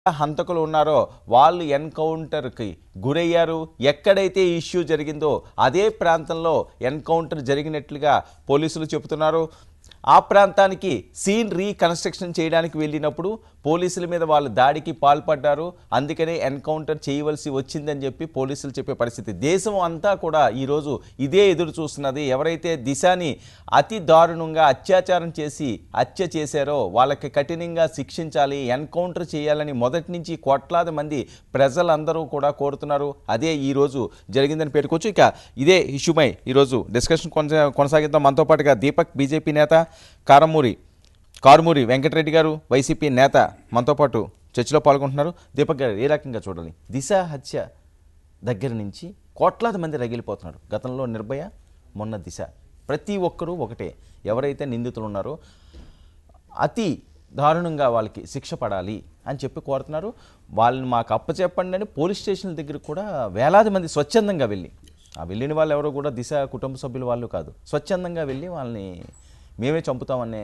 హంతకులు ఉన్నారో వాళ్ళు ఎన్కౌంటర్కి గురయ్యారు ఎక్కడైతే ఈ ఇష్యూ జరిగిందో అదే ప్రాంతంలో ఎన్కౌంటర్ జరిగినట్లుగా పోలీసులు చెబుతున్నారు ఆ ప్రాంతానికి సీన్ రీకన్స్ట్రక్షన్ చేయడానికి వెళ్ళినప్పుడు పోలీసుల మీద వాళ్ళు దాడికి పాల్పడ్డారు అందుకనే ఎన్కౌంటర్ చేయవలసి వచ్చిందని చెప్పి పోలీసులు చెప్పే పరిస్థితి దేశం అంతా కూడా ఈరోజు ఇదే ఎదురు చూస్తున్నది ఎవరైతే దిశాని అతి దారుణంగా అత్యాచారం చేసి హత్య చేశారో వాళ్ళకి కఠినంగా శిక్షించాలి ఎన్కౌంటర్ చేయాలని మొదటి నుంచి కోట్లాది మంది ప్రజలందరూ కూడా కోరుతున్నారు అదే ఈరోజు జరిగిందని పేర్కొచ్చు ఇక ఇదే ఇష్యూపై ఈరోజు డిస్కషన్ కొనసా కొనసాగిద్దాం మనతో పాటుగా దీపక్ బీజేపీ నేత కారమూరి కారుమూరి వెంకటరెడ్డి గారు వైసీపీ నేత మనతో పాటు చర్చలో పాల్గొంటున్నారు దీపక్ గారు ఏ రకంగా చూడాలి దిశ హత్య దగ్గర నుంచి కోట్లాది మంది రగిలిపోతున్నారు గతంలో నిర్భయ మొన్న దిశ ప్రతి ఒక్కరూ ఒకటే ఎవరైతే నిందితులు ఉన్నారో అతి దారుణంగా వాళ్ళకి శిక్ష పడాలి అని చెప్పి కోరుతున్నారు వాళ్ళని మాకు అప్పచెప్పండి అని పోలీస్ స్టేషన్ల దగ్గర కూడా వేలాది మంది స్వచ్ఛందంగా వెళ్ళి ఆ వెళ్ళిన వాళ్ళు ఎవరో కూడా దిశ కుటుంబ సభ్యులు వాళ్ళు కాదు స్వచ్ఛందంగా వెళ్ళి వాళ్ళని మేమే చంపుతామనే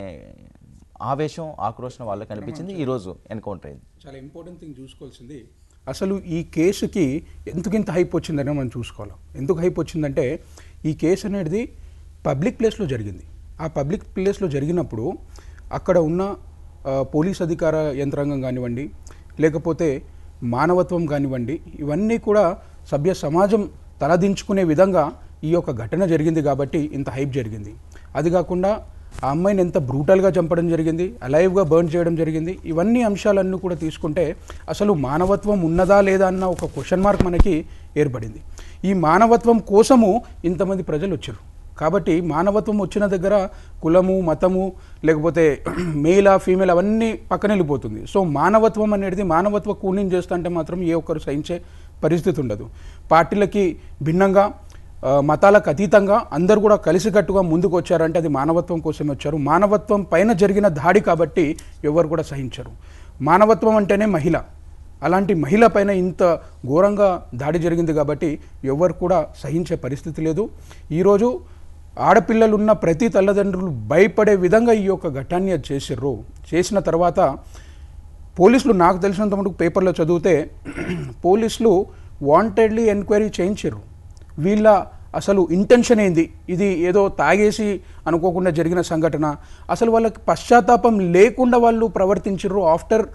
ఆవేశం ఆక్రోషణ వాళ్ళకి అనిపించింది ఈరోజు ఎన్కౌంటర్ అయింది చాలా ఇంపార్టెంట్ థింగ్ చూసుకోవాల్సింది అసలు ఈ కేసుకి ఎందుకు ఇంత హైప్ వచ్చిందని మనం చూసుకోవాలి ఎందుకు హైప్ వచ్చిందంటే ఈ కేసు అనేది పబ్లిక్ ప్లేస్లో జరిగింది ఆ పబ్లిక్ ప్లేస్లో జరిగినప్పుడు అక్కడ ఉన్న ఆ, పోలీస్ అధికార యంత్రాంగం కానివ్వండి లేకపోతే మానవత్వం కానివ్వండి ఇవన్నీ కూడా సభ్య సమాజం తలదించుకునే విధంగా ఈ యొక్క ఘటన జరిగింది కాబట్టి ఇంత హైప్ జరిగింది అది కాకుండా ఆ అమ్మాయిని ఎంత బ్రూటల్గా చంపడం జరిగింది అలైవ్గా బర్న్ చేయడం జరిగింది ఇవన్నీ అంశాలన్నీ కూడా తీసుకుంటే అసలు మానవత్వం ఉన్నదా లేదా అన్న ఒక క్వశ్చన్ మార్క్ మనకి ఏర్పడింది ఈ మానవత్వం కోసము ఇంతమంది ప్రజలు వచ్చారు కాబట్టి మానవత్వం వచ్చిన దగ్గర కులము మతము లేకపోతే మేలా ఫీమేల్ అవన్నీ పక్కన వెళ్ళిపోతుంది సో మానవత్వం అనేది మానవత్వ కూలింగ్ చేస్తుంటే మాత్రం ఏ ఒక్కరు సహించే పరిస్థితి ఉండదు పార్టీలకి భిన్నంగా ఆ, మతాలకు అతీతంగా అందరూ కూడా కలిసికట్టుగా ముందుకు వచ్చారంటే అది మానవత్వం కోసం వచ్చారు మానవత్వం పైన జరిగిన దాడి కాబట్టి ఎవరు కూడా సహించరు మానవత్వం అంటేనే మహిళ అలాంటి మహిళ పైన ఇంత ఘోరంగా దాడి జరిగింది కాబట్టి ఎవరు కూడా సహించే పరిస్థితి లేదు ఈరోజు ఆడపిల్లలు ఉన్న ప్రతి తల్లిదండ్రులు భయపడే విధంగా ఈ యొక్క ఘటాన్ని అది చేసిర్రు చేసిన తర్వాత పోలీసులు నాకు తెలిసినంత మటుకు పేపర్లో చదివితే పోలీసులు వాంటెడ్లీ ఎంక్వైరీ చేయించారు వీళ్ళ అసలు ఇంటెన్షన్ ఏంది ఇది ఏదో తాగేసి అనుకోకుండా జరిగిన సంఘటన అసలు వాళ్ళకి పశ్చాత్తాపం లేకుండా వాళ్ళు ప్రవర్తించారు ఆఫ్టర్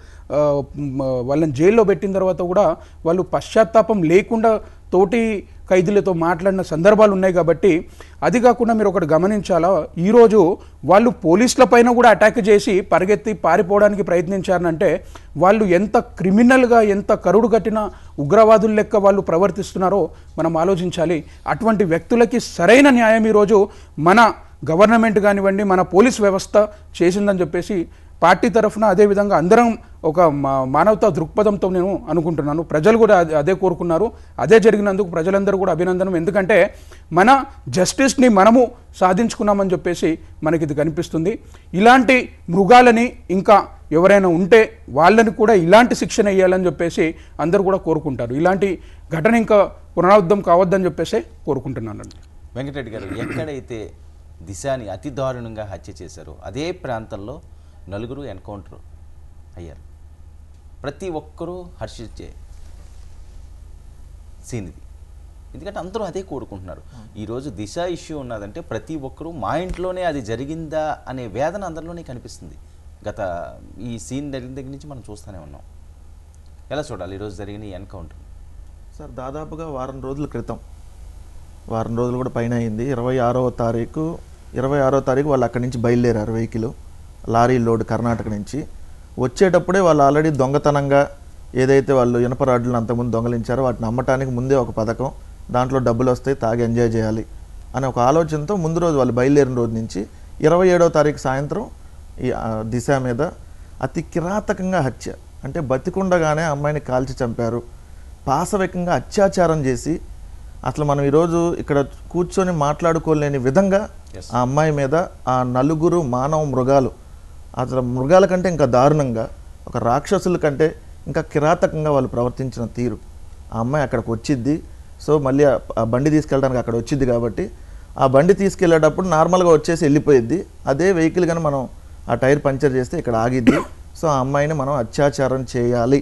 వాళ్ళని జైల్లో పెట్టిన తర్వాత కూడా వాళ్ళు పశ్చాత్తాపం లేకుండా తోటి ఖైదీలతో మాట్లాడిన సందర్భాలు ఉన్నాయి కాబట్టి అది కాకుండా మీరు ఒకటి గమనించాలా ఈరోజు వాళ్ళు పోలీసుల పైన కూడా అటాక్ చేసి పరిగెత్తి పారిపోవడానికి ప్రయత్నించారనంటే వాళ్ళు ఎంత క్రిమినల్గా ఎంత కరుడు కట్టిన ఉగ్రవాదుల లెక్క వాళ్ళు ప్రవర్తిస్తున్నారో మనం ఆలోచించాలి అటువంటి వ్యక్తులకి సరైన న్యాయం ఈరోజు మన గవర్నమెంట్ కానివ్వండి మన పోలీస్ వ్యవస్థ చేసిందని చెప్పేసి పార్టీ తరఫున అదేవిధంగా అందరం ఒక మా- మానవతా దృక్పథంతో నేను అనుకుంటున్నాను ప్రజలు కూడా అదే- అదే కోరుకున్నారు అదే జరిగినందుకు ప్రజలందరూ కూడా అభినందనం ఎందుకంటే మన జస్టిస్ని మనము సాధించుకున్నామని చెప్పేసి మనకి ఇది కనిపిస్తుంది ఇలాంటి మృగాలని ఇంకా ఎవరైనా ఉంటే వాళ్ళని కూడా ఇలాంటి శిక్షణ వేయాలని చెప్పేసి అందరూ కూడా కోరుకుంటారు ఇలాంటి ఘటన ఇంకా పునరావృతం కావద్దని చెప్పేసి కోరుకుంటున్నానండి వెంకటరెడ్డి గారు ఎక్కడైతే దిశాని అతి దారుణంగా హత్య చేశారో అదే ప్రాంతంలో నలుగురు ఎన్కౌంటర్ అయ్యారు ప్రతి ఒక్కరూ హర్షించే సీన్ ఇది ఎందుకంటే అందరూ అదే కోరుకుంటున్నారు ఈరోజు దిశ ఇష్యూ ఉన్నదంటే ప్రతి ఒక్కరూ మా ఇంట్లోనే అది జరిగిందా అనే వేదన అందరిలోనే కనిపిస్తుంది గత ఈ సీన్ జరిగిన దగ్గర నుంచి మనం చూస్తూనే ఉన్నాం ఎలా చూడాలి ఈరోజు జరిగిన ఈ ఎన్కౌంటర్ సార్ దాదాపుగా వారం రోజుల క్రితం వారం రోజులు కూడా పైన అయింది ఇరవై ఆరవ తారీఖు ఇరవై ఆరో తారీఖు వాళ్ళు అక్కడి నుంచి బయలుదేరారు వెహికల్ లారీ లోడ్ కర్ణాటక నుంచి వచ్చేటప్పుడే వాళ్ళు ఆల్రెడీ దొంగతనంగా ఏదైతే వాళ్ళు ఇనప రాడ్లను అంతకుముందు దొంగలించారో వాటిని అమ్మటానికి ముందే ఒక పథకం దాంట్లో డబ్బులు వస్తాయి తాగి ఎంజాయ్ చేయాలి అనే ఒక ఆలోచనతో ముందు రోజు వాళ్ళు బయలుదేరిన రోజు నుంచి ఇరవై ఏడవ తారీఖు సాయంత్రం ఈ ఆ, దిశ మీద అతి కిరాతకంగా హత్య అంటే బతికుండగానే అమ్మాయిని కాల్చి చంపారు పాశవికంగా అత్యాచారం చేసి అసలు మనం ఈరోజు ఇక్కడ కూర్చొని మాట్లాడుకోలేని విధంగా ఆ అమ్మాయి మీద ఆ నలుగురు మానవ మృగాలు అసలు మృగాల కంటే ఇంకా దారుణంగా ఒక రాక్షసుల కంటే ఇంకా కిరాతకంగా వాళ్ళు ప్రవర్తించిన తీరు ఆ అమ్మాయి అక్కడికి వచ్చిద్ది సో మళ్ళీ ఆ- ఆ బండి తీసుకెళ్ళడానికి అక్కడ వచ్చింది కాబట్టి ఆ బండి తీసుకెళ్ళేటప్పుడు నార్మల్గా వచ్చేసి వెళ్ళిపోయిద్ది అదే వెహికల్ కానీ మనం ఆ టైర్ పంచర్ చేస్తే ఇక్కడ ఆగిద్ది సో ఆ అమ్మాయిని మనం అత్యాచారం చేయాలి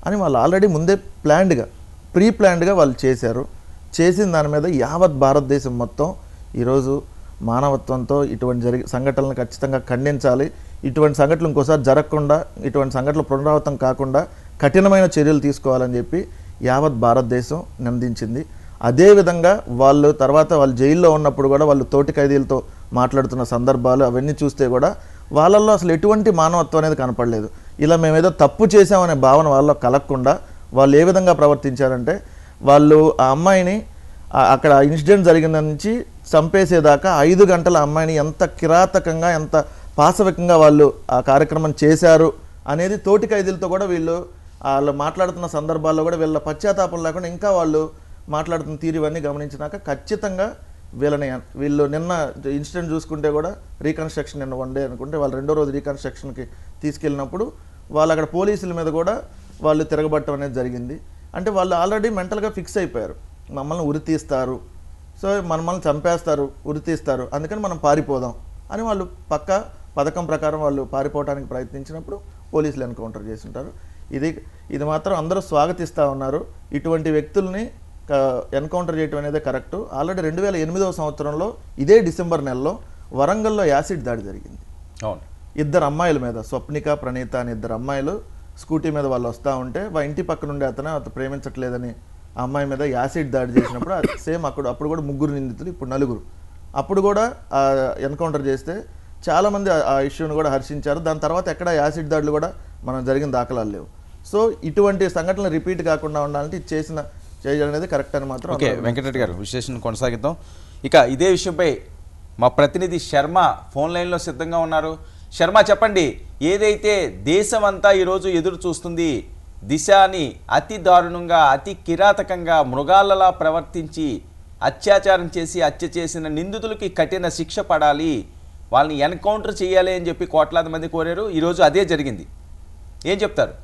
అని వాళ్ళు ఆల్రెడీ ముందే ప్లాన్డ్గా ప్రీ ప్లాన్డ్గా వాళ్ళు చేశారు చేసిన దాని మీద యావత్ భారతదేశం మొత్తం ఈరోజు మానవత్వంతో ఇటువంటి జరిగి సంఘటనలను ఖచ్చితంగా ఖండించాలి ఇటువంటి సంఘటనలు ఇంకోసారి జరగకుండా ఇటువంటి సంఘటనలు పునరావృతం కాకుండా కఠినమైన చర్యలు తీసుకోవాలని చెప్పి యావత్ భారతదేశం నిందించింది అదేవిధంగా వాళ్ళు తర్వాత వాళ్ళు జైల్లో ఉన్నప్పుడు కూడా వాళ్ళు తోటి ఖైదీలతో మాట్లాడుతున్న సందర్భాలు అవన్నీ చూస్తే కూడా వాళ్ళల్లో అసలు ఎటువంటి మానవత్వం అనేది కనపడలేదు ఇలా మేమేదో తప్పు చేశామనే భావన వాళ్ళలో కలగకుండా వాళ్ళు ఏ విధంగా ప్రవర్తించారంటే వాళ్ళు ఆ అమ్మాయిని ఆ- అక్కడ ఇన్సిడెంట్ జరిగిన నుంచి చంపేసేదాకా ఐదు గంటల అమ్మాయిని ఎంత కిరాతకంగా ఎంత పాశవికంగా వాళ్ళు ఆ కార్యక్రమం చేశారు అనేది తోటి ఖైదీలతో కూడా వీళ్ళు వాళ్ళు మాట్లాడుతున్న సందర్భాల్లో కూడా వీళ్ళ పశ్చాత్తాపం లేకుండా ఇంకా వాళ్ళు మాట్లాడుతున్న తీరు ఇవన్నీ గమనించినాక ఖచ్చితంగా వీళ్ళని వీళ్ళు నిన్న ఇన్సిడెంట్ చూసుకుంటే కూడా రీకన్స్ట్రక్షన్ నిన్న వన్ డే అనుకుంటే వాళ్ళు రెండో రోజు రీకన్స్ట్రక్షన్కి తీసుకెళ్ళినప్పుడు వాళ్ళు అక్కడ పోలీసుల మీద కూడా వాళ్ళు తిరగబట్టడం అనేది జరిగింది అంటే వాళ్ళు ఆల్రెడీ మెంటల్గా ఫిక్స్ అయిపోయారు మమ్మల్ని ఉరి తీస్తారు సో మనల్ని చంపేస్తారు ఉరి తీస్తారు అందుకని మనం పారిపోదాం అని వాళ్ళు పక్క పథకం ప్రకారం వాళ్ళు పారిపోవడానికి ప్రయత్నించినప్పుడు పోలీసులు ఎన్కౌంటర్ చేసి ఉంటారు ఇది ఇది మాత్రం అందరూ స్వాగతిస్తూ ఉన్నారు ఇటువంటి వ్యక్తుల్ని ఎన్కౌంటర్ చేయడం అనేది కరెక్ట్ ఆల్రెడీ రెండు వేల ఎనిమిదవ సంవత్సరంలో ఇదే డిసెంబర్ నెలలో వరంగల్లో యాసిడ్ దాడి జరిగింది అవును ఇద్దరు అమ్మాయిల మీద స్వప్నిక ప్రణీత అని ఇద్దరు అమ్మాయిలు స్కూటీ మీద వాళ్ళు వస్తూ ఉంటే వాళ్ళ ఇంటి పక్కన ఉండే అతను అతను ప్రేమించట్లేదని ఆ అమ్మాయి మీద యాసిడ్ దాడి చేసినప్పుడు సేమ్ అక్కడ అప్పుడు కూడా ముగ్గురు నిందితులు ఇప్పుడు నలుగురు అప్పుడు కూడా ఎన్కౌంటర్ చేస్తే చాలామంది ఆ- ఆ ఇష్యూని కూడా హర్షించారు దాని తర్వాత ఎక్కడ యాసిడ్ దాడులు కూడా మనం జరిగిన దాఖలాలు లేవు సో ఇటువంటి సంఘటనలు రిపీట్ కాకుండా ఉండాలంటే ఇది చేసిన చేయడం అనేది కరెక్ట్ అని మాత్రం ఓకే అందరూ వెంకటరెడ్డి గారు విశ్లేషణ కొనసాగిద్దాం ఇక ఇదే విషయంపై మా ప్రతినిధి శర్మ ఫోన్ లైన్లో సిద్ధంగా ఉన్నారు శర్మ చెప్పండి ఏదైతే దేశం అంతా ఈరోజు ఎదురు చూస్తుంది దిశాని అతి దారుణంగా అతి కిరాతకంగా మృగాలలా ప్రవర్తించి అత్యాచారం చేసి హత్య చేసిన నిందితులకి కఠిన శిక్ష పడాలి వాళ్ళని ఎన్కౌంటర్ చేయాలి అని చెప్పి కోట్లాది మంది కోరారు ఈరోజు అదే జరిగింది ఏం చెప్తారు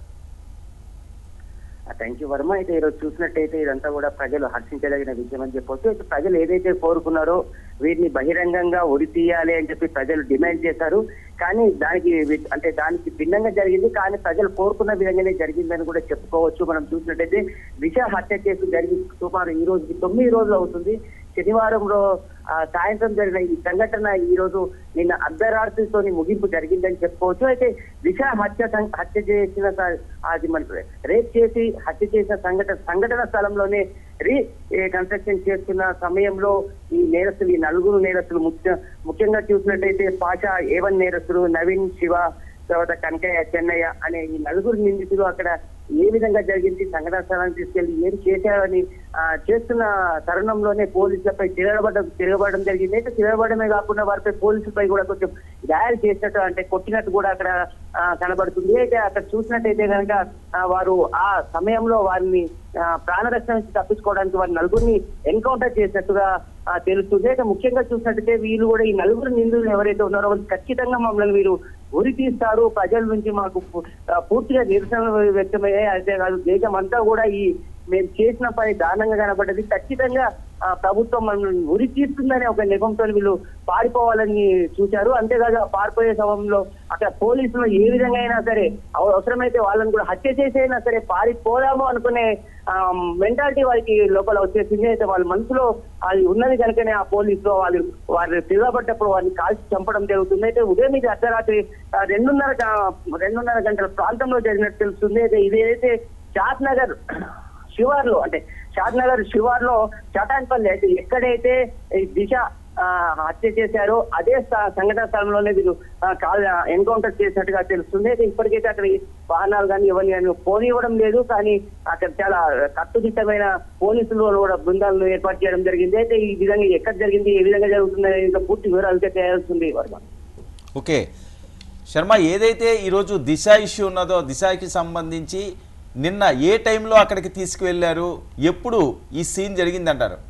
థ్యాంక్ యూ వర్మ అయితే ఈరోజు చూసినట్టయితే ఇదంతా కూడా ప్రజలు హర్షించదగిన విషయం అని చెప్పొచ్చు అయితే ప్రజలు ఏదైతే కోరుకున్నారో వీటిని బహిరంగంగా ఉరి తీయాలి అని చెప్పి ప్రజలు డిమాండ్ చేశారు కానీ దానికి వి- అంటే దానికి భిన్నంగా జరిగింది కానీ ప్రజలు కోరుకున్న విధంగానే జరిగిందని కూడా చెప్పుకోవచ్చు మనం చూసినట్టయితే దిశ హత్య కేసు జరిగి సుమారు ఈ రోజుకి తొమ్మిది రోజులు అవుతుంది శనివారంలో ఆ, సాయంత్రం జరిగిన ఈ సంఘటన ఈ రోజు నిన్న అర్ధరాత్రితో ముగింపు జరిగిందని చెప్పుకోవచ్చు అయితే దిశ హత్య సం- హత్య చేసిన స- అది మనకు రేప్ చేసి హత్య చేసిన సంఘటన సంఘటన స్థలంలోనే రీ ఏ, కన్స్ట్రక్షన్ చేస్తున్న సమయంలో ఈ నేరస్తులు ఈ నలుగురు నేరస్తులు ముఖ్య ముఖ్యంగా చూసినట్టయితే పాషా ఏవన్ నేరస్తులు నవీన్ శివ తర్వాత కనకయ్య చెన్నయ్య అనే ఈ నలుగురు నిందితులు అక్కడ ఏ విధంగా జరిగింది సంఘటన స్థలానికి తీసుకెళ్లి ఏం చేశారని ఆ, చేస్తున్న తరుణంలోనే పోలీసులపై తిరగబడడం తిరగబడడం జరిగింది అయితే తిరగబడమే కాకుండా వారిపై పోలీసులపై కూడా కొంచెం గాయాలు చేసినట్టు అంటే కొట్టినట్టు కూడా అక్కడ ఆ, కనబడుతుంది అయితే అక్కడ చూసినట్టయితే కనుక ఆ, వారు ఆ సమయంలో వారిని ఆ, ప్రాణరక్షణ నుంచి తప్పించుకోవడానికి వారి నలుగురిని ఎన్కౌంటర్ చేసినట్టుగా ఆ, తెలుస్తుంది అయితే ముఖ్యంగా చూసినట్టయితే వీళ్ళు కూడా ఈ నలుగురు నిందితులు ఎవరైతే ఉన్నారో వాళ్ళు ఖచ్చితంగా మమ్మల్ని వీరు ఉరి తీస్తారు ప్రజల నుంచి మాకు పు- ఆ, పూర్తిగా నిరసన వ్యక్తమయ్యాయి అయితే కాదు దేశం అంతా కూడా ఈ మేము చేసిన పని దారుణంగా కనబడ్డది ఖచ్చితంగా ఆ, ప్రభుత్వం మనల్ని ఉరి తీస్తుందనే ఒక నెపంతో వీళ్ళు పారిపోవాలని చూశారు అంతేకాదు ఆ పారిపోయే సమయంలో అక్కడ పోలీసులు ఏ విధంగా అయినా సరే అవ- అవసరమైతే వాళ్ళని కూడా హత్య చేసైనా సరే పారిపోదాము అనుకునే మెంటాలిటీ వారికి లోపల వచ్చేసింది అయితే వాళ్ళ మనసులో అది ఉన్నది కనుకనే ఆ పోలీసులు వాళ్ళు వారిని తిరగబడ్డప్పుడు వారిని కాల్చి చంపడం జరుగుతుంది అయితే ఉదయం ఇది అర్ధరాత్రి ఆ, రెండున్నర గ- రెండున్నర గంటల ప్రాంతంలో జరిగినట్టు తెలుస్తుంది అయితే ఇదేదైతే షాద్ నగర్ శివార్లో అంటే షాద్ నగర్ శివార్లో చటాన్పల్లి అయితే ఎక్కడైతే ఈ దిశ ఆ, హత్య చేశారో అదే స్థ- సంఘటన స్థలంలోనే వీరు ఆ, కాల్ ఎన్కౌంటర్ చేసినట్టుగా తెలుస్తుంది అయితే ఇప్పటికైతే అక్కడ ఈ వాహనాలు కానీ ఎవరిని కానీ పోనివ్వడం లేదు కానీ అక్కడ చాలా కట్టుదిట్టమైన పోలీసులు కూడా బృందాలను ఏర్పాటు చేయడం జరిగింది అయితే ఈ విధంగా ఎక్కడ జరిగింది ఏ విధంగా జరుగుతుంది అనేది ఇంకా పూర్తి వివరాలు అయితే చేయాల్సింది వర్మ ఓకే శర్మ ఏదైతే ఈరోజు దిశ ఇష్యూ ఉన్నదో దిశకి సంబంధించి నిన్న ఏ టైంలో అక్కడికి తీసుకువెళ్ళారు ఎప్పుడు ఈ సీన్ జరిగిందంటారు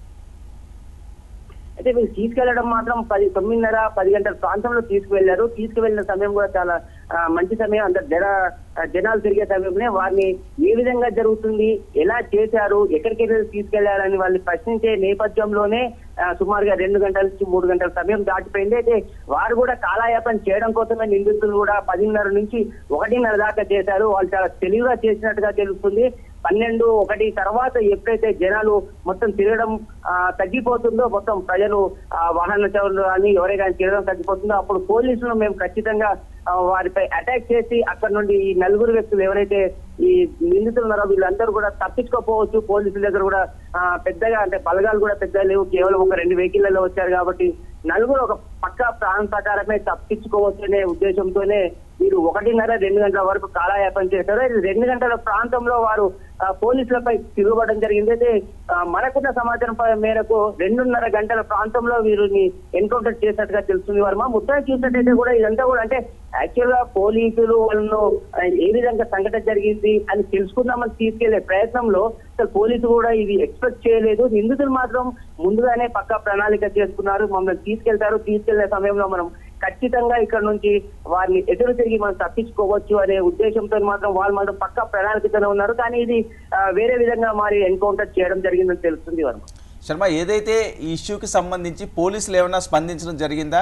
అయితే వీళ్ళు తీసుకెళ్లడం మాత్రం పది తొమ్మిదిన్నర పది గంటల ప్రాంతంలో తీసుకువెళ్లారు తీసుకువెళ్ళిన సమయం కూడా చాలా ఆ, మంచి సమయం అంత జన ఆ, జనాలు తిరిగే సమయంలో వారిని ఏ విధంగా జరుగుతుంది ఎలా చేశారు ఎక్కడికి వెళ్ళి తీసుకెళ్లారని వాళ్ళని ప్రశ్నించే నేపథ్యంలోనే ఆ, సుమారుగా రెండు గంటల నుంచి మూడు గంటల సమయం దాటిపోయింది అయితే వారు కూడా కాలయాపన చేయడం కోసమే నిందితులు కూడా పదిన్నర నుంచి ఒకటిన్నర దాకా చేశారు వాళ్ళు చాలా తెలివిగా చేసినట్టుగా తెలుస్తుంది పన్నెండు ఒకటి తర్వాత ఎప్పుడైతే జనాలు మొత్తం తిరగడం ఆ, తగ్గిపోతుందో మొత్తం ప్రజలు ఆ, వాహన చౌర్లు అని ఎవరైనా తిరగడం తగ్గిపోతుందో అప్పుడు పోలీసులు మేము ఖచ్చితంగా ఆ, వారిపై అటాక్ చేసి అక్కడ నుండి ఈ నలుగురు వ్యక్తులు ఎవరైతే ఈ నిందితులు ఉన్నారో వీళ్ళందరూ కూడా తప్పించుకోపోవచ్చు పోలీసుల దగ్గర కూడా ఆ, పెద్దగా అంటే బలగాలు కూడా పెద్దగా లేవు కేవలం ఒక రెండు వెహికల్లలో వచ్చారు కాబట్టి నలుగురు ఒక పక్క ప్లాన్ ప్రకారమే తప్పించుకోవచ్చు అనే ఉద్దేశంతోనే వీరు ఒకటిన్నర రెండు గంటల వరకు కాలయాపన చేశారు అయితే రెండు గంటల ప్రాంతంలో వారు ఆ, పోలీసులపై తిరుగుబడడం జరిగింది అయితే ఆ, మనకున్న సమాచారం ప- మేరకు రెండున్నర గంటల ప్రాంతంలో వీరిని ఎన్కౌంటర్ చేసినట్టుగా తెలుస్తుంది వర్మ మొత్తం చూసినట్టయితే కూడా ఇదంతా కూడా అంటే యాక్చువల్ గా పోలీసులు వాళ్ళను ఆ, ఏ విధంగా సంఘటన జరిగింది అని తెలుసుకుందామని తీసుకెళ్లే ప్రయత్నంలో అసలు పోలీసులు కూడా ఇది ఎక్స్పెక్ట్ చేయలేదు నిందితులు మాత్రం ముందుగానే పక్కా ప్రణాళిక చేసుకున్నారు మమ్మల్ని తీసుకెళ్తారు తీసుకెళ్లే సమయంలో మనం ఖచ్చితంగా ఇక్కడ నుంచి వారిని ఎదురు తిరిగి మనం తప్పించుకోవచ్చు అనే ఉద్దేశంతో మాత్రం వాళ్ళు మాత్రం పక్కా ప్రణాళికతోనే ఉన్నారు కానీ ఇది ఆ, వేరే విధంగా మరి ఎన్కౌంటర్ చేయడం జరిగిందని తెలుస్తుంది వర్మ శర్మ ఏదైతే ఈ ఇష్యూకి సంబంధించి పోలీసులు ఏమైనా స్పందించడం జరిగిందా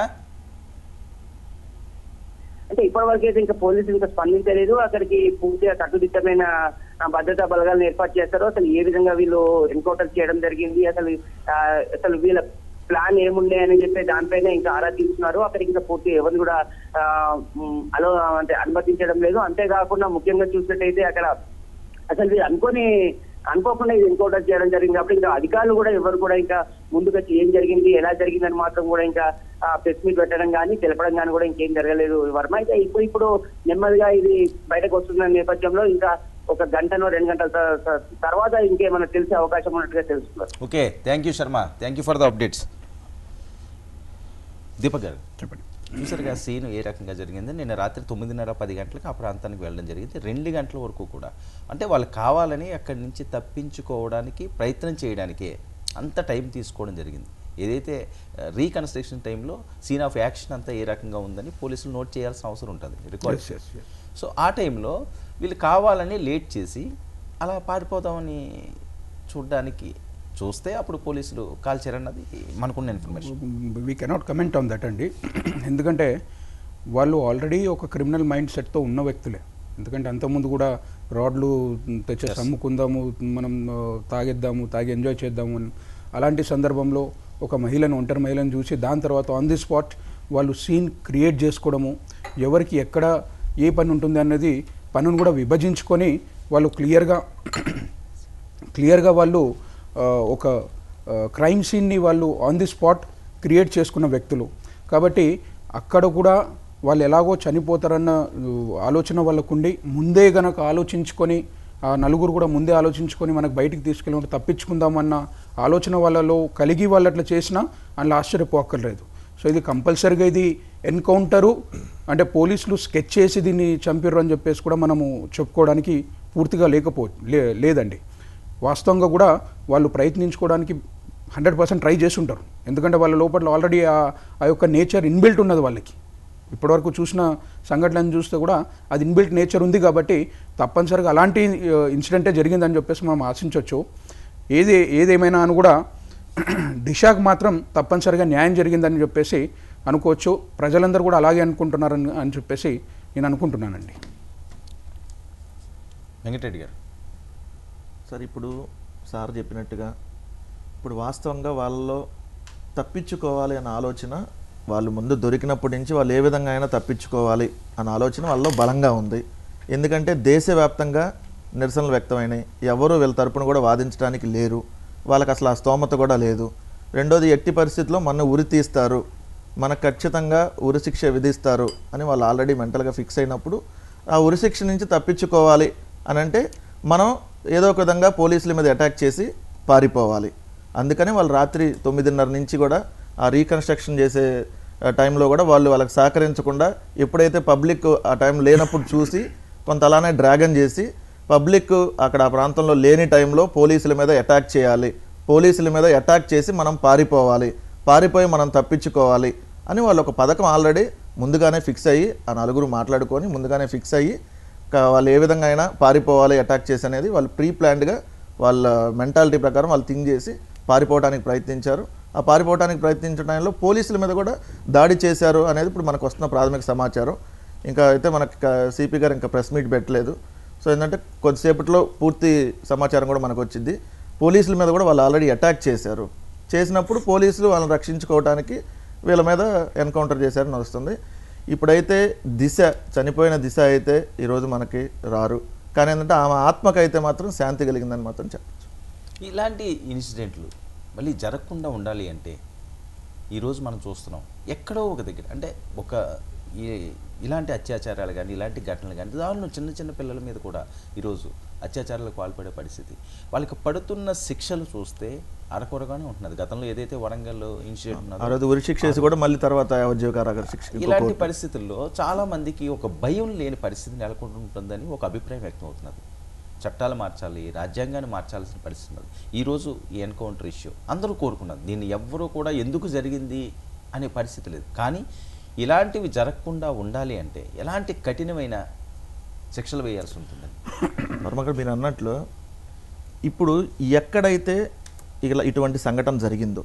అంటే ఇప్పటివరకు అయితే ఇంకా పోలీసులు ఇంకా స్పందించలేదు అక్కడికి పూర్తిగా కట్టుదిట్టమైన ఆ, భద్రతా బలగాలను ఏర్పాటు చేస్తారు అసలు ఏ విధంగా వీళ్ళు ఎన్కౌంటర్ చేయడం జరిగింది అసలు ఆ, అసలు వీళ్ళ ప్లాన్ ఏముండే అని చెప్పి దానిపైన ఇంకా ఆరా తీస్తున్నారు అక్కడికి ఇంకా పూర్తి ఎవరిని కూడా ఆ, మ్, అలో అంటే అనుమతించడం లేదు అంతేకాకుండా ముఖ్యంగా చూసినట్టయితే అక్కడ అసలు వీళ్ళు అనుకోని అనుకోకుండా ఇది ఎన్కౌంటర్ చేయడం జరిగింది కాబట్టి ఇంకా అధికారులు కూడా ఎవరు కూడా ఇంకా ముందుకు వచ్చి ఏం జరిగింది ఎలా జరిగిందని మాత్రం కూడా ఇంకా ప్రెస్ మీట్ పెట్టడం కానీ తెలపడం కానీ కూడా ఇంకేం జరగలేదు వర్మ అయితే ఇప్పుడు ఇప్పుడు నెమ్మదిగా ఇది బయటకు వస్తున్న నేపథ్యంలో ఇంకా ఒక గంటనో రెండు గంటల త- త- తర్వాత ఇంకేమైనా తెలిసే అవకాశం ఉన్నట్టుగా తెలుస్తున్నారు okay thank you Sharma thank you for the updates Deepak గారు చెప్పండి చూసారుగా సీన్ ఏ రకంగా జరిగింది నిన్న రాత్రి తొమ్మిదిన్నర పది గంటలకు ఆ ప్రాంతానికి వెళ్ళడం జరిగింది రెండు గంటల వరకు కూడా అంటే వాళ్ళు కావాలని అక్కడి నుంచి తప్పించుకోవడానికి ప్రయత్నం చేయడానికే అంత టైం తీసుకోవడం జరిగింది ఏదైతే రీకన్స్ట్రక్షన్ టైంలో సీన్ ఆఫ్ యాక్షన్ అంతా ఏ రకంగా ఉందని పోలీసులు నోట్ చేయాల్సిన అవసరం ఉంటుంది record Yes, yes, yes. So ఆ టైంలో వీళ్ళు కావాలని లేట్ చేసి అలా పారిపోదామని చూడడానికి చూస్తే అప్పుడు పోలీసులు కాల్చారన్నది మనకున్న information we cannot comment on that అండి ఎందుకంటే వాళ్ళు ఆల్రెడీ ఒక క్రిమినల్ మైండ్ సెట్తో ఉన్న వ్యక్తులే ఎందుకంటే అంతకుముందు కూడా రాడ్లు తెచ్చేసి అమ్ముకుందాము మనం ఆ, తాగేద్దాము తాగి ఎంజాయ్ చేద్దాము అని అలాంటి సందర్భంలో ఒక మహిళను ఒంటరి మహిళను చూసి దాని తర్వాత ఆన్ ది స్పాట్ వాళ్ళు సీన్ క్రియేట్ చేసుకోవడము ఎవరికి ఎక్కడ ఏ పని ఉంటుంది అన్నది పనును కూడా విభజించుకొని వాళ్ళు క్లియర్గా క్లియర్గా వాళ్ళు ఆ, ఒక క్రైమ్ సీన్ని వాళ్ళు ఆన్ ది స్పాట్ క్రియేట్ చేసుకున్న వ్యక్తులు కాబట్టి అక్కడ కూడా వాళ్ళు ఎలాగో చనిపోతారన్న ఉ, ఆలోచన వాళ్ళకుండి ముందే గనక ఆలోచించుకొని ఆ నలుగురు కూడా ముందే ఆలోచించుకొని మనకు బయటికి తీసుకెళ్ళి తప్పించుకుందామన్న ఆలోచన వాళ్ళలో కలిగి వాళ్ళు అట్లా చేసినా అందులో ఆశ్చర్యపోక్కర్లేదు సో ఇది కంపల్సరీగా ఇది ఎన్కౌంటరు అంటే పోలీసులు స్కెచ్ చేసి దీన్ని చంపిర్రు అని చెప్పేసి కూడా మనము చెప్పుకోవడానికి పూర్తిగా లేకపో లే లేదండి వాస్తవంగా కూడా వాళ్ళు ప్రయత్నించుకోవడానికి హండ్రెడ్ పర్సెంట్ ట్రై చేసి ఉంటారు ఎందుకంటే వాళ్ళ లోపల ఆల్రెడీ ఆ ఆ యొక్క నేచర్ ఇన్బిల్ట్ ఉన్నది వాళ్ళకి ఇప్పటివరకు చూసిన సంఘటనలను చూస్తే కూడా అది ఇన్బిల్ట్ నేచర్ ఉంది కాబట్టి తప్పనిసరిగా అలాంటి ఇన్సిడెంటే జరిగిందని చెప్పేసి మనం ఆశించవచ్చు ఏది ఏదేమైనా అని కూడా దిశాకు మాత్రం తప్పనిసరిగా న్యాయం జరిగిందని చెప్పేసి అనుకోవచ్చు ప్రజలందరూ కూడా అలాగే అనుకుంటున్నారని అని చెప్పేసి నేను అనుకుంటున్నానండి వెంకటరెడ్డి గారు సార్ ఇప్పుడు సార్ చెప్పినట్టుగా ఇప్పుడు వాస్తవంగా వాళ్ళలో తప్పించుకోవాలి అన్న ఆలోచన వాళ్ళు ముందు దొరికినప్పటి నుంచి వాళ్ళు ఏ విధంగా అయినా తప్పించుకోవాలి అన్న ఆలోచన వాళ్ళలో బలంగా ఉంది ఎందుకంటే దేశవ్యాప్తంగా నిరసనలు వ్యక్తమైనాయి ఎవరు వీళ్ళ తరపున కూడా వాదించడానికి లేరు వాళ్ళకి అసలు ఆ స్తోమత కూడా లేదు రెండోది ఎట్టి పరిస్థితుల్లో మన ఉరి తీస్తారు మనకు ఖచ్చితంగా ఉరి శిక్ష విధిస్తారు అని వాళ్ళు ఆల్రెడీ మెంటల్గా ఫిక్స్ అయినప్పుడు ఆ ఉరి శిక్ష నుంచి తప్పించుకోవాలి అని అంటే మనం ఏదో ఒక విధంగా పోలీసుల మీద అటాక్ చేసి పారిపోవాలి అందుకని వాళ్ళు రాత్రి తొమ్మిదిన్నర నుంచి కూడా ఆ రీకన్స్ట్రక్షన్ చేసే ఆ, టైంలో కూడా వాళ్ళు వాళ్ళకి సహకరించకుండా ఎప్పుడైతే పబ్లిక్ ఆ టైం లేనప్పుడు చూసి కొంత అలానే డ్రాగన్ చేసి పబ్లిక్ అక్కడ ఆ ప్రాంతంలో లేని టైంలో పోలీసుల మీద అటాక్ చేయాలి పోలీసుల మీద అటాక్ చేసి మనం పారిపోవాలి పారిపోయి మనం తప్పించుకోవాలి అని వాళ్ళు ఒక పథకం ఆల్రెడీ ముందుగానే ఫిక్స్ అయ్యి ఆ నలుగురు మాట్లాడుకొని ముందుగానే ఫిక్స్ అయ్యి క- వాళ్ళు ఏ విధంగా అయినా పారిపోవాలి అటాక్ చేసి అనేది వాళ్ళు ప్రీ ప్లాన్డ్గా వాళ్ళ మెంటాలిటీ ప్రకారం వాళ్ళు థింక్ చేసి పారిపోవడానికి ప్రయత్నించారు ఆ పారిపోవడానికి ప్రయత్నించిన టైంలో పోలీసుల మీద కూడా దాడి చేశారు అనేది ఇప్పుడు మనకు వస్తున్న ప్రాథమిక సమాచారం ఇంకా అయితే మనకి సిపి గారు ఇంకా ప్రెస్ మీట్ పెట్టలేదు సో ఏంటంటే కొద్దిసేపట్లో పూర్తి సమాచారం కూడా మనకు వచ్చింది పోలీసుల మీద కూడా వాళ్ళు ఆల్రెడీ అటాక్ చేశారు చేసినప్పుడు పోలీసులు వాళ్ళని రక్షించుకోవడానికి వీళ్ళ మీద ఎన్కౌంటర్ చేశారని వస్తుంది ఇప్పుడైతే దిశ చనిపోయిన దిశ అయితే ఈరోజు మనకి రారు కానీ ఏంటంటే ఆమె ఆత్మకైతే మాత్రం శాంతి కలిగిందని మాత్రం చెప్పచ్చు ఇలాంటి ఇన్సిడెంట్లు మళ్ళీ జరగకుండా ఉండాలి అంటే ఈరోజు మనం చూస్తున్నాం ఎక్కడో ఒక దగ్గర అంటే ఒక ఈ- ఇలాంటి అత్యాచారాలు కానీ ఇలాంటి ఘటనలు కానీ దానిలో చిన్న చిన్న పిల్లల మీద కూడా ఈరోజు అత్యాచారాలకు పాల్పడే పరిస్థితి వాళ్ళకి పడుతున్న శిక్షలు చూస్తే అరకొరగానే ఉంటున్నది గతంలో ఏదైతే వరంగల్ ఇన్సిడెంట్ ఉన్నదో ఆ రోజు ఉరి శిక్ష వేసి కూడా మళ్ళీ తర్వాత యావజ్జీవ కారాగార శిక్ష ఇలాంటి పరిస్థితుల్లో చాలా మందికి ఒక భయం లేని పరిస్థితి నెలకొంటుందని ఒక అభిప్రాయం వ్యక్తం అవుతున్నది చట్టాలు మార్చాలి రాజ్యాంగాన్ని మార్చాల్సిన పరిస్థితి ఉన్నది ఈరోజు ఈ ఎన్కౌంటర్ ఇష్యూ అందరూ కోరుకున్నారు దీన్ని ఎవ్వరూ కూడా ఎందుకు జరిగింది అనే పరిస్థితి లేదు కానీ ఇలాంటివి జరగకుండా ఉండాలి అంటే ఎలాంటి కఠినమైన శిక్షలు వేయాల్సి ఉంటుందని వర్మగారు మీరు అన్నట్లు ఇప్పుడు ఎక్కడైతే ఇలా ఇటువంటి సంఘటన జరిగిందో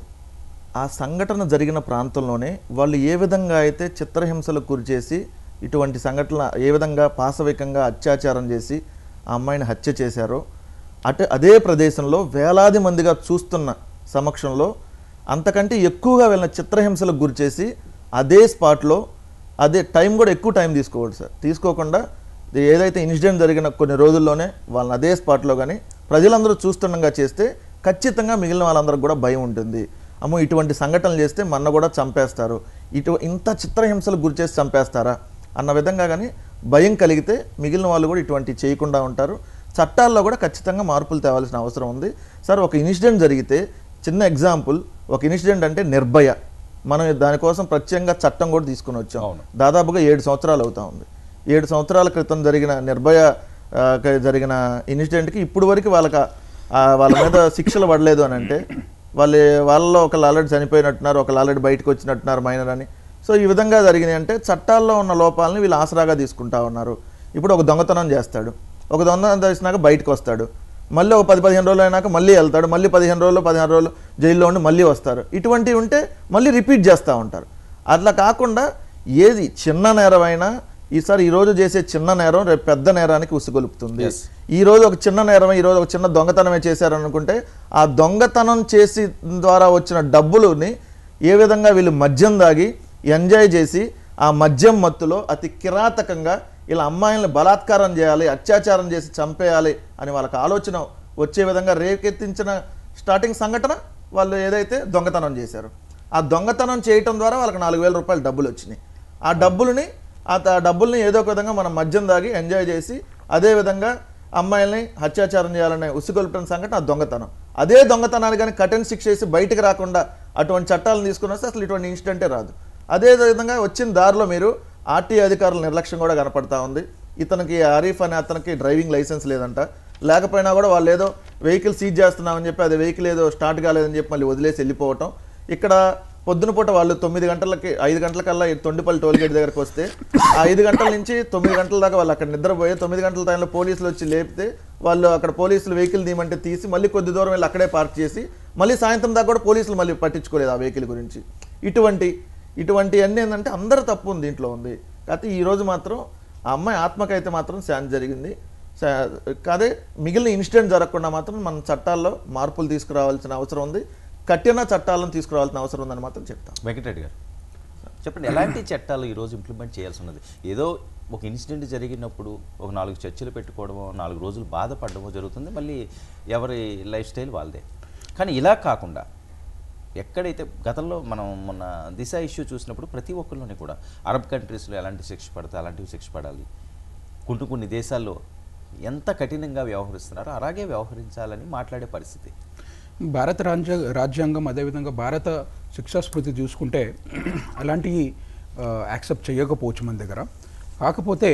ఆ సంఘటన జరిగిన ప్రాంతంలోనే వాళ్ళు ఏ విధంగా అయితే చిత్రహింసలకు గురి చేసి ఇటువంటి సంఘటన ఏ విధంగా పాశవికంగా అత్యాచారం చేసి ఆ అమ్మాయిని హత్య చేశారో అటు అదే ప్రదేశంలో వేలాది మందిగా చూస్తున్న సమక్షంలో అంతకంటే ఎక్కువగా వెళ్ళిన చిత్రహింసలకు గురి చేసి అదే స్పాట్లో అదే టైం కూడా ఎక్కువ టైం తీసుకోకూడదు సార్ తీసుకోకుండా ఇది ఏదైతే ఇన్సిడెంట్ జరిగిన కొన్ని రోజుల్లోనే వాళ్ళని అదే స్పాట్లో కానీ ప్రజలందరూ చూస్తుండగా చేస్తే ఖచ్చితంగా మిగిలిన వాళ్ళందరికీ కూడా భయం ఉంటుంది అమ్మో ఇటువంటి సంఘటనలు చేస్తే మన్న కూడా చంపేస్తారు ఇటు ఇంత చిత్రహింసలకు గురి చేసి చంపేస్తారా అన్న విధంగా కానీ భయం కలిగితే మిగిలిన వాళ్ళు కూడా ఇటువంటి చేయకుండా ఉంటారు చట్టాల్లో కూడా ఖచ్చితంగా మార్పులు తేవాల్సిన అవసరం ఉంది సార్ ఒక ఇన్సిడెంట్ జరిగితే చిన్న ఎగ్జాంపుల్ ఒక ఇన్సిడెంట్ అంటే నిర్భయ మనం దానికోసం ప్రత్యేకంగా చట్టం కూడా తీసుకుని వచ్చాం అవును. దాదాపుగా ఏడు సంవత్సరాలు అవుతా ఉంది ఏడు సంవత్సరాల క్రితం జరిగిన నిర్భయ ఆ, క- జరిగిన ఇన్సిడెంట్కి ఇప్పుడు వరకు వాళ్ళకి ఆ- ఆ, వాళ్ళ మీద శిక్షలు పడలేదు అని అంటే వాళ్ళు వాళ్ళలో ఒకళ్ళు ఆల్రెడీ చనిపోయినట్టున్నారు ఒకళ్ళు ఆల్రెడీ బయటకు వచ్చినట్టున్నారు మైనర్ అని సో ఈ విధంగా జరిగినాయి అంటే చట్టాల్లో ఉన్న లోపాలని వీళ్ళు ఆసరాగా తీసుకుంటా ఉన్నారు ఇప్పుడు ఒక దొంగతనం చేస్తాడు ఒక దొంగతనం చేసినాక బయటకు వస్తాడు మళ్ళీ ఒక పది పదిహేను రోజులు అయినాక మళ్ళీ వెళ్తాడు మళ్ళీ పదిహేను రోజులు పదిహేను రోజులు జైల్లో ఉండి మళ్ళీ వస్తారు ఇటువంటివి ఉంటే మళ్ళీ రిపీట్ చేస్తూ ఉంటారు అట్లా కాకుండా ఏది చిన్న నేరమైనా ఈసారి ఈ రోజు చేసే చిన్న నేరం రేపు పెద్ద నేరానికి ఉసుగొలుపుతుంది Yes. ఈ రోజు ఒక చిన్న నేరమే ఈ రోజు ఒక చిన్న దొంగతనమే చేశారనుకుంటే ఆ దొంగతనం చేసి ద్వారా వచ్చిన డబ్బులని ఏ విధంగా వీళ్ళు మద్యం దాగి ఎంజాయ్ చేసి ఆ మద్యం మత్తులో అతి కిరాతకంగా ఇలా అమ్మాయిల్ని బలాత్కారం చేయాలి అత్యాచారం చేసి చంపేయాలి అని వాళ్ళకి ఆలోచన వచ్చే విధంగా రేకెత్తించిన స్టార్టింగ్ సంఘటన వాళ్ళు ఏదైతే దొంగతనం చేశారు ఆ దొంగతనం చేయటం ద్వారా వాళ్ళకి నాలుగు వేల రూపాయలు డబ్బులు వచ్చినాయి ఆ డబ్బులని ఆ త- డబ్బుల్ని ఏదో ఒక విధంగా మనం మద్యం దాగి ఎంజాయ్ చేసి అదే విధంగా అమ్మాయిల్ని హత్యాచారం చేయాలనే ఉసుగొల్పడం సంఘటన ఆ దొంగతనం అదే దొంగతనాన్ని కానీ కఠిన శిక్ష చేసి బయటకు రాకుండా అటువంటి చట్టాలను తీసుకుని వస్తే అసలు ఇటువంటి ఇన్సిడెంటే రాదు అదే విధంగా వచ్చిన దారిలో మీరు ఆర్టీ అధికారుల నిర్లక్ష్యం కూడా కనపడతా ఉంది ఇతనికి ఆరీఫ్ అనే అతనికి డ్రైవింగ్ లైసెన్స్ లేదంట లేకపోయినా కూడా వాళ్ళు ఏదో వెహికల్ సీజ్ చేస్తున్నామని చెప్పి అది వెహికల్ ఏదో స్టార్ట్ కాలేదని చెప్పి మళ్ళీ వదిలేసి వెళ్ళిపోవటం ఇక్కడ పొద్దున పూట వాళ్ళు తొమ్మిది గంటలకి ఐదు గంటలకల్లా ఈ తొండిపల్లి టోల్ గేట్ దగ్గరకు వస్తే ఆ ఐదు గంటల నుంచి తొమ్మిది గంటల దాకా వాళ్ళు అక్కడ నిద్రపోయి తొమ్మిది గంటల టైంలో పోలీసులు వచ్చి లేపితే వాళ్ళు అక్కడ పోలీసులు వెహికల్ తీయమంటే తీసి మళ్ళీ కొద్ది దూరం వెళ్ళి అక్కడే పార్క్ చేసి మళ్ళీ సాయంత్రం దాకా కూడా పోలీసులు మళ్ళీ పట్టించుకోలేదు ఆ వెహికల్ గురించి ఇటువంటి ఇటువంటి అన్నీ ఏంటంటే అందరూ తప్పు ఉంది దీంట్లో ఉంది కాకపోతే ఈ రోజు మాత్రం ఆ అమ్మాయి ఆత్మకైతే మాత్రం శాంతి జరిగింది శా- అదే మిగిలిన ఇన్సిడెంట్ జరగకుండా మాత్రం మన చట్టాల్లో మార్పులు తీసుకురావాల్సిన అవసరం ఉంది కఠిన చట్టాలను తీసుకురావాల్సిన అవసరం ఉందని మాత్రం చెప్తాం వెంకటరెడ్డి గారు చెప్పండి ఎలాంటి చట్టాలు ఈరోజు ఇంప్లిమెంట్ చేయాల్సి ఉన్నది ఏదో ఒక ఇన్సిడెంట్ జరిగినప్పుడు ఒక నాలుగు చర్చలు పెట్టుకోవడమో నాలుగు రోజులు బాధపడడమో జరుగుతుంది మళ్ళీ ఎవరి లైఫ్ స్టైల్ వాళ్ళదే కానీ ఇలా కాకుండా ఎక్కడైతే గతంలో మనం మొన్న దిశ ఇష్యూ చూసినప్పుడు ప్రతి ఒక్కరిలోనే కూడా అరబ్ కంట్రీస్లో ఎలాంటి శిక్ష పడితే అలాంటివి శిక్ష పడాలి కొన్ని కొన్ని దేశాల్లో ఎంత కఠినంగా వ్యవహరిస్తున్నారో అలాగే వ్యవహరించాలని మాట్లాడే పరిస్థితి భారత రాజ్య రాజ్యాంగం అదేవిధంగా భారత శిక్షా స్మృతి చూసుకుంటే అలాంటివి యాక్సెప్ట్ చేయకపోవచ్చు మన దగ్గర కాకపోతే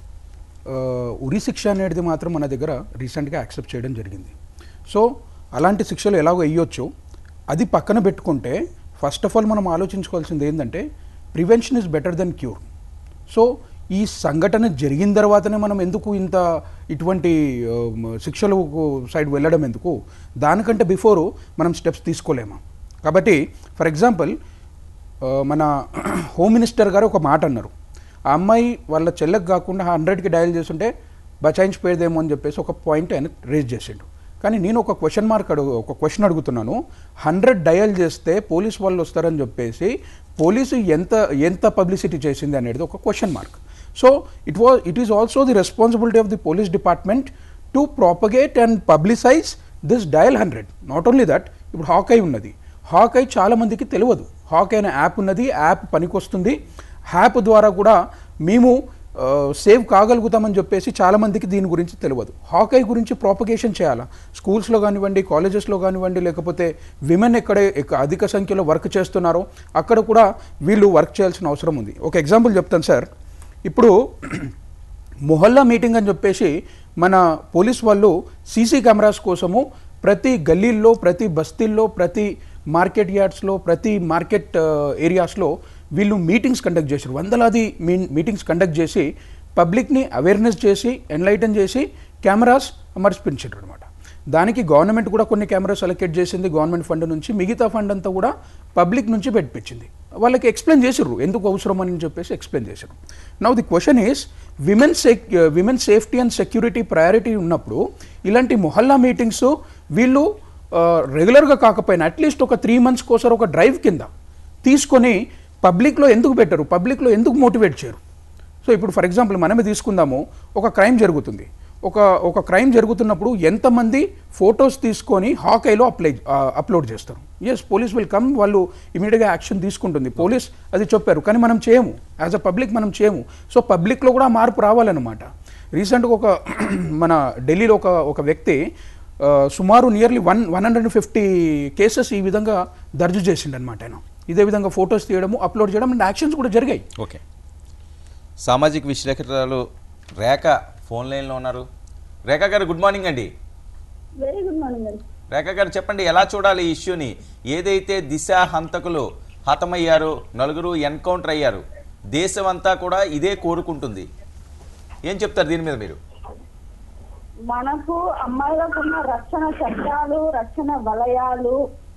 ఆ, ఉరి శిక్ష అనేది మాత్రం మన దగ్గర రీసెంట్గా యాక్సెప్ట్ చేయడం జరిగింది సో అలాంటి శిక్షలు ఎలాగో వేయొచ్చు అది పక్కన పెట్టుకుంటే ఫస్ట్ ఆఫ్ ఆల్ మనం ఆలోచించుకోవాల్సింది ఏంటంటే prevention is better then cure so ఈ సంఘటన జరిగిన తర్వాతనే మనం ఎందుకు ఇంత ఇటువంటి ఆ, మ- శిక్షలు సైడ్ వెళ్ళడం ఎందుకు దానికంటే బిఫోరు మనం స్టెప్స్ తీసుకోలేమా కాబట్టి ఫర్ ఎగ్జాంపుల్ ఆ, మన హోమ్ మినిస్టర్ గారు ఒక మాట అన్నారు ఆ అమ్మాయి వాళ్ళ చెల్లెకి కాకుండా హండ్రెడ్కి డయల్ చేస్తుంటే బచాయించిపోయేదేమో అని చెప్పేసి ఒక పాయింట్ ఆయన రేజ్ చేసిండు కానీ నేను ఒక క్వశ్చన్ మార్క్ అడుగు ఒక క్వశ్చన్ అడుగుతున్నాను హండ్రెడ్ డయల్ చేస్తే పోలీస్ వాళ్ళు వస్తారని చెప్పేసి పోలీసు ఎంత ఎంత పబ్లిసిటీ చేసింది అనేది ఒక question mark so it was it is also the responsibility of the police department to propagate and publicize this dial hundred not only that ఇప్పుడు హాకై ఉన్నది హాకై చాలా మందికి తెలియదు హాకై అనే యాప్ ఉన్నది యాప్ పనికొస్తుంది యాప్ ద్వారా కూడా మేము సేవ్ కాగలుగుతామని చెప్పేసి చాలా మందికి దీని గురించి తెలియదు హాకై గురించి ప్రాపగేషన్ చేయాలా స్కూల్స్లో కానివ్వండి కాలేజెస్లో కానివ్వండి లేకపోతే విమెన్ ఎక్కడ ఎక్క- అధిక సంఖ్యలో వర్క్ చేస్తున్నారో అక్కడ కూడా వీళ్ళు వర్క్ చేయాల్సిన అవసరం ఉంది ఒక ఎగ్జాంపుల్ చెప్తాను సార్ ఇప్పుడు మొహల్లా మీటింగ్ అని చెప్పేసి మన పోలీస్ వాళ్ళు సీసీ కెమెరాస్ కోసము ప్రతి గల్లీల్లో ప్రతి బస్తీల్లో ప్రతి మార్కెట్ యార్డ్స్లో ప్రతి మార్కెట్ ఏరియాస్లో వీళ్ళు మీటింగ్స్ కండక్ట్ చేశారు వందలాది మీ మీటింగ్స్ కండక్ట్ చేసి పబ్లిక్ని అవేర్నెస్ చేసి ఎన్లైటన్ చేసి కెమెరాస్ అమర్చిపించారు అనమాట దానికి గవర్నమెంట్ కూడా కొన్ని కెమెరాస్ అలొకేట్ చేసింది గవర్నమెంట్ ఫండ్ నుంచి మిగతా ఫండ్ అంతా కూడా పబ్లిక్ నుంచి పెట్టించింది వాళ్ళకి ఎక్స్ప్లెయిన్ చేసిర్రు ఎందుకు అవసరం అని చెప్పేసి ఎక్స్ప్లెయిన్ చేశారు now the question is women sec women safety and security priority ఉన్నప్పుడు ఇలాంటి మొహల్లా మీటింగ్స్ వీళ్ళు రెగ్యులర్గా కాకపోయినా అట్లీస్ట్ ఒక త్రీ మంత్స్ కోసం ఒక డ్రైవ్ కింద తీసుకొని పబ్లిక్లో ఎందుకు పెట్టరు పబ్లిక్లో ఎందుకు మోటివేట్ చేయరు సో ఇప్పుడు ఫర్ ఎగ్జాంపుల్ మనమే తీసుకుందాము ఒక క్రైమ్ జరుగుతుంది ఒక ఒక క్రైమ్ జరుగుతున్నప్పుడు ఎంతమంది ఫొటోస్ తీసుకొని హాకైలో అప్లై అప్లోడ్ చేస్తారు ఎస్ పోలీస్ విల్ కమ్ వాళ్ళు ఇమీడియట్గా యాక్షన్ తీసుకుంటుంది పోలీస్ అది చెప్పారు కానీ మనం చేయము యాజ్ అ పబ్లిక్ మనం చేయము సో పబ్లిక్లో కూడా మార్పు రావాలన్నమాట రీసెంట్గా ఒక మన ఢిల్లీలో ఒక ఒక వ్యక్తి ఆ, సుమారు nearly one one hundred fifty cases ఈ విధంగా దర్జు చేసిండు అనమాట ఆయన ఇదే విధంగా ఫొటోస్ తీయడము అప్లోడ్ చేయడం అండ్ యాక్షన్స్ కూడా జరిగాయి ఓకే సామాజిక విశ్లేషకురాలు రేఖ ఫోన్ లైన్లో ఉన్నారు రేఖ గారు గుడ్ మార్నింగ్ అండి వెరీ గుడ్ మార్నింగ్ అండి రేఖ గారు చెప్పండి ఎలా చూడాలి ఈ ఇష్యూని ఏదైతే దిశ హంతకులు హతమయ్యారు నలుగురు ఎన్కౌంటర్ అయ్యారు దేశం అంతా కూడా ఇదే కోరుకుంటుంది ఏం చెప్తారు దీని మీద మీరు మనకు అమ్మాయిలకు ఉన్న రక్షణ చట్టాలు రక్షణ వలయాలు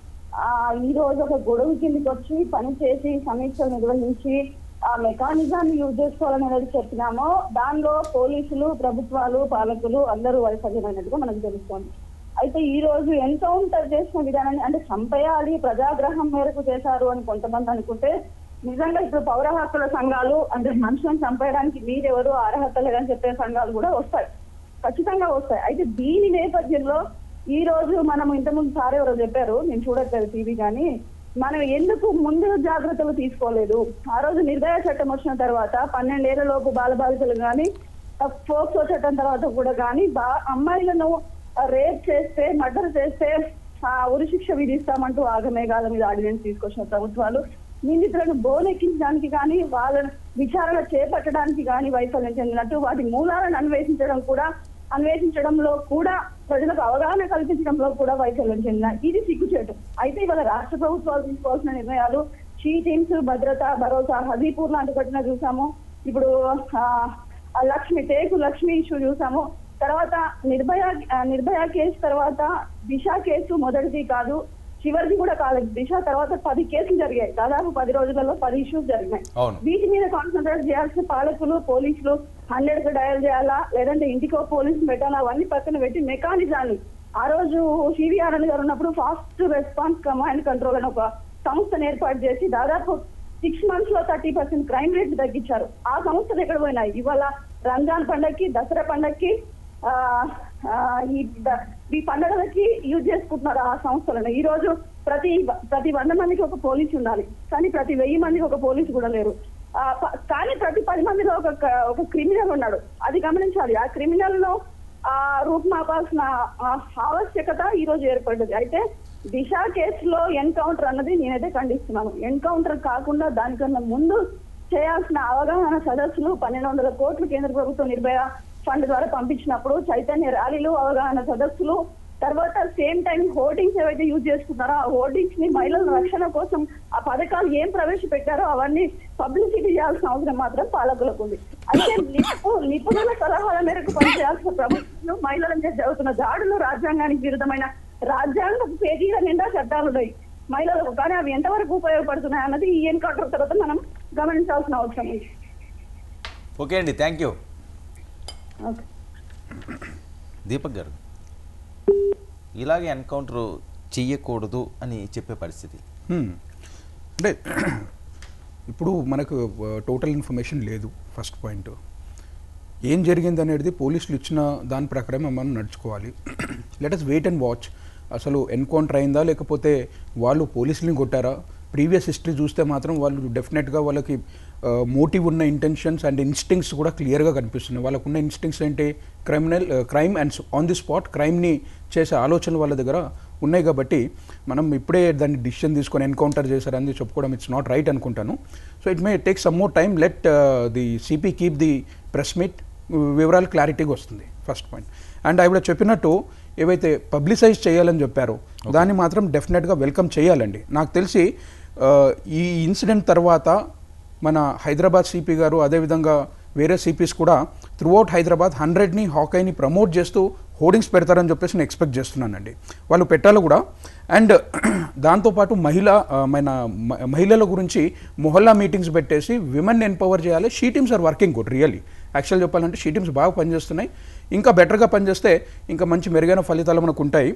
ఆ ఈ రోజు ఒక గొడవ కిందకి వచ్చి పని చేసి సమీక్షలు నిర్వహించి ఆ మెకానిజాన్ని యూజ్ చేసుకోవాలని ఏదైతే చెప్పినామో దానిలో పోలీసులు ప్రభుత్వాలు పాలకులు అందరూ వైఫల్యమైనట్టుగా మనకు తెలుస్తోంది అయితే ఈ రోజు ఎన్కౌంటర్ చేసిన విధానాన్ని అంటే చంపేయాలి ప్రజాగ్రహం మేరకు చేశారు అని కొంతమంది అనుకుంటే నిజంగా ఇప్పుడు పౌర హక్కుల సంఘాలు అంటే మనుషులను చంపేయడానికి మీరెవరు అర్హత లేదని చెప్పే సంఘాలు కూడా వస్తాయి ఖచ్చితంగా వస్తాయి అయితే దీని నేపథ్యంలో ఈ రోజు మనం ఇంతకుముందు సార్ ఎవరో చెప్పారు నేను చూడట్లేదు టీవీ కానీ మనం ఎందుకు ముందు జాగ్రత్తలు తీసుకోలేదు ఆ రోజు నిర్భయ చట్టం వచ్చిన తర్వాత పన్నెండేళ్ల లోపు బాలబాలికలు కానీ ఫోక్సో చట్టం తర్వాత కూడా కానీ బా అమ్మాయిలను రేప్ చేస్తే మర్డర్ చేస్తే ఆ ఉరి శిక్ష విధిస్తామంటూ ఆగమేఘాల మీద ఆర్డినెన్స్ తీసుకొచ్చిన ప్రభుత్వాలు నిందితులను బోనెక్కించడానికి కానీ వాళ్ళను విచారణ చేపట్టడానికి కానీ వైఫల్యం చెందినట్టు వాటి మూలాలను అన్వేషించడం కూడా అన్వేషించడంలో కూడా ప్రజలకు అవగాహన కల్పించడంలో కూడా వైఫల్యం చెందిన ఇది సిగ్గుచేటు అయితే ఇవాళ రాష్ట్ర ప్రభుత్వాలు తీసుకోవాల్సిన నిర్ణయాలు షీ టీమ్స్ భద్రత భరోసా హజీపూర్ లాంటి ఘటన చూసాము ఇప్పుడు ఆ, ఆ లక్ష్మి టేకు లక్ష్మి ఇష్యూ చూసాము తర్వాత నిర్భయ ఆ, నిర్భయ కేసు తర్వాత దిశ కేసు మొదటిది కాదు చివరిది కూడా కాలేదు దిశ తర్వాత పది కేసులు జరిగాయి దాదాపు పది రోజులలో పది ఇష్యూస్ జరిగినాయి అవును. వీటి మీద కాన్సన్ట్రేట్ చేయాల్సిన పాలకులు పోలీసులు హండ్రెడ్ కు డయల్ చేయాలా లేదంటే ఇంటికో పోలీసు పెట్టాలా అవన్నీ పక్కన పెట్టి మెకానిజాన్ని ఆ రోజు సివిఆర్ గారు ఉన్నప్పుడు ఫాస్ట్ రెస్పాన్స్ కమాండ్ కంట్రోల్ అని ఒక సంస్థను ఏర్పాటు చేసి దాదాపు సిక్స్ మంత్స్ లో థర్టీ పర్సెంట్ క్రైమ్ రేట్ తగ్గించారు ఆ సంస్థలు ఎక్కడ పోయినాయి ఇవాళ రంజాన్ పండగకి దసరా పండగకి ఆ, ఆ, ఈ ద- ఈ పండుగలకి యూజ్ చేసుకుంటున్నారు ఆ సంస్థలను ఈ రోజు ప్రతి ప్రతి వంద మందికి ఒక పోలీస్ ఉండాలి కానీ ప్రతి వెయ్యి మందికి ఒక పోలీసు కూడా లేరు ఆ, ప- కానీ ప్రతి పది మందిలో ఒక క- ఒక క్రిమినల్ ఉన్నాడు అది గమనించాలి ఆ క్రిమినల్ లో ఆ రూపుమాపాల్సిన ఆ ఆవశ్యకత ఈ రోజు ఏర్పడ్డది అయితే దిశ కేసులో ఎన్కౌంటర్ అన్నది నేనైతే ఖండిస్తున్నాను ఎన్కౌంటర్ కాకుండా దానికన్నా ముందు చేయాల్సిన అవగాహన సదస్సులు పన్నెండు వందల కోట్లు కేంద్ర ప్రభుత్వం నిర్భయ ఫండ్ ద్వారా పంపించినప్పుడు చైతన్య ర్యాలీలు అవగాహన సదస్సులు తర్వాత సేమ్ టైం హోర్డింగ్స్ ఏవైతే యూజ్ చేసుకున్నారో ఆ హోర్డింగ్స్ ని మహిళల రక్షణ కోసం ఆ పథకాలు ఏం ప్రవేశపెట్టారో అవన్నీ పబ్లిసిటీ చేయాల్సిన అవసరం మాత్రం పాలకులకు ఉంది అయితే నిపు నిపుణుల సలహాల మేరకు పనిచేయాల్సిన ప్రభుత్వం మహిళల మీద జరుగుతున్న దాడులు రాజ్యాంగానికి విరుద్ధమైన రాజ్యాంగ పేజీల నిండా చట్టాలు ఉన్నాయి మహిళలకు కానీ అవి ఎంతవరకు ఉపయోగపడుతున్నాయి అన్నది ఈ ఎన్కౌంటర్ తర్వాత మనం గమనించాల్సిన అవసరం ఉంది ఓకే అండి థ్యాంక్ యూ ఓకే దీపక్ గారు ఇలాగే ఎన్కౌంటర్ చెయ్యకూడదు అని చెప్పే పరిస్థితి హ్మ్. అంటే ఇప్పుడు మనకు టోటల్ ఇన్ఫర్మేషన్ లేదు ఫస్ట్ పాయింట్ ఏం జరిగింది అనేది పోలీసులు ఇచ్చిన దాని ప్రకారం మనం నడుచుకోవాలి let us wait and watch అసలు ఎన్కౌంటర్ అయిందా లేకపోతే వాళ్ళు పోలీసులని కొట్టారా ప్రీవియస్ హిస్టరీ చూస్తే మాత్రం వాళ్ళు డెఫినెట్గా వాళ్ళకి మోటివ్ ఉన్న ఇంటెన్షన్స్ అండ్ ఇన్స్టింగ్స్ కూడా క్లియర్గా కనిపిస్తున్నాయి వాళ్ళకు ఉన్న ఇన్స్టింగ్స్ ఏంటి criminal crime and on the spot క్రైమ్ని చేసే ఆలోచనలు వాళ్ళ దగ్గర ఉన్నాయి కాబట్టి మనం ఇప్పుడే దాన్ని డిసిషన్ తీసుకొని ఎన్కౌంటర్ చేశారని చెప్పుకోవడం ఇట్స్ నాట్ రైట్ అనుకుంటాను so it may take some more time let the CP keep the press meet వివరాలు క్లారిటీగా వస్తుంది ఫస్ట్ పాయింట్ అండ్ ఆవిడ చెప్పినట్టు ఏవైతే పబ్లిసైజ్ చేయాలని చెప్పారో దాన్ని మాత్రం డెఫినెట్గా వెల్కమ్ చేయాలండి నాకు తెలిసి ఆ, ఈ ఇన్సిడెంట్ తర్వాత మన హైదరాబాద్ సిపి గారు అదేవిధంగా వేరే సిపిస్ కూడా త్రూఅవుట్ హైదరాబాద్ హండ్రెడ్ని హాకైని ప్రమోట్ చేస్తూ హోర్డింగ్స్ పెడతారని చెప్పేసి నేను ఎక్స్పెక్ట్ చేస్తున్నానండి వాళ్ళు పెట్టాలి కూడా అండ్ దాంతోపాటు మహిళ ఆ, మన మ- మహిళల గురించి మొహల్లా మీటింగ్స్ పెట్టేసి విమెన్ ఎంపవర్ చేయాలి she teams are working good really actual చెప్పాలంటే షీ టీమ్స్ బాగా పనిచేస్తున్నాయి ఇంకా బెటర్గా పనిచేస్తే ఇంకా మంచి మెరుగైన ఫలితాలు మనకు ఉంటాయి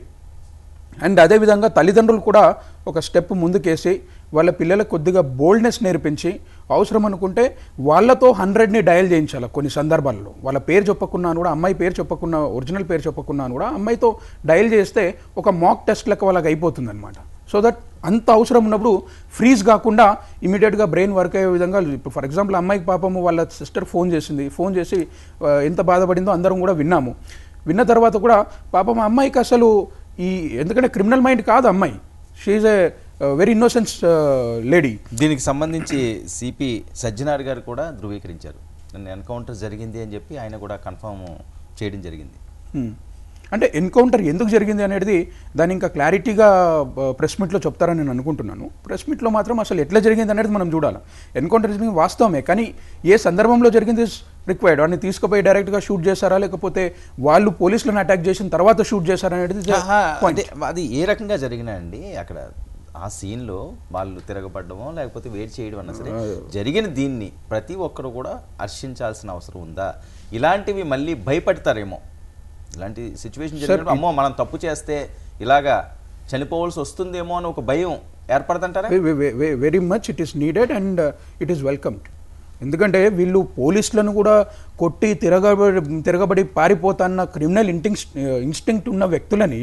అండ్ అదేవిధంగా తల్లిదండ్రులు కూడా ఒక స్టెప్ ముందుకేసి వాళ్ళ పిల్లలకు కొద్దిగా బోల్డ్నెస్ నేర్పించి అవసరం అనుకుంటే వాళ్ళతో హండ్రెడ్ని డయల్ చేయించాలి కొన్ని సందర్భాల్లో వాళ్ళ పేరు చెప్పకున్నాను కూడా అమ్మాయి పేరు చెప్పకున్నా ఒరిజినల్ పేరు చెప్పకున్నాను కూడా అమ్మాయితో డయల్ చేస్తే ఒక మాక్ టెస్ట్ లెక్క వాళ్ళకి అయిపోతుంది అనమాట సో దట్ అంత అవసరం ఉన్నప్పుడు ఫ్రీజ్ కాకుండా ఇమీడియట్గా బ్రెయిన్ వర్క్ అయ్యే విధంగా ఇప్పుడు ఫర్ ఎగ్జాంపుల్ అమ్మాయికి పాపము వాళ్ళ సిస్టర్ ఫోన్ చేసింది ఫోన్ చేసి ఆ, ఎంత బాధపడిందో అందరం కూడా విన్నాము విన్న తర్వాత కూడా పాపం ఆ అమ్మాయికి అసలు ఈ ఎందుకంటే క్రిమినల్ మైండ్ కాదు అమ్మాయి she a very innocence lady దీనికి సంబంధించి సిపి సజ్జనార్ గారు కూడా ధృవీకరించారు నన్ను ఎన్కౌంటర్ జరిగింది అని చెప్పి ఆయన కూడా కన్ఫర్మ్ చేయడం జరిగింది Hmm. అంటే ఎన్కౌంటర్ ఎందుకు జరిగింది అనేది దాన్ని ఇంకా క్లారిటీగా ప్రెస్ మీట్లో చెప్తారని నేను అనుకుంటున్నాను ప్రెస్ మీట్లో మాత్రం అసలు ఎట్లా జరిగింది అనేది మనం చూడాలి ఎన్కౌంటర్ జరిగింది వాస్తవమే కానీ ఏ సందర్భంలో జరిగింది రిక్వైర్డ్ వాడిని తీసుకుపోయి డైరెక్ట్గా షూట్ చేశారా లేకపోతే వాళ్ళు పోలీసులను అటాక్ చేసిన తర్వాత షూట్ చేశారా అనేది ఆహా, point. అంటే అది ఏ రకంగా జరిగినా అండి అక్కడ ఆ సీన్లో వాళ్ళు తిరగబడ్డమో లేకపోతే వేడి చేయడం అన్నా సరే జరిగిన దీన్ని ప్రతి ఒక్కరు కూడా హర్షించాల్సిన అవసరం ఉందా ఇలాంటివి మళ్ళీ భయపడతారేమో ఇలాంటి సిచ్యువేషన్ జరిగినప్పుడు అమ్మో మనం తప్పు చేస్తే ఇలాగా చనిపోవాల్సి వస్తుందేమో అని ఒక భయం ఏర్పడదంటారా very much it is needed and it is welcomed ఎందుకంటే వీళ్ళు పోలీసులను కూడా కొట్టి తిరగబడి తిరగబడి పారిపోతాన్న క్రిమినల్ ఇంటింగ్ ఇన్స్టింక్ట్ ఉన్న వ్యక్తులని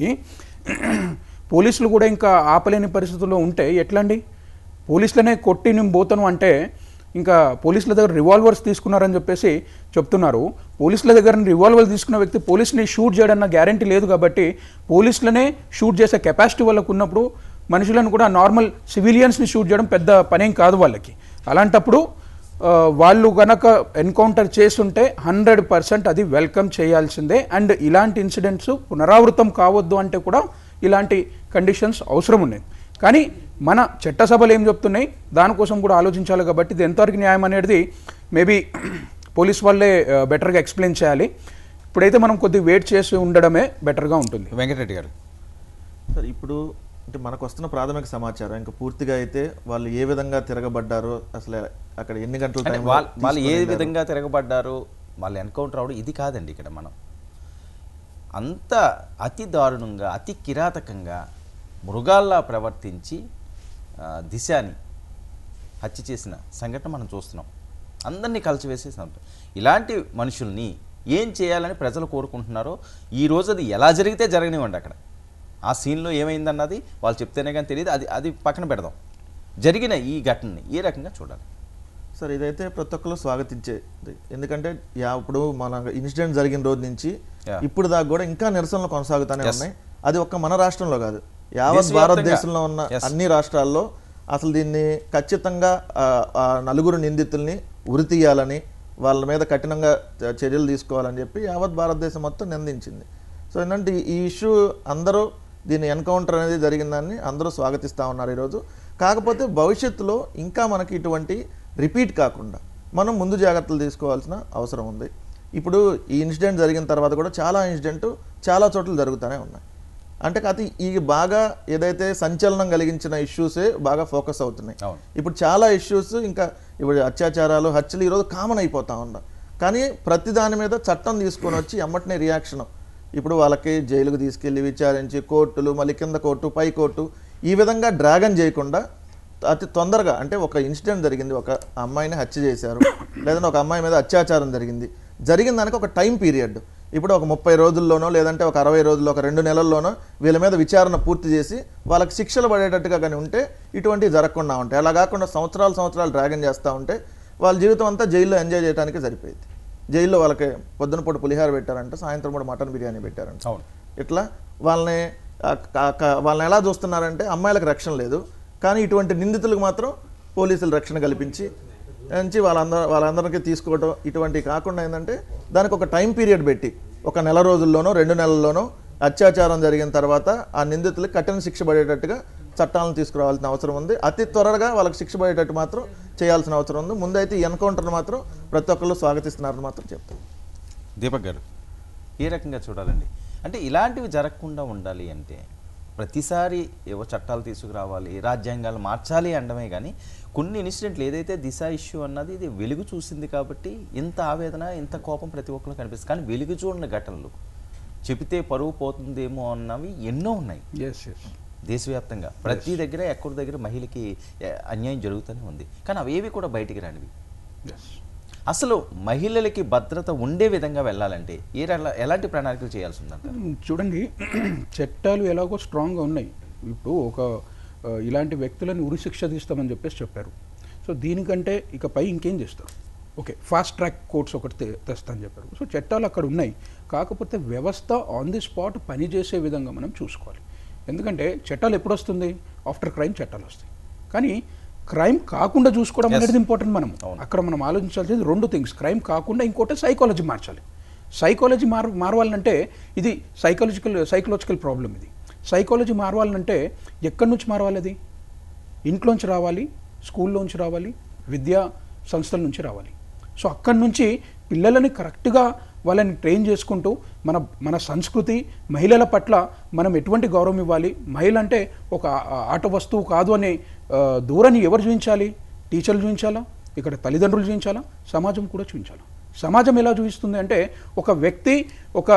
పోలీసులు కూడా ఇంకా ఆపలేని పరిస్థితుల్లో ఉంటే ఎట్లా అండి పోలీసులనే కొట్టి నేను పోతాను అంటే ఇంకా పోలీసుల దగ్గర రివాల్వర్స్ తీసుకున్నారని చెప్పేసి చెప్తున్నారు పోలీసుల దగ్గర రివాల్వర్ తీసుకున్న వ్యక్తి పోలీసుని షూట్ చేయడన్న గ్యారంటీ లేదు కాబట్టి పోలీసులనే షూట్ చేసే కెపాసిటీ వాళ్ళకు ఉన్నప్పుడు మనుషులను కూడా నార్మల్ సివిలియన్స్ని షూట్ చేయడం పెద్ద పనేం కాదు వాళ్ళకి అలాంటప్పుడు ఆ, వాళ్ళు గనక ఎన్కౌంటర్ చేస్తుంటే హండ్రెడ్ పర్సెంట్ అది వెల్కమ్ చేయాల్సిందే అండ్ ఇలాంటి ఇన్సిడెంట్స్ పునరావృతం కావద్దు అంటే కూడా ఇలాంటి కండిషన్స్ అవసరం ఉన్నాయి కానీ మన చట్టసభలు ఏం చెప్తున్నాయి దానికోసం కూడా ఆలోచించాలి కాబట్టి ఇది ఎంతవరకు న్యాయం అనేది మేబీ పోలీస్ వాళ్ళే బెటర్గా ఎక్స్ప్లెయిన్ చేయాలి ఇప్పుడైతే మనం కొద్దిగా వెయిట్ చేసి ఉండడమే బెటర్గా ఉంటుంది వెంకటరెడ్డి గారు సార్ ఇప్పుడు అంటే మనకు వస్తున్న ప్రాథమిక సమాచారం ఇంకా పూర్తిగా అయితే వాళ్ళు ఏ విధంగా తిరగబడ్డారో అసలు అక్కడ ఎన్ని గంటల అంటే టైం వాళ్ళు వాళ్ళు ఏ విధంగా తిరగబడ్డారు వాళ్ళు ఎన్కౌంటర్ అవడం ఇది కాదండి ఇక్కడ మనం అంత అతి దారుణంగా అతి కిరాతకంగా మృగాల్లా ప్రవర్తించి ఆ, దిశాని హత్య చేసిన సంఘటన మనం చూస్తున్నాం అందరినీ కలిసివేసే సంఘటన ఇలాంటి మనుషుల్ని ఏం చేయాలని ప్రజలు కోరుకుంటున్నారో ఈ రోజు అది ఎలా జరిగితే జరగనివ్వండి అక్కడ ఆ సీన్లో ఏమైందన్నది వాళ్ళు చెప్తేనే కానీ తెలియదు అది అది పక్కన పెడదాం జరిగిన ఈ ఘటనని ఏ రకంగా చూడాలి సార్ ఇదైతే ప్రతి ఒక్కరు స్వాగతించేది ఎందుకంటే యా ఇప్పుడు మన ఇన్సిడెంట్ జరిగిన రోజు నుంచి Yeah. ఇప్పుడు దాకా కూడా ఇంకా నిరసనలు కొనసాగుతూనే Yes. ఉన్నాయి అది ఒక్క మన రాష్ట్రంలో కాదు యావత్ దేశవ్యాప్తంగా. భారతదేశంలో ఉన్న Yes. అన్ని రాష్ట్రాల్లో అసలు దీన్ని ఖచ్చితంగా ఆ, ఆ నలుగురు నిందితుల్ని ఉరి తీయాలని వాళ్ళ మీద కఠినంగా చ- చర్యలు తీసుకోవాలని చెప్పి యావత్ భారతదేశం మొత్తం నిందించింది సో ఏంటంటే ఈ- ఈ ఇష్యూ అందరూ దీని ఎన్కౌంటర్ అనేది జరిగిందని అందరూ స్వాగతిస్తూ ఉన్నారు ఈరోజు కాకపోతే భవిష్యత్తులో ఇంకా మనకి ఇటువంటి రిపీట్ కాకుండా మనం ముందు జాగ్రత్తలు తీసుకోవాల్సిన అవసరం ఉంది ఇప్పుడు ఈ ఇన్సిడెంట్ జరిగిన తర్వాత కూడా చాలా ఇన్సిడెంట్ చాలా చోట్ల జరుగుతూనే ఉన్నాయి అంటే కాదు ఈ బాగా ఏదైతే సంచలనం కలిగించిన ఇష్యూసే బాగా ఫోకస్ అవుతున్నాయి అవును. ఇప్పుడు చాలా ఇష్యూస్ ఇంకా ఇప్పుడు అత్యాచారాలు హత్యలు ఈరోజు కామన్ అయిపోతా ఉన్నా కానీ ప్రతి దాని మీద చట్టం తీసుకొని వచ్చి ఎమ్మటనే రియాక్షన్ ఇప్పుడు వాళ్ళకి జైలుకు తీసుకెళ్లి విచారించి కోర్టులు మళ్ళీ కింద కోర్టు పై కోర్టు ఈ విధంగా డ్రాగన్ చేయకుండా అతి తొందరగా అంటే ఒక ఇన్సిడెంట్ జరిగింది ఒక అమ్మాయిని హత్య చేశారు లేదంటే ఒక అమ్మాయి మీద అత్యాచారం జరిగింది జరిగిన దానికి ఒక టైం పీరియడ్ ఇప్పుడు ఒక ముప్పై రోజుల్లోనో లేదంటే ఒక అరవై రోజుల్లో ఒక రెండు నెలల్లోనో వీళ్ళ మీద విచారణ పూర్తి చేసి వాళ్ళకి శిక్షలు పడేటట్టుగా కానీ ఉంటే ఇటువంటివి జరగకుండా ఉంటాయి అలా కాకుండా సంవత్సరాలు సంవత్సరాలు డ్రాగన్ చేస్తూ ఉంటే వాళ్ళ జీవితం అంతా జైల్లో ఎంజాయ్ చేయడానికి సరిపోయింది జైల్లో వాళ్ళకి పొద్దున పూట పులిహార పెట్టారంట సాయంత్రం పూట మటన్ బిర్యానీ పెట్టారంట అవును ఇట్లా వాళ్ళని ఆ, క- క- వాళ్ళని ఎలా చూస్తున్నారంటే అమ్మాయిలకు రక్షణ లేదు కానీ ఇటువంటి నిందితులకు మాత్రం పోలీసులు రక్షణ కల్పించి నుంచి వాళ్ళందరూ వాళ్ళందరికీ తీసుకోవడం ఇటువంటివి కాకుండా ఏంటంటే దానికి ఒక టైం పీరియడ్ పెట్టి ఒక నెల రోజుల్లోనో రెండు నెలల్లోనో అత్యాచారం జరిగిన తర్వాత ఆ నిందితులకు కఠిన శిక్ష పడేటట్టుగా చట్టాలను తీసుకురావాల్సిన అవసరం ఉంది అతి త్వరగా వాళ్ళకి శిక్ష పడేటట్టు మాత్రం చేయాల్సిన అవసరం ఉంది ముందైతే ఈ ఎన్కౌంటర్ను మాత్రం ప్రతి ఒక్కళ్ళు స్వాగతిస్తున్నారని మాత్రం చెప్తాను దీపక్ గారు ఏ రకంగా చూడాలండి అంటే ఇలాంటివి జరగకుండా ఉండాలి అంటే ప్రతిసారి ఏవో చట్టాలు తీసుకురావాలి రాజ్యాంగాలు మార్చాలి అనడమే కానీ కొన్ని ఇన్సిడెంట్లు ఏదైతే దిశ ఇష్యూ అన్నది ఇది వెలుగు చూసింది కాబట్టి ఇంత ఆవేదన ఇంత కోపం ప్రతి ఒక్కరు కనిపిస్తుంది కానీ వెలుగు చూడని ఘటనలు చెబితే పరువు పోతుందేమో అన్నవి ఎన్నో ఉన్నాయి ఎస్ ఎస్ దేశవ్యాప్తంగా ప్రతి దగ్గర ఎక్కడి దగ్గర మహిళకి ఏ, అన్యాయం జరుగుతూనే ఉంది కానీ అవేవి కూడా బయటికి రానివి ఎస్ అసలు మహిళలకి భద్రత ఉండే విధంగా వెళ్ళాలంటే ఏ రల- ఎలాంటి ప్రణాళికలు చేయాల్సి ఉందంటారు చూడండి చట్టాలు ఎలాగో స్ట్రాంగ్గా ఉన్నాయి ఇప్పుడు ఒక ఆ, ఇలాంటి వ్యక్తులను ఉరిశిక్ష తీస్తామని చెప్పేసి చెప్పారు సో దీనికంటే ఇకపై ఇంకేం చేస్తారు ఓకే ఫాస్ట్ ట్రాక్ కోర్ట్స్ ఒకటి తె- తెస్తామని చెప్పారు సో చట్టాలు అక్కడ ఉన్నాయి కాకపోతే వ్యవస్థ ఆన్ ది స్పాట్ పనిచేసే విధంగా మనం చూసుకోవాలి ఎందుకంటే చట్టాలు ఎప్పుడు వస్తుంది ఆఫ్టర్ క్రైమ్ చట్టాలు వస్తాయి కానీ క్రైమ్ కాకుండా చూసుకోవడం Yes. అనేది ఇంపార్టెంట్ మనం అవును. అక్కడ మనం ఆలోచించాల్సింది రెండు థింగ్స్ క్రైమ్ కాకుండా ఇంకోటి సైకాలజీ మార్చాలి సైకాలజీ మార్ మారవాలంటే ఇది సైకాలజికల్ సైకలాజికల్ ప్రాబ్లం ఇది సైకాలజీ మారవాలంటే ఎక్కడి నుంచి మారవాలి అది ఇంట్లోంచి రావాలి స్కూల్లోంచి రావాలి విద్యా సంస్థల నుంచి రావాలి సో అక్కడి నుంచి పిల్లలని కరెక్ట్గా వాళ్ళని ట్రైన్ చేసుకుంటూ మన మన సంస్కృతి మహిళల పట్ల మనం ఎటువంటి గౌరవం ఇవ్వాలి మహిళ అంటే ఒక ఆ- ఆట వస్తువు కాదు అనే ఆ, దూరాన్ని ఎవరు చూపించాలి టీచర్లు చూపించాలా ఇక్కడ తల్లిదండ్రులు చూపించాలా సమాజం కూడా చూపించాలా సమాజం ఎలా చూపిస్తుంది అంటే ఒక వ్యక్తి ఒక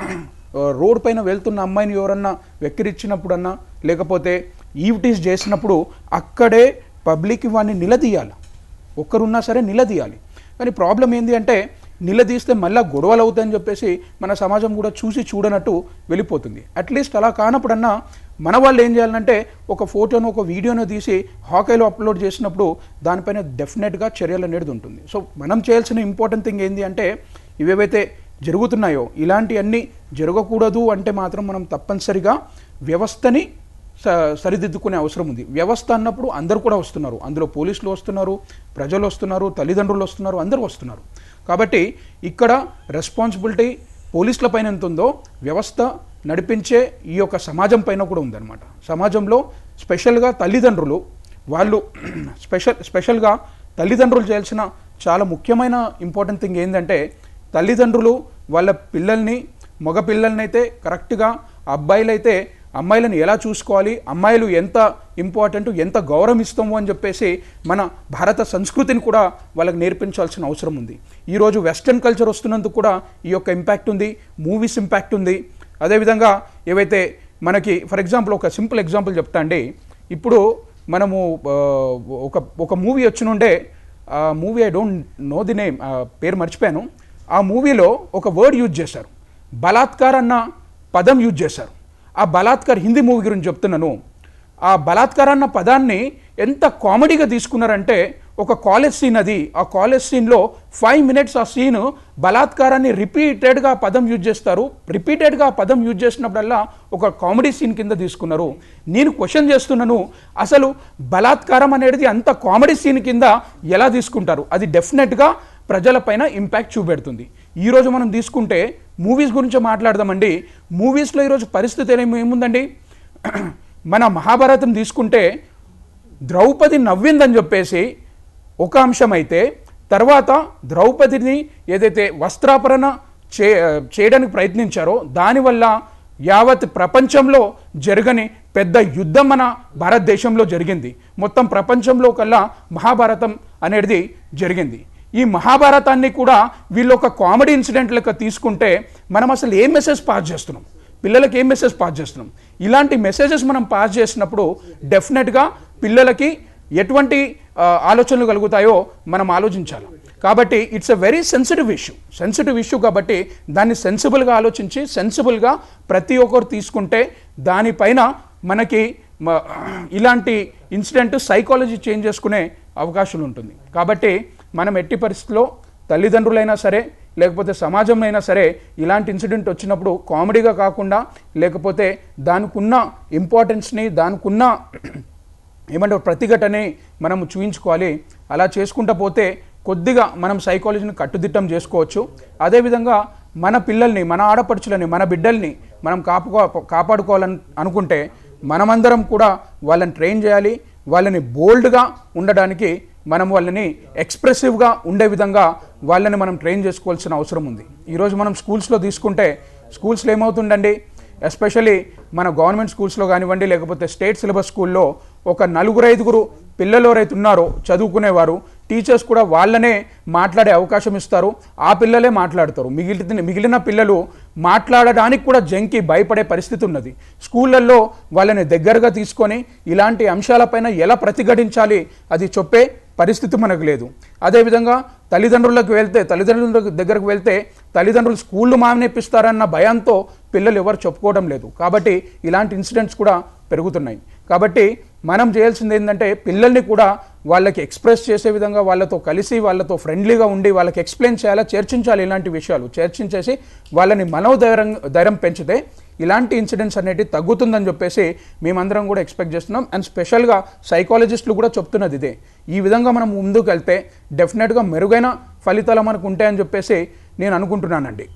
ఆ, రోడ్ పైన వెళ్తున్న అమ్మాయిని ఎవరన్నా వెక్కిరిచ్చినప్పుడన్నా లేకపోతే ఈవిటీస్ చేసినప్పుడు అక్కడే పబ్లిక్ వాడిని నిలదీయాలి ఒక్కరున్నా సరే నిలదీయాలి కానీ ప్రాబ్లం ఏంది అంటే నిలదీస్తే మళ్ళీ గొడవలు అవుతాయని చెప్పేసి మన సమాజం కూడా చూసి చూడనట్టు వెళ్ళిపోతుంది అట్లీస్ట్ అలా కానప్పుడన్నా మన వాళ్ళు ఏం చేయాలంటే ఒక ఫోటోను ఒక వీడియోను తీసి హాకైలో అప్లోడ్ చేసినప్పుడు దానిపైన డెఫినెట్గా చర్యలు అనేది ఉంటుంది సో మనం చేయాల్సిన ఇంపార్టెంట్ థింగ్ ఏంటి అంటే ఇవేవైతే జరుగుతున్నాయో ఇలాంటివన్నీ జరగకూడదు అంటే మాత్రం మనం తప్పనిసరిగా వ్యవస్థని స- సరిదిద్దుకునే అవసరం ఉంది వ్యవస్థ అన్నప్పుడు అందరు కూడా వస్తున్నారు అందులో పోలీసులు వస్తున్నారు ప్రజలు వస్తున్నారు తల్లిదండ్రులు వస్తున్నారు అందరూ వస్తున్నారు కాబట్టి ఇక్కడ రెస్పాన్సిబిలిటీ పోలీసుల పైన ఎంత ఉందో వ్యవస్థ నడిపించే ఈ యొక్క సమాజం పైన కూడా ఉందన్నమాట సమాజంలో స్పెషల్గా తల్లిదండ్రులు వాళ్ళు స్పెషల్ స్పెషల్గా తల్లిదండ్రులు చేయాల్సిన చాలా ముఖ్యమైన ఇంపార్టెంట్ థింగ్ ఏంటంటే తల్లిదండ్రులు వాళ్ళ పిల్లల్ని మగ పిల్లల్ని అయితే కరెక్ట్గా అబ్బాయిలైతే అమ్మాయిలను ఎలా చూసుకోవాలి అమ్మాయిలు ఎంత ఇంపార్టెంట్ ఎంత గౌరవం ఇస్తాము అని చెప్పేసి మన భారత సంస్కృతిని కూడా వాళ్ళకి నేర్పించాల్సిన అవసరం ఉంది ఈరోజు వెస్ట్రన్ కల్చర్ వస్తున్నందుకు కూడా ఈ యొక్క ఇంపాక్ట్ ఉంది మూవీస్ ఇంపాక్ట్ ఉంది అదేవిధంగా ఏవైతే మనకి ఫర్ ఎగ్జాంపుల్ ఒక సింపుల్ ఎగ్జాంపుల్ చెప్తా అండి ఇప్పుడు మనము ఆ, ఒక ఒక మూవీ వచ్చినుండే ఆ movie I don't know the name పేరు మర్చిపోయాను ఆ మూవీలో ఒక వర్డ్ యూజ్ చేశారు బలాత్కార్ అన్న పదం యూజ్ చేశారు ఆ బలాత్కార్ హిందీ మూవీ గురించి చెప్తున్నాను ఆ బలాత్కార్ అన్న పదాన్ని ఎంత కామెడీగా తీసుకున్నారంటే ఒక కాలేజ్ సీన్ అది ఆ కాలేజ్ సీన్లో ఫైవ్ మినిట్స్ ఆ సీన్ బలాత్కారాన్ని రిపీటెడ్గా ఆ పదం యూజ్ చేస్తారు రిపీటెడ్గా ఆ పదం యూజ్ చేసినప్పుడల్లా ఒక కామెడీ సీన్ కింద తీసుకున్నారు నేను క్వశ్చన్ చేస్తున్నాను అసలు బలాత్కారం అనేది అంత కామెడీ సీన్ కింద ఎలా తీసుకుంటారు అది డెఫినెట్గా ప్రజలపైన ఇంపాక్ట్ చూపెడుతుంది ఈరోజు మనం తీసుకుంటే మూవీస్ గురించి మాట్లాడదామండి మూవీస్లో ఈరోజు పరిస్థితి ఏమి- ఏముందండి మన మహాభారతం తీసుకుంటే ద్రౌపది నవ్విందని చెప్పేసి ఒక అంశం అయితే తర్వాత ద్రౌపదిని ఏదైతే వస్త్రాపరణ చే చేయడానికి ప్రయత్నించారో దానివల్ల యావత్ ప్రపంచంలో జరగని పెద్ద యుద్ధం మన భారతదేశంలో జరిగింది మొత్తం ప్రపంచంలో కల్లా మహాభారతం అనేది జరిగింది ఈ మహాభారతాన్ని కూడా వీళ్ళు ఒక కామెడీ ఇన్సిడెంట్ లెక్క తీసుకుంటే మనం అసలు ఏం మెసేజ్ పాస్ చేస్తున్నాం పిల్లలకి ఏం మెసేజ్ పాస్ చేస్తున్నాం ఇలాంటి మెసేజెస్ మనం పాస్ చేసినప్పుడు డెఫినెట్గా పిల్లలకి ఎటువంటి ఆ, ఆలోచనలు కలుగుతాయో మనం ఆలోచించాలి కాబట్టి it's a very sensitive issue sensitive issue కాబట్టి దాన్ని సెన్సిబుల్గా ఆలోచించి సెన్సిబుల్గా ప్రతి ఒక్కరు తీసుకుంటే దానిపైన మనకి మ- ఇలాంటి ఇన్సిడెంట్ సైకాలజీ చేంజ్ చేసుకునే అవకాశం ఉంటుంది కాబట్టి మనం ఎట్టి పరిస్థితుల్లో తల్లిదండ్రులైనా సరే లేకపోతే సమాజంలో అయినా సరే ఇలాంటి ఇన్సిడెంట్ వచ్చినప్పుడు కామెడీగా కాకుండా లేకపోతే దానికున్న ఇంపార్టెన్స్ని దానికున్న ఏమంటారు ప్రతిఘటనే మనం చూయించుకోవాలి అలా చేసుకుంటా పోతే కొద్దిగా మనం సైకాలజీని కట్టుదిట్టం చేసుకోవచ్చు అదేవిధంగా మన పిల్లల్ని మన ఆడపడుచులని మన బిడ్డల్ని మనం కాపుకో కాపాడుకోవాలని అనుకుంటే మనమందరం కూడా వాళ్ళని ట్రైన్ చేయాలి వాళ్ళని బోల్డ్గా ఉండడానికి మనం వాళ్ళని ఎక్స్ప్రెసివ్గా ఉండే విధంగా వాళ్ళని మనం ట్రైన్ చేసుకోవాల్సిన అవసరం ఉంది ఈరోజు మనం స్కూల్స్లో తీసుకుంటే స్కూల్స్లో ఏమవుతుందండి ఎస్పెషలీ మన గవర్నమెంట్ స్కూల్స్లో కానివ్వండి లేకపోతే స్టేట్ సిలబస్ స్కూల్లో ఒక నలుగురు ఐదుగురు పిల్లలు ఎవరైతే ఉన్నారో చదువుకునేవారు టీచర్స్ కూడా వాళ్ళనే మాట్లాడే అవకాశం ఇస్తారు ఆ పిల్లలే మాట్లాడతారు మిగిలిన మిగిలిన పిల్లలు మాట్లాడడానికి కూడా జంకి భయపడే పరిస్థితి ఉన్నది స్కూళ్ళల్లో వాళ్ళని దగ్గరగా తీసుకొని ఇలాంటి అంశాలపైన ఎలా ప్రతిఘటించాలి అది చెప్పే పరిస్థితి మనకు లేదు అదేవిధంగా తల్లిదండ్రులకు వెళ్తే తల్లిదండ్రుల దగ్గరకు వెళ్తే తల్లిదండ్రులు స్కూళ్ళు మానేపిస్తారన్న భయంతో పిల్లలు ఎవరు చెప్పుకోవడం లేదు కాబట్టి ఇలాంటి ఇన్సిడెంట్స్ కూడా పెరుగుతున్నాయి కాబట్టి మనం చేయాల్సింది ఏంటంటే పిల్లల్ని కూడా వాళ్ళకి ఎక్స్ప్రెస్ చేసే విధంగా వాళ్ళతో కలిసి వాళ్ళతో ఫ్రెండ్లీగా ఉండి వాళ్ళకి ఎక్స్ప్లెయిన్ చేయాలా చర్చించాలి ఇలాంటి విషయాలు చర్చించేసి వాళ్ళని మనోధైర్యం ధైర్యం పెంచితే ఇలాంటి ఇన్సిడెంట్స్ అనేటివి తగ్గుతుందని చెప్పేసి మేమందరం కూడా ఎక్స్పెక్ట్ చేస్తున్నాం అండ్ స్పెషల్గా సైకాలజిస్టులు కూడా చెప్తున్నది ఇదే ఈ విధంగా మనం ముందుకు వెళ్తే డెఫినెట్గా మెరుగైన ఫలితాలు మనకు ఉంటాయని చెప్పేసి నేను అనుకుంటున్నానండి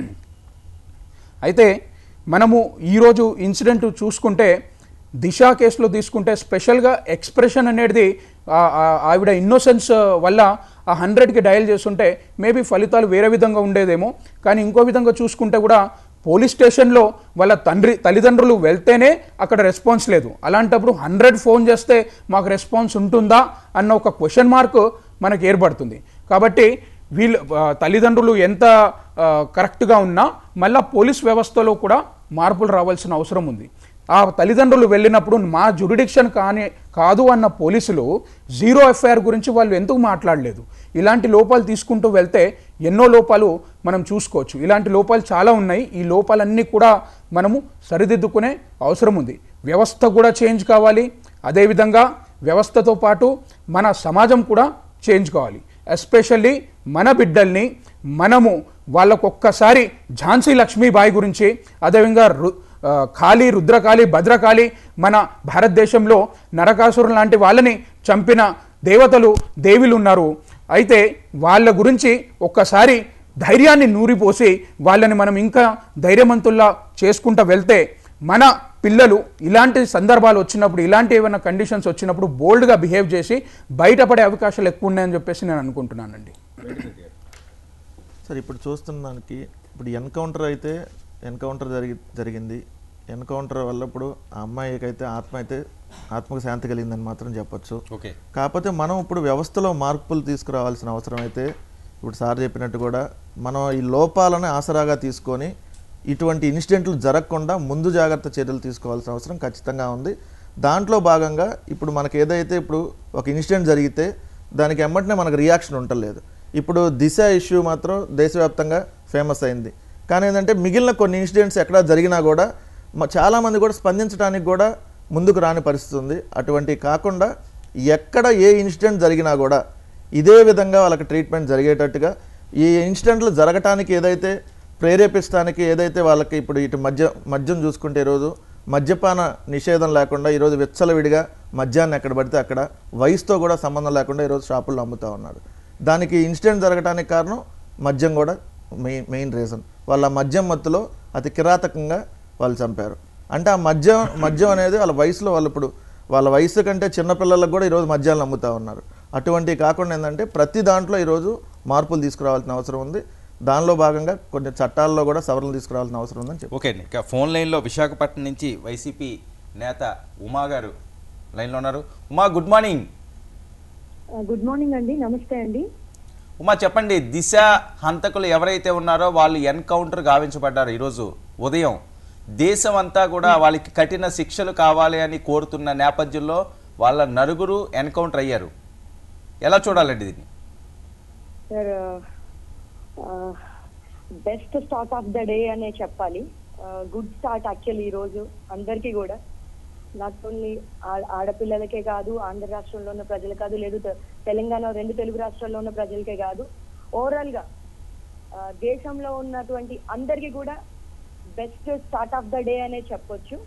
అయితే మనము ఈరోజు ఇన్సిడెంట్ చూసుకుంటే దిశ కేసులో తీసుకుంటే స్పెషల్గా ఎక్స్ప్రెషన్ అనేది ఆ- ఆ- ఆవిడ ఇన్నోసెన్స్ వల్ల ఆ హండ్రెడ్కి డయల్ చేస్తుంటే మేబీ ఫలితాలు వేరే విధంగా ఉండేదేమో కానీ ఇంకో విధంగా చూసుకుంటే కూడా పోలీస్ స్టేషన్లో వాళ్ళ తండ్రి తల్లిదండ్రులు వెళ్తేనే అక్కడ రెస్పాన్స్ లేదు అలాంటప్పుడు హండ్రెడ్ ఫోన్ చేస్తే మాకు రెస్పాన్స్ ఉంటుందా అన్న ఒక క్వశ్చన్ మార్క్ మనకు ఏర్పడుతుంది కాబట్టి వీళ్ళు ఆ, తల్లిదండ్రులు ఎంత ఆ, కరెక్ట్గా ఉన్నా మళ్ళా పోలీస్ వ్యవస్థలో కూడా మార్పులు రావాల్సిన అవసరం ఉంది ఆ తల్లిదండ్రులు వెళ్ళినప్పుడు మా జురిడిక్షన్ కాని కాదు అన్న పోలీసులు జీరో ఎఫ్ఐఆర్ గురించి వాళ్ళు ఎందుకు మాట్లాడలేదు ఇలాంటి లోపాలు తీసుకుంటూ వెళ్తే ఎన్నో లోపాలు మనం చూసుకోవచ్చు ఇలాంటి లోపాలు చాలా ఉన్నాయి ఈ లోపాలన్నీ కూడా మనము సరిదిద్దుకునే అవసరం ఉంది వ్యవస్థ కూడా చేంజ్ కావాలి అదేవిధంగా వ్యవస్థతో పాటు మన సమాజం కూడా చేంజ్ కావాలి ఎస్పెషల్లీ మన బిడ్డల్ని మనము వాళ్ళకొక్కసారి ఝాన్సీ లక్ష్మీబాయి గురించి అదేవిధంగా రు ఆ, కాళీ రుద్రకాళి భద్రకాళి మన భారతదేశంలో నరకాసురం లాంటి వాళ్ళని చంపిన దేవతలు దేవిలు ఉన్నారు అయితే వాళ్ళ గురించి ఒక్కసారి ధైర్యాన్ని నూరిపోసి వాళ్ళని మనం ఇంకా ధైర్యవంతుల్లా చేసుకుంటూ వెళ్తే మన పిల్లలు ఇలాంటి సందర్భాలు వచ్చినప్పుడు ఇలాంటి ఏమైనా కండిషన్స్ వచ్చినప్పుడు బోల్డ్గా బిహేవ్ చేసి బయటపడే అవకాశాలు ఎక్కువ ఉన్నాయని చెప్పేసి నేను అనుకుంటున్నానండి సార్ ఇప్పుడు చూస్తున్నానికి ఇప్పుడు ఎన్కౌంటర్ అయితే ఎన్కౌంటర్ జరిగి జరిగింది ఎన్కౌంటర్ వల్ల ఇప్పుడు ఆ అమ్మాయికి అయితే ఆత్మ అయితే ఆత్మకు శాంతి కలిగిందని మాత్రం చెప్పొచ్చు ఓకే కాకపోతే మనం ఇప్పుడు వ్యవస్థలో మార్పులు తీసుకురావాల్సిన అవసరం అయితే ఇప్పుడు సార్ చెప్పినట్టు కూడా మనం ఈ లోపాలను ఆసరాగా తీసుకొని ఇటువంటి ఇన్సిడెంట్లు జరగకుండా ముందు జాగ్రత్త చర్యలు తీసుకోవాల్సిన అవసరం ఖచ్చితంగా ఉంది దాంట్లో భాగంగా ఇప్పుడు మనకి ఏదైతే ఇప్పుడు ఒక ఇన్సిడెంట్ జరిగితే దానికి ఎమ్మటనే మనకు రియాక్షన్ ఉండలేదు ఇప్పుడు దిశ ఇష్యూ మాత్రం దేశవ్యాప్తంగా ఫేమస్ అయింది కానీ ఏంటంటే మిగిలిన కొన్ని ఇన్సిడెంట్స్ ఎక్కడ జరిగినా కూడా మ- చాలామంది కూడా స్పందించడానికి కూడా ముందుకు రాని పరిస్థితి ఉంది అటువంటి కాకుండా ఎక్కడ ఏ ఇన్సిడెంట్ జరిగినా కూడా ఇదే విధంగా వాళ్ళకి ట్రీట్మెంట్ జరిగేటట్టుగా ఈ ఇన్సిడెంట్లు జరగటానికి ఏదైతే ప్రేరేపించడానికి ఏదైతే వాళ్ళకి ఇప్పుడు ఇటు మద్య మద్యం చూసుకుంటే ఈరోజు మద్యపాన నిషేధం లేకుండా ఈరోజు విచ్చలవిడిగా మద్యాన్ని ఎక్కడ పడితే అక్కడ వయసుతో కూడా సంబంధం లేకుండా ఈరోజు షాపుల్లో అమ్ముతూ ఉన్నారు దానికి ఇన్సిడెంట్ జరగడానికి కారణం మద్యం కూడా మెయిన్ మెయిన్ రీజన్ వాళ్ళ మద్యం మత్తులో అతి కిరాతకంగా వాళ్ళు చంపారు అంటే ఆ మద్యం మద్యం అనేది వాళ్ళ వయసులో వాళ్ళు ఇప్పుడు వాళ్ళ వయసు కంటే చిన్నపిల్లలకు కూడా ఈరోజు మద్యాలను అమ్ముతూ ఉన్నారు అటువంటివి కాకుండా ఏంటంటే ప్రతి దాంట్లో ఈరోజు మార్పులు తీసుకురావాల్సిన అవసరం ఉంది దానిలో భాగంగా కొన్ని చట్టాల్లో కూడా సవరణలు తీసుకురావాల్సిన అవసరం ఉందని చెప్పి ఓకే అండి ఇక ఫోన్ లైన్లో విశాఖపట్నం నుంచి వైసీపీ నేత ఉమా గారు లైన్లో ఉన్నారు Uma good morning good morning అండి నమస్తే అండి ఉమా చెప్పండి దిశ హంతకులు ఎవరైతే ఉన్నారో వాళ్ళు ఎన్కౌంటర్ గావించబడ్డారు ఈరోజు ఉదయం దేశం అంతా కూడా వాళ్ళకి కఠిన శిక్షలు కావాలి అని కోరుతున్న నేపథ్యంలో వాళ్ళ నలుగురు ఎన్కౌంటర్ అయ్యారు ఎలా చూడాలండి దీన్ని sir best start of the day అనే చెప్పాలి గుడ్ స్టార్ట్ యాక్చువల్లీ ఈ రోజు అందరికీ కూడా నాట్ ఓన్లీ ఆడపిల్లలకే కాదు ఆంధ్ర రాష్ట్రంలో ఉన్న ప్రజలు కాదు లేదు తె- తెలంగాణ రెండు తెలుగు రాష్ట్రాల్లో ఉన్న ప్రజలకే కాదు ఓవరాల్ గా ఆ, దేశంలో ఉన్నటువంటి అందరికీ కూడా best start of the day అనే చెప్పొచ్చు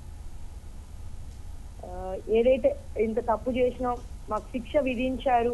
ఆ, ఏదైతే ఇంత తప్పు చేసినా మాకు శిక్ష విధించారు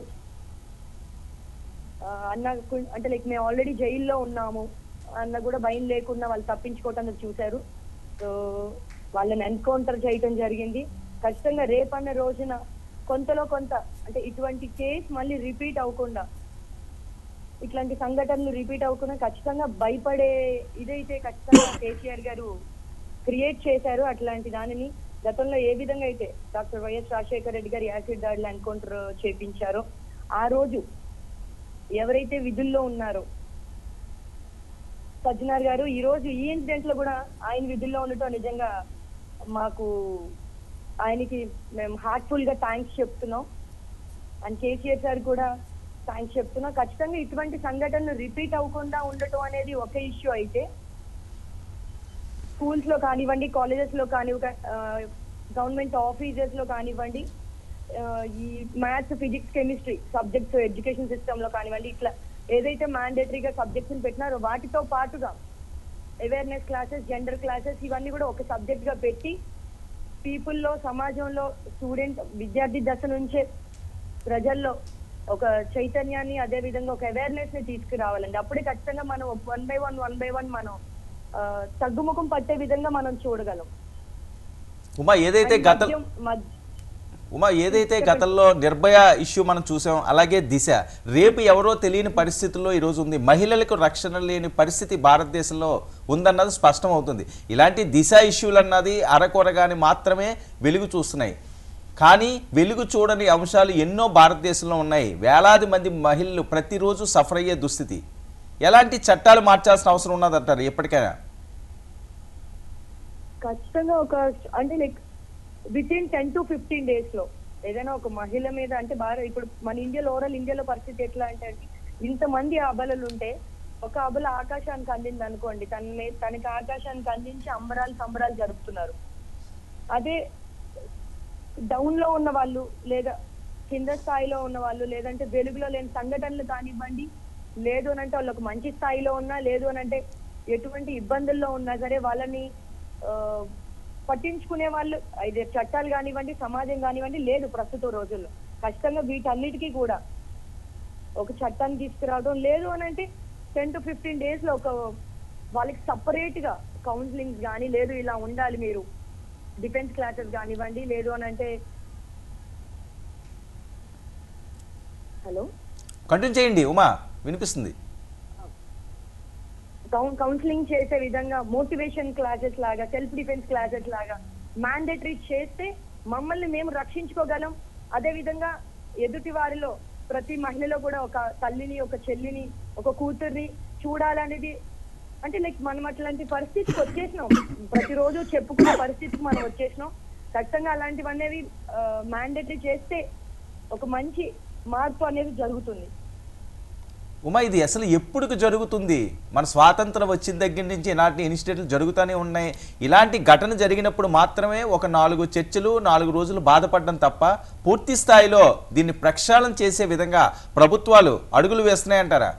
ఆ, అన్న కు- అంటే లైక్ మేము ఆల్రెడీ జైల్లో ఉన్నాము అన్న కూడా భయం లేకుండా వాళ్ళు తప్పించుకోవటానికి చూశారు సో వాళ్ళని ఎన్కౌంటర్ చేయటం జరిగింది ఖచ్చితంగా రేపన్న రోజున కొంతలో కొంత అంటే ఇటువంటి కేసు మళ్ళీ రిపీట్ అవ్వకుండా ఇట్లాంటి సంఘటనలు రిపీట్ అవ్వకుండా ఖచ్చితంగా భయపడే ఇదైతే ఖచ్చితంగా కేసీఆర్ గారు క్రియేట్ చేశారు అట్లాంటి దానిని గతంలో ఏ విధంగా అయితే డాక్టర్ వైఎస్ రాజశేఖర రెడ్డి గారి యాసిడ్ దాడులు ఎన్కౌంటర్ చేపించారో ఆ రోజు ఎవరైతే విధుల్లో ఉన్నారో సజ్జనార్ గారు ఈ రోజు ఈ ఇన్సిడెంట్ లో కూడా ఆయన విధుల్లో ఉండటం నిజంగా మాకు ఆయనకి మేము హార్ట్ఫుల్ గా థ్యాంక్స్ చెప్తున్నాం అండ్ కేసీఆర్ సార్ కూడా థ్యాంక్స్ చెప్తున్నాం ఖచ్చితంగా ఇటువంటి సంఘటనలు రిపీట్ అవ్వకుండా ఉండటం అనేది ఒక ఇష్యూ అయితే స్కూల్స్ లో కానివ్వండి కాలేజెస్ లో కానివ్వ గవర్నమెంట్ ఆఫీసెస్ లో కానివ్వండి ఆ, ఈ maths physics chemistry subjects education system లో కానివ్వండి ఇట్లా ఏదైతే మ్యాండేటరీగా సబ్జెక్ట్స్ పెట్టినారో వాటితో పాటుగా అవేర్నెస్ క్లాసెస్ జెండర్ క్లాసెస్ ఇవన్నీ కూడా ఒక సబ్జెక్ట్ గా పెట్టి పీపుల్లో సమాజంలో స్టూడెంట్ విద్యార్థి దశ నుంచే ప్రజల్లో ఒక చైతన్యాన్ని అదే విధంగా ఒక అవేర్నెస్ ని తీసుకురావాలండి అప్పుడే ఖచ్చితంగా మనం one by one one by one మనం ఆ, తగ్గుముఖం పట్టే విధంగా మనం చూడగలం ఉమా ఏదైతే అండ్ గత మద్యం- మద్- ఉమా ఏదైతే గతంలో నిర్భయ ఇష్యూ మనం చూసాం అలాగే దిశ రేపు ఎవరో తెలియని పరిస్థితుల్లో ఈరోజు ఉంది మహిళలకు రక్షణ లేని పరిస్థితి భారతదేశంలో ఉందన్నది స్పష్టం అవుతుంది ఇలాంటి దిశ ఇష్యూలు అన్నది అరకొరగాని మాత్రమే వెలుగు చూస్తున్నాయి కానీ వెలుగు చూడని అంశాలు ఎన్నో భారతదేశంలో ఉన్నాయి వేలాది మంది మహిళలు ప్రతిరోజు సఫర్ అయ్యే దుస్థితి ఎలాంటి చట్టాలు మార్చాల్సిన అవసరం ఉన్నదంటారు ఎప్పటికైనా ఖచ్చితంగా ఒక అంటే like within ten to fifteen days లో ఏదైనా ఒక మహిళ మీద అంటే బాగా ఇప్పుడు మన ఇండియాలో ఓవరాల్ ఇండియాలో పరిస్థితి ఎట్లా అంటే అండి, ఇంతమంది అబలలు ఉంటే ఒక అబల ఆకాశానికి అందింది అనుకోండి తన మీద తనకి ఆకాశానికి అందించి అంబరాలు సంబరాలు జరుపుతున్నారు అదే డౌన్ లో ఉన్న వాళ్ళు లేదా కింద స్థాయిలో ఉన్న వాళ్ళు లేదంటే వెలుగులో లేని సంఘటనలు కానివ్వండి లేదు అని అంటే వాళ్ళు ఒక మంచి స్థాయిలో ఉన్నా లేదు అని అంటే ఎటువంటి ఇబ్బందుల్లో ఉన్నా సరే వాళ్ళని ఆ, పట్టించుకునే వాళ్ళు అయితే చట్టాలు కానివ్వండి సమాజం కానివ్వండి లేదు ప్రస్తుత రోజుల్లో ఖచ్చితంగా వీటన్నిటికీ కూడా ఒక చట్టాన్ని తీసుకురావడం లేదు అని అంటే టెన్ టు ఫిఫ్టీన్ డేస్ లో ఒక వాళ్ళకి సపరేట్ గా కౌన్సిలింగ్స్ కానీ లేదు ఇలా ఉండాలి మీరు డిఫెన్స్ క్లాసెస్ కానివ్వండి లేదు అని అంటే హలో కంటిన్యూ చేయండి ఉమా వినిపిస్తుంది కౌన్ కౌన్సిలింగ్ చేసే విధంగా మోటివేషన్ క్లాసెస్ లాగా సెల్ఫ్ డిఫెన్స్ క్లాసెస్ లాగా మ్యాండేటరీ చేస్తే మమ్మల్ని మేము రక్షించుకోగలం అదే విధంగా ఎదుటి వారిలో ప్రతి మహిళలో కూడా ఒక తల్లిని ఒక చెల్లిని ఒక కూతుర్ని చూడాలనేది అంటే లైక్ మనం అట్లాంటి పరిస్థితికి వచ్చేసినాం ప్రతిరోజు చెప్పుకునే పరిస్థితికి మనం వచ్చేసినాం ఖచ్చితంగా అలాంటివనేవి మ్యాండేటరీ చేస్తే ఒక మంచి మార్పు అనేది జరుగుతుంది ఉమా ఇది అసలు ఎప్పుడుకు జరుగుతుంది మన స్వాతంత్రం వచ్చిన దగ్గర నుంచి ఇలాంటి ఇన్సిడెంట్లు జరుగుతూనే ఉన్నాయి ఇలాంటి ఘటన జరిగినప్పుడు మాత్రమే ఒక నాలుగు చర్చలు నాలుగు రోజులు బాధపడడం తప్ప పూర్తి స్థాయిలో దీన్ని ప్రక్షాళన చేసే విధంగా ప్రభుత్వాలు అడుగులు వేస్తున్నాయంటారా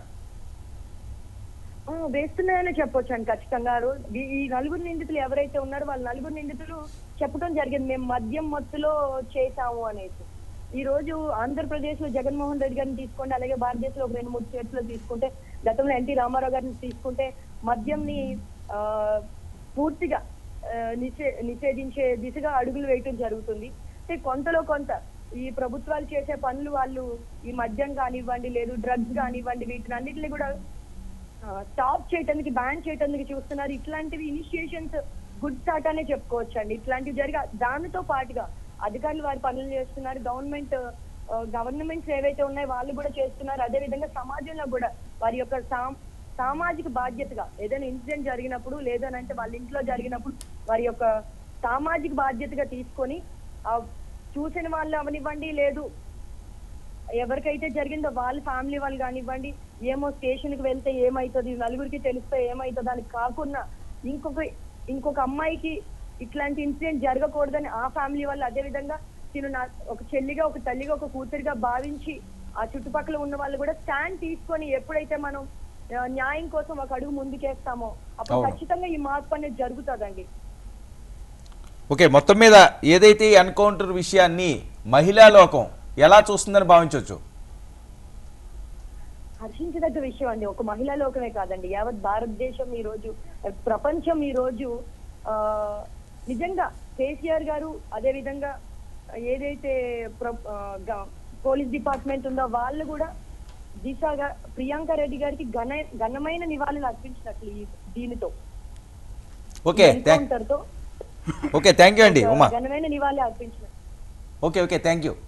ఆ, వేస్తున్నాయని చెప్పొచ్చు అండి ఖచ్చితంగా ఆ రోజు ఈ- ఈ నలుగురు నిందితులు ఎవరైతే ఉన్నారో వాళ్ళ నలుగురు నిందితులు చెప్పడం జరిగింది మేము మద్యం మత్తులో చేశాము అనేసి ఈ రోజు ఆంధ్రప్రదేశ్ లో జగన్మోహన్ రెడ్డి గారిని తీసుకోండి అలాగే భారతదేశంలో ఒక రెండు మూడు స్టేట్స్ లో తీసుకుంటే గతంలో ఎన్టీ రామారావు గారిని తీసుకుంటే మద్యంని ఆ, పూర్తిగా ఆ, నిషే నిషేధించే దిశగా అడుగులు వేయటం జరుగుతుంది అంటే కొంతలో కొంత ఈ ప్రభుత్వాలు చేసే పనులు వాళ్ళు ఈ మద్యం కానివ్వండి లేదు డ్రగ్స్ కానివ్వండి వీటిని అన్నిటిని కూడా స్టాప్ చేయడానికి బ్యాన్ చేయడానికి చూస్తున్నారు ఇట్లాంటివి ఇనిషియేషన్స్ గుడ్ స్టార్ట్ అనే చెప్పుకోవచ్చు అండి ఇట్లాంటివి జరిగి దానితో పాటుగా అధికారులు వారి పనులు చేస్తున్నారు గవర్నమెంట్ గవర్నమెంట్స్ ఏవైతే ఉన్నాయో వాళ్ళు కూడా చేస్తున్నారు అదే విధంగా సమాజంలో కూడా వారి యొక్క సా- సామాజిక బాధ్యతగా ఏదైనా ఇన్సిడెంట్ జరిగినప్పుడు లేదనంటే వాళ్ళ ఇంట్లో జరిగినప్పుడు వారి యొక్క సామాజిక బాధ్యతగా తీసుకొని ఆ చూసిన వాళ్ళు అవనివ్వండి లేదు ఎవరికైతే జరిగిందో వాళ్ళ ఫ్యామిలీ వాళ్ళు కానివ్వండి ఏమో స్టేషన్ కి వెళ్తే ఏమైతుంది నలుగురికి తెలిస్తే ఏమైతుంది అని కాకుండా ఇంకొక ఇంకొక అమ్మాయికి ఇట్లాంటి ఇన్సిడెంట్ జరగకూడదని ఆ ఫ్యామిలీ వాళ్ళు అదే విధంగా తిను నా ఒక చెల్లిగా ఒక తల్లిగా ఒక కూతురిగా భావించి ఆ చుట్టుపక్కల ఉన్న వాళ్ళు కూడా స్టాండ్ తీసుకొని ఎప్పుడైతే మనం ఆ, న్యాయం కోసం ఒక అడుగు ముందుకేస్తామో అప్పుడు అవును. ఖచ్చితంగా ఈ మార్పు అనేది జరుగుతుందండి ఓకే మొత్తం మీద ఏదైతే ఈ ఎన్కౌంటర్ విషయాన్ని మహిళా లోకం ఎలా చూస్తుందని భావించవచ్చు హర్షించదగ్గ విషయం అండి ఒక మహిళా లోకమే కాదండి యావత్ భారతదేశం ఈ రోజు ప్రపంచం ఈ రోజు ఆ నిజంగా కేసీఆర్ గారు అదే విధంగా ఏదైతే ప్ర- ఆ, గ- పోలీస్ డిపార్ట్మెంట్ ఉందో వాళ్ళు కూడా దిశగా ప్రియాంక రెడ్డి గారికి ఘన ఘనమైన నివాళులు అర్పించినట్లు ఈ దీనితో ఓకే థ్యాంక్ ఎన్కౌంటర్ తో ఓకే థ్యాంక్ యూ అండి ఒక ఉమా ఘనమైన నివాళి అర్పించినట్లు okay okay thank you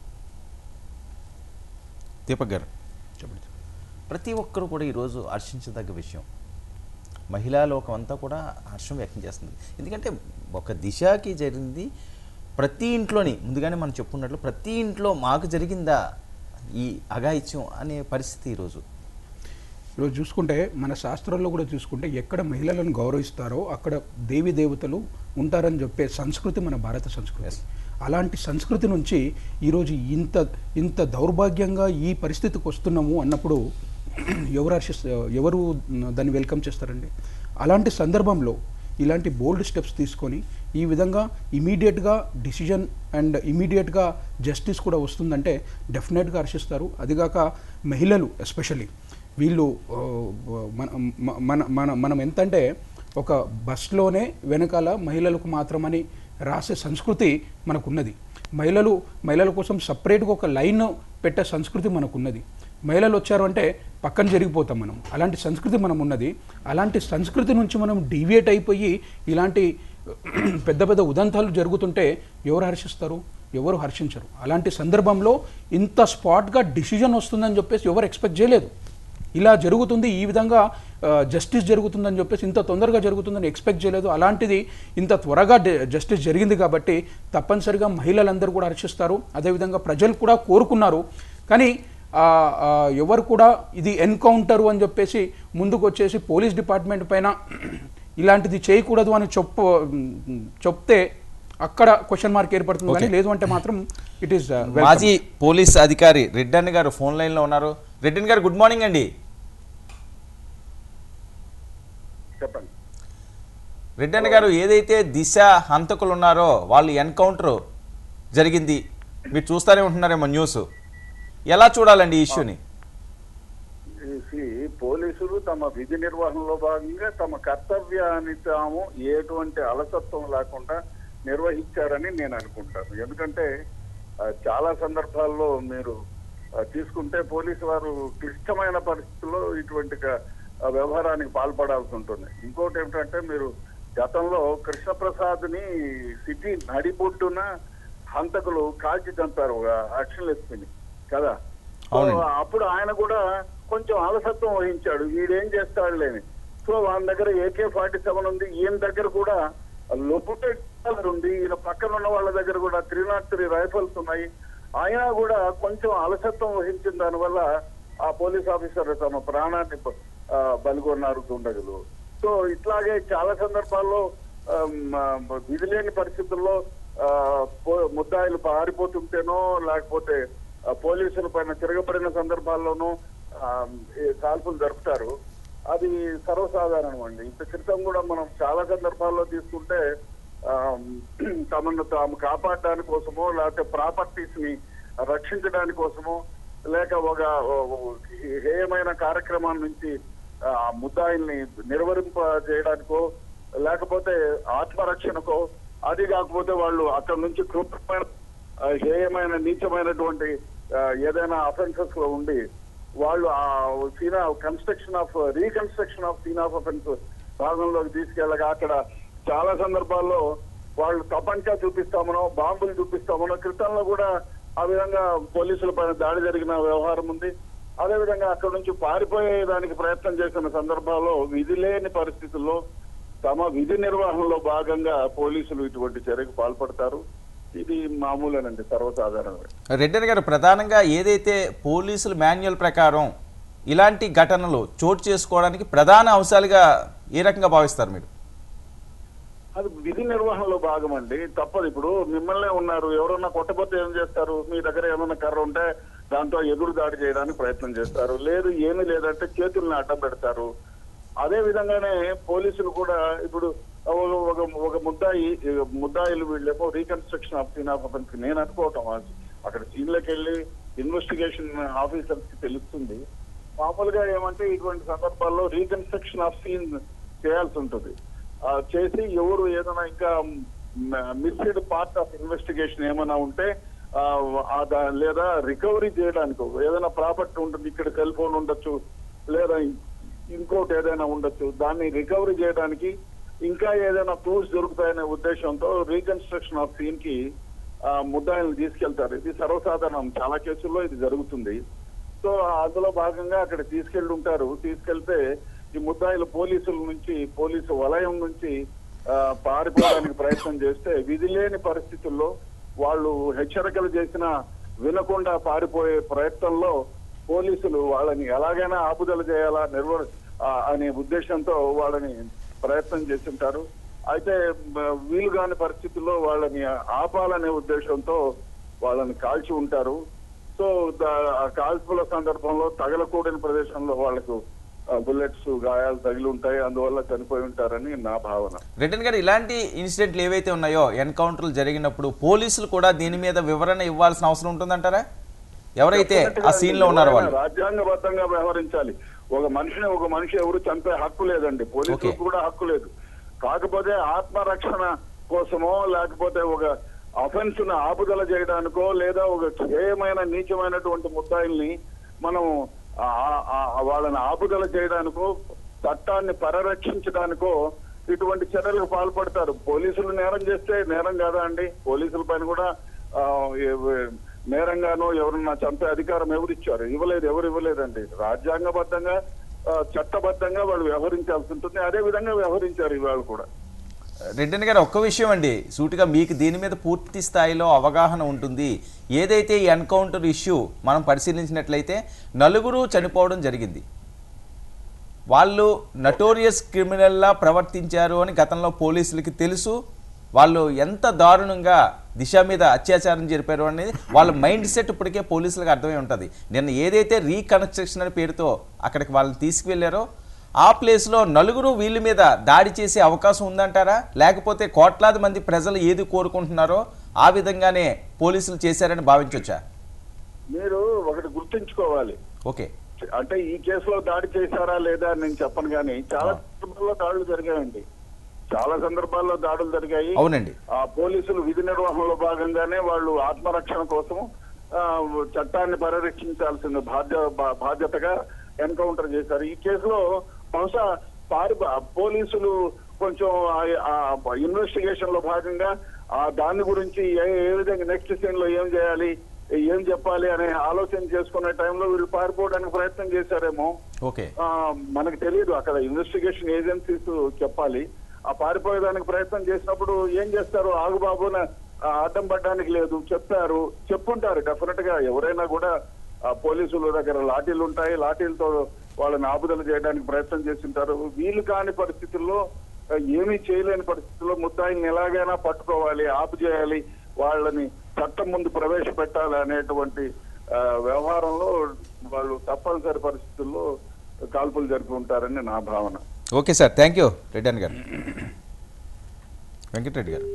Deepak గారు చెప్పండి ప్రతి ఒక్కరు కూడా ఈరోజు హర్షించదగ్గ విషయం మహిళా లోకం అంతా కూడా హర్షం వ్యక్తం చేస్తుంది ఎందుకంటే ఒక దిశకి జరిగింది ప్రతి ఇంట్లోని ముందుగానే మనం చెప్పుకున్నట్లు ప్రతి ఇంట్లో మాకు జరిగిందా ఈ అఘాయిత్యం అనే పరిస్థితి ఈరోజు ఈరోజు చూసుకుంటే మన శాస్త్రాల్లో కూడా చూసుకుంటే ఎక్కడ మహిళలను గౌరవిస్తారో అక్కడ దేవి దేవతలు ఉంటారని చెప్పే సంస్కృతి మన భారత సంస్కృతి అలాంటి సంస్కృతి నుంచి ఈరోజు ఇంత ఇంత దౌర్భాగ్యంగా ఈ పరిస్థితికి వస్తున్నాము అన్నప్పుడు ఎవరు హర్షిస్త ఎవరు దాన్ని వెల్కమ్ చేస్తారండి అలాంటి సందర్భంలో ఇలాంటి బోల్డ్ స్టెప్స్ తీసుకొని ఈ విధంగా ఇమీడియట్గా డిసిజన్ అండ్ ఇమీడియట్గా జస్టిస్ కూడా వస్తుందంటే డెఫినెట్గా హర్షిస్తారు అదిగాక మహిళలు ఎస్పెషల్లీ వీళ్ళు ఆ, మన మ- మన మన మనం ఎంతంటే ఒక బస్లోనే వెనకాల మహిళలకు మాత్రమని రాసే సంస్కృతి మనకున్నది మహిళలు మహిళల కోసం సపరేట్గా ఒక లైన్ పెట్టే సంస్కృతి మనకున్నది మహిళలు వచ్చారు అంటే పక్కన జరిగిపోతాం మనం అలాంటి సంస్కృతి మనం ఉన్నది అలాంటి సంస్కృతి నుంచి మనం డీవియేట్ అయిపోయి ఇలాంటి పెద్ద పెద్ద ఉదంతాలు జరుగుతుంటే ఎవరు హర్షిస్తారు ఎవరు హర్షించరు అలాంటి సందర్భంలో ఇంత స్పాట్గా డిసిజన్ వస్తుందని చెప్పేసి ఎవరు ఎక్స్పెక్ట్ చేయలేదు ఇలా జరుగుతుంది ఈ విధంగా జస్టిస్ జరుగుతుందని చెప్పేసి ఇంత తొందరగా జరుగుతుందని ఎక్స్పెక్ట్ చేయలేదు అలాంటిది ఇంత త్వరగా జస్టిస్ జరిగింది కాబట్టి తప్పనిసరిగా మహిళలందరూ కూడా హర్షిస్తారు అదేవిధంగా ప్రజలు కూడా కోరుకున్నారు కానీ ఆ, ఆ, ఎవరు కూడా ఇది ఎన్కౌంటర్ అని చెప్పేసి ముందుకు వచ్చేసి పోలీస్ డిపార్ట్మెంట్ పైన ఇలాంటిది చేయకూడదు అని చెప్పు చెప్తే అక్కడ క్వశ్చన్ మార్క్ ఏర్పడుతుంది కానీ లేదు అంటే మాత్రం ఇట్ ఈస్ మాజీ పోలీస్ అధికారి రెడ్డన్ గారు ఫోన్ లైన్లో ఉన్నారు రెడ్డన్ గారు గుడ్ మార్నింగ్ అండి చెప్పండి రెడ్డన్ గారు ఏదైతే దిశ హంతకులు ఉన్నారో వాళ్ళు ఎన్కౌంటర్ జరిగింది మీరు చూస్తూనే ఉంటున్నారేమో న్యూస్ ఎలా చూడాలండి ఈ ఇష్యూని ఈ పోలీసులు తమ విధి నిర్వహణలో భాగంగా తమ కర్తవ్యాన్ని తాము ఎటువంటి అలసత్వం లేకుండా నిర్వహించారని నేను అనుకుంటాను ఎందుకంటే ఆ, చాలా సందర్భాల్లో మీరు ఆ, తీసుకుంటే పోలీసు వారు క్లిష్టమైన పరిస్థితుల్లో ఇటువంటి క- ఆ, వ్యవహారానికి పాల్పడాల్సి ఉంటుంది ఇంకోటి ఏమిటంటే మీరు గతంలో కృష్ణప్రసాద్ని సిటీ నడిబొడ్డున హంతకులు కాల్చి చంపారు యాక్షన్ ఎస్పీని కదా సో అవునండి. అప్పుడు ఆయన కూడా కొంచెం అలసత్వం వహించాడు వీడేం చేస్తాడు లేని సో వాళ్ళ దగ్గర ఏకే ఫార్టీ సెవెన్ ఉంది ఈయన దగ్గర కూడా లొబుటెడ్ ఉంది ఈయన పక్కన ఉన్న వాళ్ళ దగ్గర కూడా త్రీ నాట్ త్రీ రైఫల్స్ ఉన్నాయి అయినా కూడా కొంచెం అలసత్వం వహించిన దానివల్ల ఆ పోలీస్ ఆఫీసర్ తమ ప్రాణాన్ని బ- ఆ, బలిగొన్నారు దుండగులు సో ఇట్లాగే చాలా సందర్భాల్లో ఆమ్, ఆ, విధి లేని పరిస్థితుల్లో ఆ, పో- ముద్దాయిలు పారిపోతుంటేనో లేకపోతే ఆ, పోలీసుల పైన తిరగబడిన సందర్భాల్లోనూ ఆ, ఈ కాల్పులు జరుపుతారు అది సర్వసాధారణం అండి ఇంత క్రితం కూడా మనం చాలా సందర్భాల్లో తీసుకుంటే ఆ, తమను తాము కాపాడడానికి కోసమో లేకపోతే ప్రాపర్టీస్ ని రక్షించడానికి కోసమో లేక ఒక ఒక హేయమైన కార్యక్రమం నుంచి ఆ ముద్దాయిల్ని నిర్వహింప చేయడానికో లేకపోతే ఆత్మరక్షణకో అది కాకపోతే వాళ్ళు అక్కడ నుంచి క్రూరమైన ఆ, హేయమైన నీచమైనటువంటి ఆ, ఏదైనా అఫెన్సెస్ లో ఉండి వాళ్ళు ఆ scene construction of reconstruction of scene of offence భాగంలోకి తీసుకెళ్ళగా అక్కడ చాలా సందర్భాల్లో వాళ్ళు తపంచా చూపిస్తామనో బాంబులు చూపిస్తామనో క్రితంలో కూడా ఆ విధంగా పోలీసుల పైన దాడి జరిగిన వ్యవహారం ఉంది అదే విధంగా అక్కడ నుంచి పారిపోయేదానికి ప్రయత్నం చేసిన సందర్భాల్లో విధి లేని పరిస్థితుల్లో తమ విధి నిర్వహణలో భాగంగా పోలీసులు ఇటువంటి చర్యకు పాల్పడతారు ఇది మామూలేనండి సర్వసాధారణమే రెడ్డి గారు ప్రధానంగా ఏదైతే పోలీసుల మాన్యువల్ ప్రకారం ఇలాంటి ఘటనలు చోటు చేసుకోవడానికి ప్రధాన అంశాలుగా ఏ రకంగా భావిస్తారు మీరు అది విధి నిర్వహణలో భాగం అండి తప్పదు ఇప్పుడు మిమ్మల్నే ఉన్నారు ఎవరన్నా కొట్టపోతే ఏం చేస్తారు మీ దగ్గర ఏమైనా కర్ర ఉంటే దాంతో ఎదురు దాడి చేయడానికి ప్రయత్నం చేస్తారు లేదు ఏమీ లేదంటే చేతుల్ని అడ్డం పెడతారు అదే విధంగానే పోలీసులు కూడా ఇప్పుడు ఒక- ఒక ఒక ముద్దాయి ముద్దాయిలు వీళ్ళేమో reconstruction of scene of offence నేను అనుకోవటం అక్కడ సీన్లోకి వెళ్ళి ఇన్వెస్టిగేషన్ ఆఫీసర్స్ కి తెలుస్తుంది మామూలుగా ఏమంటే ఇటువంటి సందర్భాల్లో రీకన్స్ట్రక్షన్ ఆఫ్ సీన్ చేయాల్సి ఉంటుంది ఆ, చేసి ఎవరు ఏదైనా ఇంకా మిస్డ్ పార్ట్ ఆఫ్ ఇన్వెస్టిగేషన్ ఏమైనా ఉంటే ఆ, ఆ దా- లేదా రికవరీ చేయడానికి ఏదైనా ప్రాపర్టీ ఉంటుంది ఇక్కడ సెల్ ఫోన్ ఉండొచ్చు లేదా ఇం- ఇంకోటి ఏదైనా ఉండొచ్చు దాన్ని రికవరీ చేయడానికి ఇంకా ఏదైనా ప్రూఫ్స్ దొరుకుతాయనే ఉద్దేశంతో రీకన్స్ట్రక్షన్ ఆఫ్ సీన్ కి ఆ, ముద్దాయిల్ని తీసుకెళ్తారు ఇది సర్వసాధారణం చాలా కేసుల్లో ఇది జరుగుతుంది సో అందులో భాగంగా అక్కడ తీసుకెళ్లి ఉంటారు తీసుకెళ్తే ఈ ముద్దాయిలు పోలీసుల నుంచి పోలీసు వలయం నుంచి ఆ, పారిపోవడానికి ప్రయత్నం చేస్తే విధి లేని పరిస్థితుల్లో వాళ్ళు హెచ్చరికలు చేసినా వినకుండా పారిపోయే ప్రయత్నంలో పోలీసులు వాళ్ళని ఎలాగైనా ఆపుదల చేయాలా నిర్వ ఆ, అనే ఉద్దేశంతో వాళ్ళని ప్రయత్నం చేస్తుంటారు అయితే మ, వీలు కాని పరిస్థితుల్లో వాళ్ళని ఆపాలనే ఉద్దేశంతో వాళ్ళని కాల్చి ఉంటారు సో దా- ఆ కాల్పుల సందర్భంలో తగలకూడని ప్రదేశంలో వాళ్ళకు బుల్లెట్స్ గాయాలు తగిలి ఉంటాయి అందువల్ల చనిపోయి ఉంటారని నా భావన రెడ్డి గారు ఇలాంటి ఇన్సిడెంట్లు ఏవైతే ఉన్నాయో ఎన్కౌంటర్లు జరిగినప్పుడు పోలీసులు కూడా దీని మీద వివరణ ఇవ్వాల్సిన అవసరం ఉంటుందంటారా ఎవరైతే ఆ సీన్ లో ఉన్నారో వాళ్ళు రాజ్యాంగబద్ధంగా వ్యవహరించాలి ఒక మనిషిని ఒక మనిషి ఎవరు చంపే హక్కు లేదండి పోలీసులకు Okay. కూడా హక్కు లేదు కాకపోతే ఆత్మరక్షణ కోసమో లేకపోతే ఒక అఫెన్స్ ను ఆపుదల చేయడానికో లేదా ఒక క్షేయమైన నీచమైనటువంటి ముద్దాయిల్ని మనం ఆ- ఆ- ఆ- వాళ్ళని ఆపుదల చేయడానికో చట్టాన్ని పరిరక్షించడానికో ఇటువంటి చర్యలకు పాల్పడతారు పోలీసులు నేరం చేస్తే నేరం కాదా అండి పోలీసుల పైన కూడా ఆ, ఏ- నేరంగానో ఎవరన్నా చంపే అధికారం ఎవరు ఇచ్చారు ఇవ్వలేదు ఎవరు ఇవ్వలేదండి రాజ్యాంగబద్ధంగా ఆ, చట్టబద్ధంగా వాళ్ళు వ్యవహరించాల్సి ఉంటుంది అదే విధంగా వ్యవహరించారు ఇవాళ కూడా రెడ్డి గారు ఒక్క విషయం అండి సూటిగా మీకు దీని మీద పూర్తి స్థాయిలో అవగాహన ఉంటుంది ఏదైతే ఈ ఎన్కౌంటర్ ఇష్యూ మనం పరిశీలించినట్లయితే నలుగురు చనిపోవడం జరిగింది వాళ్ళు నటోరియస్ క్రిమినల్లా ప్రవర్తించారు అని గతంలో పోలీసులకి తెలుసు వాళ్ళు ఎంత దారుణంగా దిశ మీద అత్యాచారం జరిపారు అనేది వాళ్ళ మైండ్ సెట్ ఇప్పటికే పోలీసులకు అర్థమై ఉంటుంది నిన్న ఏదైతే రీకన్స్ట్రక్షన్ అనే పేరుతో అక్కడికి వాళ్ళని తీసుకువెళ్ళారో ఆ ప్లేస్లో నలుగురు వీళ్ళ మీద దాడి చేసే అవకాశం ఉందంటారా లేకపోతే కోట్లాది మంది ప్రజలు ఏది కోరుకుంటున్నారో ఆ విధంగానే పోలీసులు చేశారని భావించవచ్చా మీరు ఒకటి గుర్తుంచుకోవాలి ఓకే అంటే ఈ కేసులో దాడి చేశారా లేదా అని నేను చెప్పను కానీ చాలా సందర్భాల్లో దాడులు జరిగాయండి చాలా సందర్భాల్లో దాడులు జరిగాయి అవునండి ఆ పోలీసులు విధి నిర్వహణలో భాగంగానే వాళ్ళు ఆత్మరక్షణ కోసం ఆ, చట్టాన్ని పరిరక్షించాల్సిన బాధ్య బా- బాధ్యతగా ఎన్కౌంటర్ చేశారు ఈ కేసులో బహుశా పారి పోలీసులు కొంచెం ఇన్వెస్టిగేషన్ లో భాగంగా ఆ దాని గురించి ఏ ఏ విధంగా నెక్స్ట్ సీన్ లో ఏం చేయాలి ఏం చెప్పాలి అనే ఆలోచన చేసుకునే టైంలో వీళ్ళు పారిపోవడానికి ప్రయత్నం చేశారేమో ఓకే ఆ, మనకు తెలియదు అక్కడ ఇన్వెస్టిగేషన్ ఏజెన్సీస్ చెప్పాలి ఆ పారిపోయేదానికి ప్రయత్నం చేసినప్పుడు ఏం చేస్తారు ఆగుబాబున ఆ, అడ్డం పడడానికి లేదు చెప్పారు చెప్పుంటారు డెఫినెట్ గా ఎవరైనా కూడా ఆ, పోలీసుల దగ్గర లాఠీలు ఉంటాయి లాఠీలతో వాళ్ళని ఆపుదల చేయడానికి ప్రయత్నం చేస్తుంటారు వీలు కాని పరిస్థితుల్లో ఆ, ఏమీ చేయలేని పరిస్థితుల్లో ముద్దాయిల్ని ఎలాగైనా పట్టుకోవాలి ఆపు చేయాలి వాళ్ళని చట్టం ముందు ప్రవేశపెట్టాలి అనేటువంటి ఆ, వ్యవహారంలో వాళ్ళు తప్పనిసరి పరిస్థితుల్లో కాల్పులు జరిపి ఉంటారని నా భావన okay sir thank you Reddy గారు వెంకటరెడ్డి గారు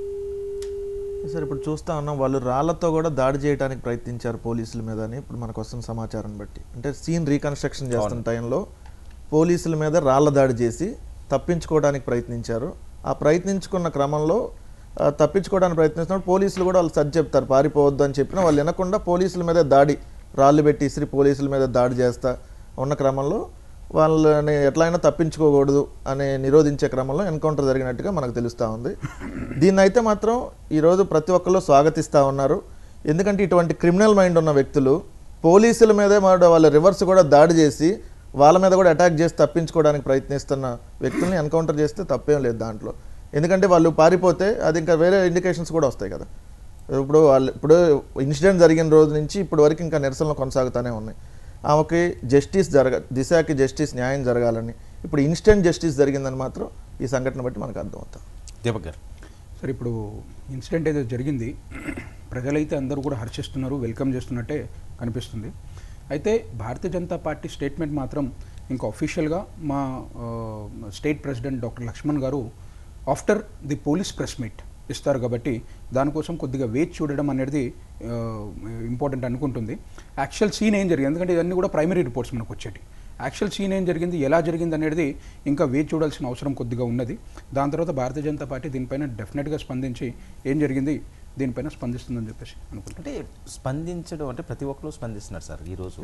సార్ ఇప్పుడు చూస్తా ఉన్నాం వాళ్ళు రాళ్లతో కూడా దాడి చేయడానికి ప్రయత్నించారు పోలీసుల మీద అని ఇప్పుడు మనకు వస్తున్న సమాచారం బట్టి అంటే సీన్ రీకన్స్ట్రక్షన్ చేస్తున్న టైంలో పోలీసుల మీద రాళ్ల దాడి చేసి తప్పించుకోవడానికి ప్రయత్నించారు ఆ ప్రయత్నించుకున్న క్రమంలో ఆ, తప్పించుకోవడానికి ప్రయత్నిస్తున్నప్పుడు పోలీసులు కూడా వాళ్ళు సర్ది చెప్తారు పారిపోవద్దు అని చెప్పినా వాళ్ళు వినకుండా పోలీసుల మీద దాడి రాళ్ళు పెట్టి ఇసిరి పోలీసుల మీద దాడి చేస్తా ఉన్న క్రమంలో వాళ్ళని ఎట్లయినా తప్పించుకోకూడదు అనే నిరోధించే క్రమంలో ఎన్కౌంటర్ జరిగినట్టుగా మనకు తెలుస్తూ ఉంది దీన్ని అయితే మాత్రం ఈరోజు ప్రతి ఒక్కళ్ళు స్వాగతిస్తూ ఉన్నారు ఎందుకంటే ఇటువంటి క్రిమినల్ మైండ్ ఉన్న వ్యక్తులు పోలీసుల మీదే మాట వాళ్ళ రివర్స్ కూడా దాడి చేసి వాళ్ళ మీద కూడా అటాక్ చేసి తప్పించుకోవడానికి ప్రయత్నిస్తున్న వ్యక్తుల్ని ఎన్కౌంటర్ చేస్తే తప్పేం లేదు దాంట్లో ఎందుకంటే వాళ్ళు పారిపోతే అది ఇంకా వేరే ఇండికేషన్స్ కూడా వస్తాయి కదా ఇప్పుడు వాళ్ళు ఇప్పుడు ఇన్సిడెంట్ జరిగిన రోజు నుంచి ఇప్పుడు వరకు ఇంకా నిరసనలు కొనసాగుతూనే ఉన్నాయి ఆమెకి జస్టిస్ జరగ దిశకి జస్టిస్ న్యాయం జరగాలని ఇప్పుడు ఇన్స్టెంట్ జస్టిస్ జరిగిందని మాత్రం ఈ సంఘటన బట్టి మనకు అర్థమవుతుంది దీపక్ గారు సరే ఇప్పుడు ఇన్సిడెంట్ ఏదో జరిగింది ప్రజలైతే అందరూ కూడా హర్షిస్తున్నారు వెల్కమ్ చేస్తున్నట్టే కనిపిస్తుంది అయితే భారతీయ జనతా పార్టీ స్టేట్మెంట్ మాత్రం ఇంకా అఫీషియల్గా మా ఆ, స్టేట్ ప్రెసిడెంట్ డాక్టర్ లక్ష్మణ్ గారు after the police press meet ఇస్తారు కాబట్టి దానికోసం కొద్దిగా వేచి చూడడం అనేది ఇంపార్టెంట్ అనుకుంటుంది యాక్చువల్ సీన్ ఏం జరిగింది ఎందుకంటే ఇవన్నీ కూడా ప్రైమరీ రిపోర్ట్స్ మనకు వచ్చేటి యాక్చువల్ సీన్ ఏం జరిగింది ఎలా జరిగింది అనేది ఇంకా వేచి చూడాల్సిన అవసరం కొద్దిగా ఉన్నది దాని తర్వాత భారతీయ జనతా పార్టీ దీనిపైన డెఫినెట్గా స్పందించి ఏం జరిగింది దీనిపైన స్పందిస్తుందని చెప్పేసి అనుకుంటున్నాను అంటే స్పందించడం అంటే ప్రతి ఒక్కరు స్పందిస్తున్నారు సార్ ఈరోజు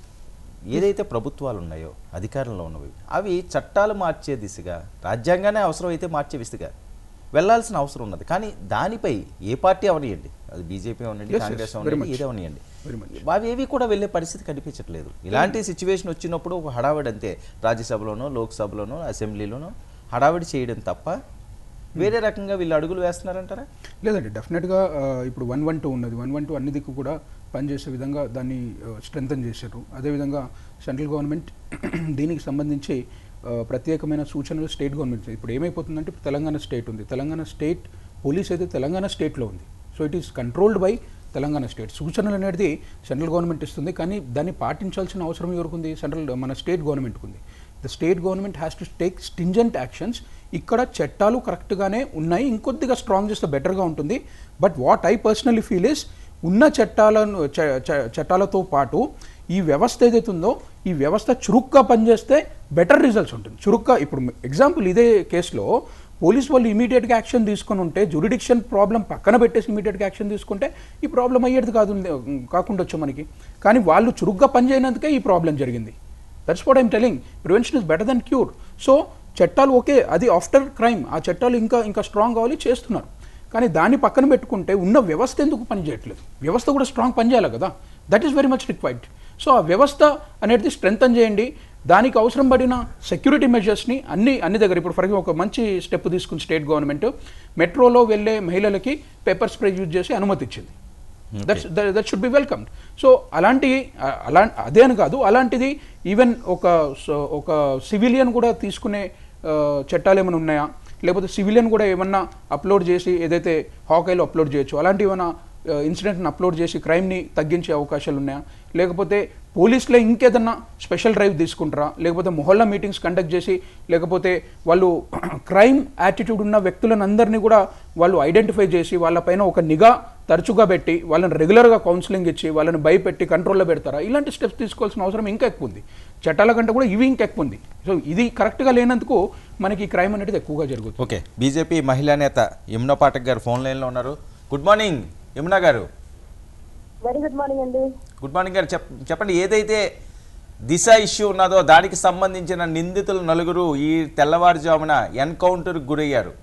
ఏదైతే ప్రభుత్వాలు ఉన్నాయో అధికారంలో ఉన్నవి అవి చట్టాలు మార్చే దిశగా రాజ్యాంగానే అవసరం అయితే మార్చే దిశగా వెళ్ళాల్సిన అవసరం ఉన్నది కానీ దానిపై ఏ పార్టీ అవనియండి అది బీజేపీ అవనండి Yes, yes, కాంగ్రెస్ very అవనండి much. ఏది అవనియండి Very much. అవి ఏవి కూడా వెళ్ళే పరిస్థితి కనిపించట్లేదు ఇలాంటి సిచ్యువేషన్ వచ్చినప్పుడు ఒక హడావిడి అంతే రాజ్యసభలోనో లోక్సభలోనో అసెంబ్లీలోనో హడావిడి చేయడం తప్ప వేరే రకంగా వీళ్ళు అడుగులు వేస్తున్నారంటారా లేదండి డెఫినెట్గా ఆ, ఇప్పుడు వన్ వన్ టూ ఉన్నది వన్ వన్ టూ అన్ని దిక్కు కూడా పనిచేసే విధంగా దాన్ని స్ట్రెంగ్తన్ చేశారు అదేవిధంగా సెంట్రల్ గవర్నమెంట్ దీనికి సంబంధించి ఆ, ప్రత్యేకమైన సూచనలు స్టేట్ గవర్నమెంట్ ఇప్పుడు ఏమైపోతుందంటే ఇప్పుడు తెలంగాణ స్టేట్ ఉంది తెలంగాణ స్టేట్ పోలీస్ అయితే తెలంగాణ స్టేట్లో ఉంది so it is controlled by Telangana state సూచనలు అనేది సెంట్రల్ గవర్నమెంట్ ఇస్తుంది కానీ దాన్ని పాటించాల్సిన అవసరం ఎవరికి ఉంది సెంట్రల్ మన స్టేట్ గవర్నమెంట్కి ఉంది the state government has to take stringent actions ఇక్కడ చట్టాలు కరెక్ట్గానే ఉన్నాయి ఇంకొద్దిగా స్ట్రాంగ్ చేస్తే బెటర్గా ఉంటుంది but what I personally feel is ఉన్న చట్టాలను చ- చ- చట్టాలతో పాటు ఈ వ్యవస్థ ఏదైతే ఉందో ఈ వ్యవస్థ చురుగ్గా పనిచేస్తే బెటర్ రిజల్ట్స్ ఉంటుంది చురుగ్గా ఇప్పుడు ఎగ్జాంపుల్ ఇదే కేసులో పోలీస్ వాళ్ళు ఇమీడియట్గా యాక్షన్ తీసుకొని ఉంటే జురిడిక్షన్ ప్రాబ్లం పక్కన పెట్టేసి ఇమీడియట్గా యాక్షన్ తీసుకుంటే ఈ ప్రాబ్లం అయ్యేది కాదు కాకుండా వచ్చు మనకి కానీ వాళ్ళు చురుగ్గా పనిచేయనందుకే ఈ ప్రాబ్లం జరిగింది that's what I'm telling prevention is better then cure so చట్టాలు ఓకే అది ఆఫ్టర్ క్రైమ్ ఆ చట్టాలు ఇంకా ఇంకా స్ట్రాంగ్ కావాలి చేస్తున్నారు కానీ దాన్ని పక్కన పెట్టుకుంటే ఉన్న వ్యవస్థ ఎందుకు పనిచేయట్లేదు వ్యవస్థ కూడా స్ట్రాంగ్ పనిచేయాలి కదా that is very much required so ఆ వ్యవస్థ అనేది స్ట్రెంగ్తన్ చేయండి దానికి అవసరం పడిన సెక్యూరిటీ మెజర్స్ని అన్ని అన్ని దగ్గర ఇప్పుడు ఫర్ ఒక మంచి స్టెప్ తీసుకుని స్టేట్ గవర్నమెంట్ మెట్రోలో వెళ్ళే మహిళలకి పేపర్ స్ప్రే యూజ్ చేసి అనుమతి ఇచ్చింది that's that should be welcomed so అలాంటి అ- అలా అదే అని కాదు అలాంటిది ఈవెన్ ఒక స- ఒక సివిలియన్ కూడా తీసుకునే ఆ, చట్టాలు ఏమైనా ఉన్నాయా లేకపోతే సివిలియన్ కూడా ఏమన్నా అప్లోడ్ చేసి ఏదైతే హాకైలో అప్లోడ్ చేయొచ్చు అలాంటి ఏమైనా ఇన్సిడెంట్ని అప్లోడ్ చేసి క్రైమ్ని తగ్గించే అవకాశాలు ఉన్నాయా లేకపోతే పోలీసులే ఇంకేదన్నా స్పెషల్ డ్రైవ్ తీసుకుంటారా లేకపోతే మొహల్లా మీటింగ్స్ కండక్ట్ చేసి లేకపోతే వాళ్ళు క్రైమ్ యాటిట్యూడ్ ఉన్న వ్యక్తులను అందరినీ కూడా వాళ్ళు ఐడెంటిఫై చేసి వాళ్ళపైన ఒక నిఘా తరచుగా పెట్టి వాళ్ళని రెగ్యులర్గా కౌన్సిలింగ్ ఇచ్చి వాళ్ళని భయపెట్టి కంట్రోల్లో పెడతారా ఇలాంటి స్టెప్స్ తీసుకోవాల్సిన అవసరం ఇంకా ఎక్కువ ఉంది చట్టాల కంటే కూడా ఇవి ఇంకా ఎక్కువ ఉంది సో ఇది కరెక్ట్గా లేనందుకు మనకి క్రైమ్ అనేది ఎక్కువగా జరుగుతుంది ఓకే బీజేపీ మహిళా నేత యమునా పాఠక్ గారు ఫోన్ లైన్లో ఉన్నారు గుడ్ మార్నింగ్ యమునా గారు వెరీ గుడ్ మార్నింగ్ అండి గుడ్ మార్నింగ్ గారు చెప్ చెప్పండి ఏదైతే దిశ ఇష్యూ ఉన్నదో దానికి సంబంధించిన నిందితులు నలుగురు ఈ తెల్లవారుజామున ఎన్కౌంటర్కి గురయ్యారు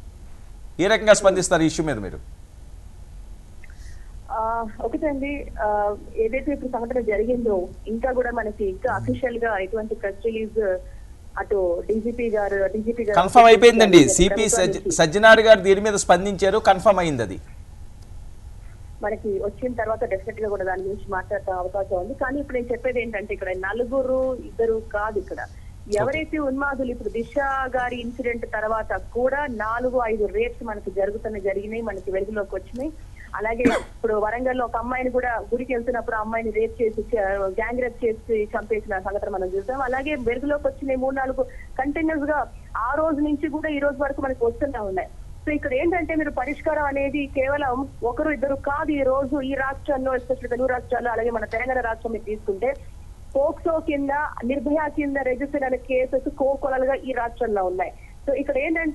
ఏ రకంగా స్పందిస్తారు ఈ ఇష్యూ మీద మీరు ఆ, ఒకటండి ఆ, ఏదైతే ఇప్పుడు సంఘటన జరిగిందో ఇంకా కూడా మనకి ఇంకా అఫీషియల్ గా ఎటువంటి ప్రెస్ రిలీజ్ అటు డీజీపీ గారు డీజీపీ గారు కన్ఫర్మ్ అయిపోయిందండి సిపి ప్రభుత్వం నుంచి సజ్జనార్ గారు దీని మీద స్పందించారు కన్ఫర్మ్ అయింది అది మనకి వచ్చిన తర్వాత డెఫినెట్ గా కూడా దాని గురించి మాట్లాడే అవకాశం ఉంది కానీ ఇప్పుడు నేను చెప్పేది ఏంటంటే ఇక్కడ నలుగురు ఇద్దరు కాదు ఇక్కడ ఎవరైతే ఉన్మాదులు ఇప్పుడు దిశ గారి ఇన్సిడెంట్ తర్వాత కూడా నాలుగు ఐదు రేప్స్ మనకి జరుగుతున్న జరిగినాయి మనకి వెలుగులోకి వచ్చినాయి అలాగే ఇప్పుడు వరంగల్ లో ఒక అమ్మాయిని కూడా గుడికి వెళ్తున్నప్పుడు ఆ అమ్మాయిని రేప్ చేసి గ్యాంగ్ రేప్ చేసి చంపేసిన సంఘటన మనం చూసాం అలాగే వెలుగులోకి వచ్చిన మూడు నాలుగు కంటిన్యూస్ గా ఆ రోజు నుంచి కూడా ఈ రోజు వరకు మనకి వస్తూనే ఉన్నాయి సో ఇక్కడ ఏంటంటే మీరు పరిష్కారం అనేది కేవలం ఒకరు ఇద్దరు కాదు ఈ రోజు ఈ రాష్ట్రాల్లో ఎస్పెషల్ తెలుగు రాష్ట్రాల్లో అలాగే మన తెలంగాణ రాష్ట్రం మీరు తీసుకుంటే పోక్సో కింద నిర్భయ కింద రిజిస్టర్ అయిన కేసెస్ కోకొలలుగా ఈ రాష్ట్రంలో ఉన్నాయి సో ఇక్కడ ఏంటంటే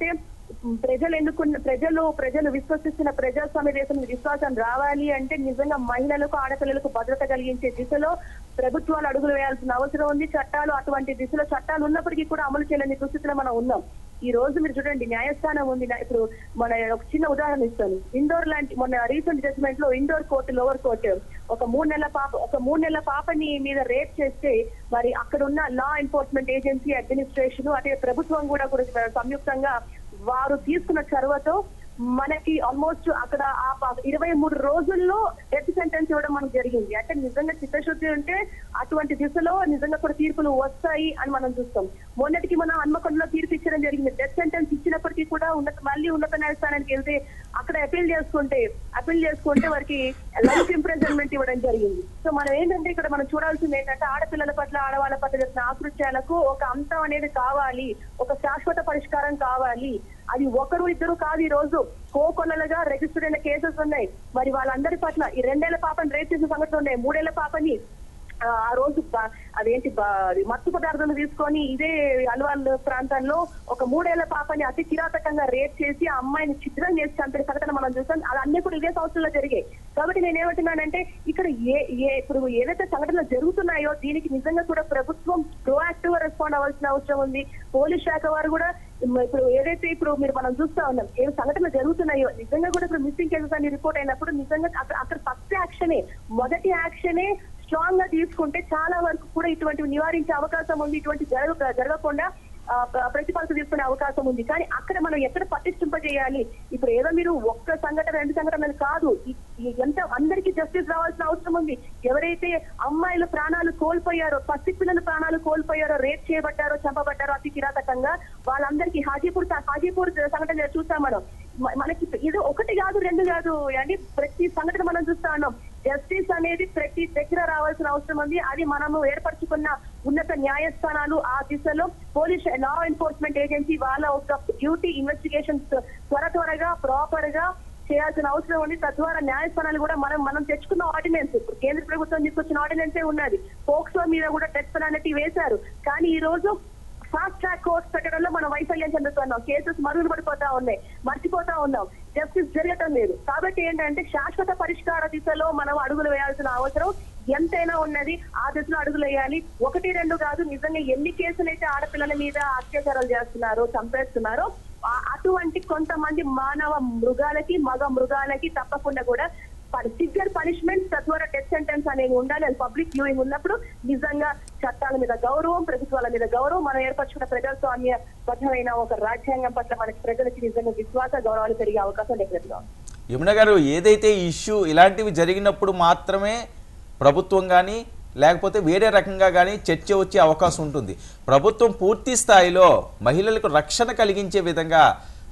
ప్రజలు ఎన్నుకున్న ప్రజలు ప్రజలు విశ్వసిస్తున్న ప్రజాస్వామ్య దేశం మీద విశ్వాసం రావాలి అంటే నిజంగా మహిళలకు ఆడపిల్లలకు భద్రత కలిగించే దిశలో ప్రభుత్వాలు అడుగులు వేయాల్సిన అవసరం ఉంది చట్టాలు అటువంటి దిశలో చట్టాలు ఉన్నప్పటికీ కూడా అమలు చేయలేని దుస్థితిలో మనం ఉన్నాం ఈ రోజు మీరు చూడండి న్యాయస్థానం ఉంది నా- ఇప్పుడు మన ఒక చిన్న ఉదాహరణ ఇస్తాను ఇండోర్ లాంటి మొన్న రీసెంట్ జడ్జ్మెంట్ లో ఇండోర్ కోర్టు లోవర్ కోర్టు ఒక మూడు నెలల పాప ఒక మూడు నెలల పాపని మీద రేప్ చేస్తే మరి అక్కడ ఉన్న లా ఎన్ఫోర్స్మెంట్ ఏజెన్సీ అడ్మినిస్ట్రేషన్ అదే ప్రభుత్వం కూడా కూడా సంయుక్తంగా వారు తీసుకున్న చొరవతో మనకి ఆల్మోస్ట్ అక్కడ ఆ ప- ఇరవై మూడు రోజుల్లో డెత్ సెంటెన్స్ ఇవ్వడం మనకు జరిగింది అంటే నిజంగా చిత్తశుద్ధి ఉంటే అటువంటి దిశలో నిజంగా కూడా తీర్పులు వస్తాయి అని మనం చూస్తాం మొన్నటికి మనం హన్మకొండలో తీర్పు ఇచ్చడం జరిగింది డెత్ సెంటెన్స్ ఇచ్చినప్పటికీ కూడా ఉన్నత మళ్ళీ ఉన్నత న్యాయస్థానానికి వెళ్తే అక్కడ అపీల్ చేసుకుంటే అపీల్ చేసుకుంటే వారికి లైఫ్ ఇంప్రెజన్మెంట్ ఇవ్వడం జరిగింది సో మనం ఏంటంటే ఇక్కడ మనం చూడాల్సింది ఏంటంటే ఆడపిల్లల పట్ల ఆడవాళ్ళ పట్ల జరిగిన ఆకృత్యాలకు ఒక అంతం అనేది కావాలి ఒక శాశ్వత పరిష్కారం కావాలి అది ఒకరు ఇద్దరు కాదు ఈ రోజు కోకొల్లలుగా రిజిస్టర్ అయిన కేసెస్ ఉన్నాయి మరి వాళ్ళందరి పట్ల ఈ రెండేళ్ల పాపని రేప్ చేసిన సంఘటనలు ఉన్నాయి మూడేళ్ల పాపని ఆ ఆ రోజు బ- అదేంటి బ- అది మత్తు పదార్థాలు తీసుకొని ఇదే అల్వాల్ ప్రాంతాల్లో ఒక మూడేళ్ల పాపని అతి కిరాతకంగా రేప్ చేసి ఆ అమ్మాయిని చిత్రం చేసి చంపిన సంఘటన మనం చూసాం అది అన్ని కూడా ఇదే సంవత్సరంలో జరిగాయి కాబట్టి నేను ఏమంటున్నానంటే ఇక్కడ ఏ ఏ ఇప్పుడు ఏదైతే సంఘటనలు జరుగుతున్నాయో దీనికి నిజంగా కూడా ప్రభుత్వం ప్రోయాక్టివ్ గా రెస్పాండ్ అవ్వాల్సిన అవసరం ఉంది పోలీస్ శాఖ వారు కూడా మ- ఇప్పుడు ఏదైతే ఇప్పుడు మీరు మనం చూస్తా ఉన్నాం ఏ సంఘటనలు జరుగుతున్నాయో నిజంగా కూడా ఇప్పుడు మిస్సింగ్ కేసెస్ అని రిపోర్ట్ అయినప్పుడు నిజంగా అక్కడ అక్కడ ఫస్ట్ యాక్షనే మొదటి యాక్షనే స్ట్రాంగ్ గా తీసుకుంటే చాలా వరకు కూడా ఇటువంటివి నివారించే అవకాశం ఉంది ఇటువంటి జరగ జరగకుండా ఆ, ప్ర- ప్రతిఫలిత తీసుకునే అవకాశం ఉంది కానీ అక్కడ మనం ఎక్కడ పట్టించుంపజేయాలి ఇప్పుడు ఏదో మీరు ఒక్క సంఘటన రెండు సంఘటనలు కాదు ఈ- ఈ ఎంత అందరికీ జస్టిస్ రావాల్సిన అవసరం ఉంది ఎవరైతే అమ్మాయిల ప్రాణాలు కోల్పోయారో పసి పిల్లల ప్రాణాలు కోల్పోయారో రేప్ చేయబడ్డారో చంపబడ్డారో అతి కిరాతకంగా వాళ్ళందరికీ హాజీపూర్ హాజీపూర్ సంఘటన చూస్తాం మనం మ- మనకి ఇది ఒకటి కాదు రెండు కాదు అండి ప్రతి సంఘటన మనం చూస్తా ఉన్నాం జస్టిస్ అనేది ప్రతి దగ్గర రావాల్సిన అవసరం ఉంది అది మనము ఏర్పరచుకున్న ఉన్నత న్యాయస్థానాలు ఆ దిశలో పోలీస్ లా ఎన్ఫోర్స్మెంట్ ఏజెన్సీ వాళ్ళ ఒక డ్యూటీ ఇన్వెస్టిగేషన్స్ త్వర త్వరగా ప్రాపర్ గా చేయాల్సిన అవసరం ఉంది తద్వారా న్యాయస్థానాలు కూడా మనం మనం తెచ్చుకున్న ఆర్డినెన్స్ ఇప్పుడు కేంద్ర ప్రభుత్వం తీసుకొచ్చిన ఆర్డినెన్సే ఉన్నది పోక్సో మీద కూడా డెత్ పెనాల్టీ వేశారు కానీ ఈ రోజు ఫాస్ట్ ట్రాక్ కోర్ట్స్ పెట్టడంలో మనం వైఫల్యం చెందుతున్నాం కేసెస్ మరుగులు పడిపోతా ఉన్నాయి మర్చిపోతా ఉన్నాం జస్టిస్ జరగటం లేదు కాబట్టి ఏంటంటే శాశ్వత పరిష్కార దిశలో మనం అడుగులు వేయాల్సిన అవసరం ఎంతైనా ఉన్నది ఆ దిశలో అడుగులు వేయాలి ఒకటి రెండు కాదు నిజంగా ఎన్ని కేసులు అయితే ఆడపిల్లల మీద అత్యాచారాలు చేస్తున్నారో చంపేస్తున్నారో ఆ- అటువంటి కొంతమంది మానవ మృగాలకి మగ మృగాలకి తప్పకుండా కూడా సివియర్ పనిష్మెంట్ తద్వారా డెత్ సెంటెన్స్ అనేది ఉండాలి అది పబ్లిక్ వ్యూయింగ్ ఉన్నప్పుడు నిజంగా చట్టాల మీద గౌరవం ప్రభుత్వాల మీద గౌరవం మనం ఏర్పరచుకున్న ప్రజాస్వామ్య బద్ధమైన ఒక రాజ్యాంగం పట్ల మనకి ప్రజలకి నిజంగా విశ్వాస గౌరవాలు పెరిగే అవకాశం డెఫినెట్ గా ఉంది యమున గారు ఏదైతే ఇష్యూ ఇలాంటివి జరిగినప్పుడు మాత్రమే ప్రభుత్వం కానీ లేకపోతే వేరే రకంగా కానీ చర్చ వచ్చే అవకాశం ఉంటుంది ప్రభుత్వం పూర్తి స్థాయిలో మహిళలకు రక్షణ కలిగించే విధంగా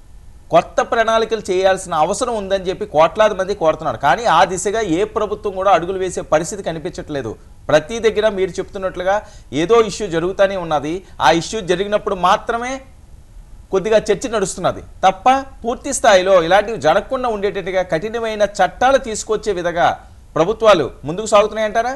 కొత్త ప్రణాళికలు చేయాల్సిన అవసరం ఉందని చెప్పి కోట్లాది మంది కోరుతున్నారు కానీ ఆ దిశగా ఏ ప్రభుత్వం కూడా అడుగులు వేసే పరిస్థితి కనిపించట్లేదు ప్రతి దగ్గర మీరు చెప్తున్నట్లుగా ఏదో ఇష్యూ జరుగుతూనే ఉన్నది ఆ ఇష్యూ జరిగినప్పుడు మాత్రమే కొద్దిగా చర్చ నడుస్తున్నది తప్ప పూర్తి స్థాయిలో ఇలాంటివి జరగకుండా ఉండేటట్టుగా కఠినమైన చట్టాలు తీసుకొచ్చే విధంగా ప్రభుత్వాలు ముందుకు సాగుతున్నాయంటారా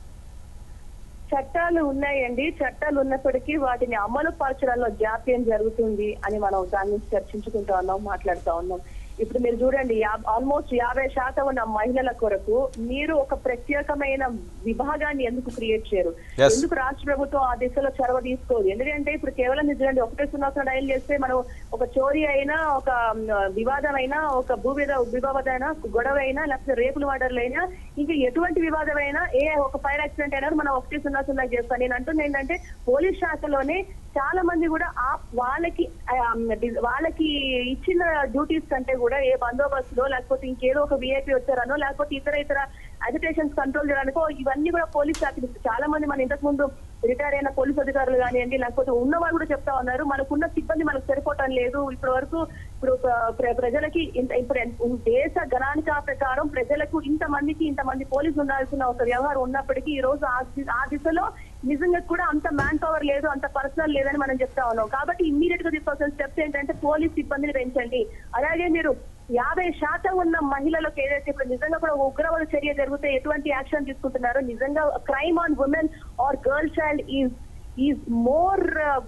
చట్టాలు ఉన్నాయండి చట్టాలు ఉన్నప్పటికీ వాటిని అమలు పరచడంలో జాప్యం జరుగుతుంది అని మనం దాని నుంచి చర్చించుకుంటా ఉన్నాం మాట్లాడుతా ఉన్నాం ఇప్పుడు మీరు చూడండి ఆల్మోస్ట్ యాభై శాతం ఉన్న మహిళల కొరకు మీరు ఒక ప్రత్యేకమైన విభాగాన్ని ఎందుకు క్రియేట్ చేయరు Yes. ఎందుకు రాష్ట్ర ప్రభుత్వం ఆ దిశలో చొరవ తీసుకోదు ఎందుకంటే ఇప్పుడు కేవలం మీరు చూడండి ఒకటే సున్నా డైల్ చేస్తే మనం ఒక చోరీ అయినా ఒక మ్, వివాదం అయినా ఒక భూ విధ వివాదం అయినా గొడవ అయినా లేకపోతే రేపులు మర్డర్లు అయినా ఇంకా ఎటువంటి వివాదం అయినా ఏ ఒక ఫైర్ యాక్సిడెంట్ అయినా మనం ఒకటి సున్నా సున్నా చేస్తాను నేను అంటుంది ఏంటంటే పోలీస్ శాఖలోనే చాలా మంది కూడా ఆ వాళ్ళకి ఆ, డి- వాళ్ళకి ఇచ్చిన డ్యూటీస్ కంటే కూడా ఏ బందోబస్తులో లేకపోతే ఇంకేదో ఒక విఐపి వచ్చారనో లేకపోతే ఇతర ఇతర అజిటేషన్స్ కంట్రోల్ చేయడానికో ఇవన్నీ కూడా పోలీస్ శాఖ చాలా మంది మన ఇంతకు ముందు రిటైర్ అయిన పోలీస్ అధికారులు కానివ్వండి లేకపోతే ఉన్న వాళ్ళు కూడా చెప్తా ఉన్నారు మనకున్న సిబ్బంది మనకు సరిపోవటం లేదు ఇప్పటి వరకు ఇప్పుడు ప్ర- ప్ర- ప్రజలకి ఇంత ఇప్పుడు ఎన్- దేశ గణానిక ప్రకారం ప్రజలకు ఇంత మందికి ఇంత మంది పోలీసులు ఉండాల్సిన ఒక వ్యవహారం ఉన్నప్పటికీ ఈ రోజు ఆ ది- ఆ దిశలో నిజంగా కూడా అంత మ్యాన్ పవర్ లేదు అంత పర్సనల్ లేదని మనం చెప్తా ఉన్నాం కాబట్టి ఇమ్మీడియట్ గా తీసుకోవాల్సిన స్టెప్స్ ఏంటంటే పోలీస్ సిబ్బందిని పెంచండి అలాగే మీరు యాభై శాతం ఉన్న మహిళలకు ఏదైతే ఇప్పుడు నిజంగా కూడా ఒక ఉగ్రవాద చర్య జరిగితే ఎటువంటి యాక్షన్ తీసుకుంటున్నారో నిజంగా crime on women or girl child is is more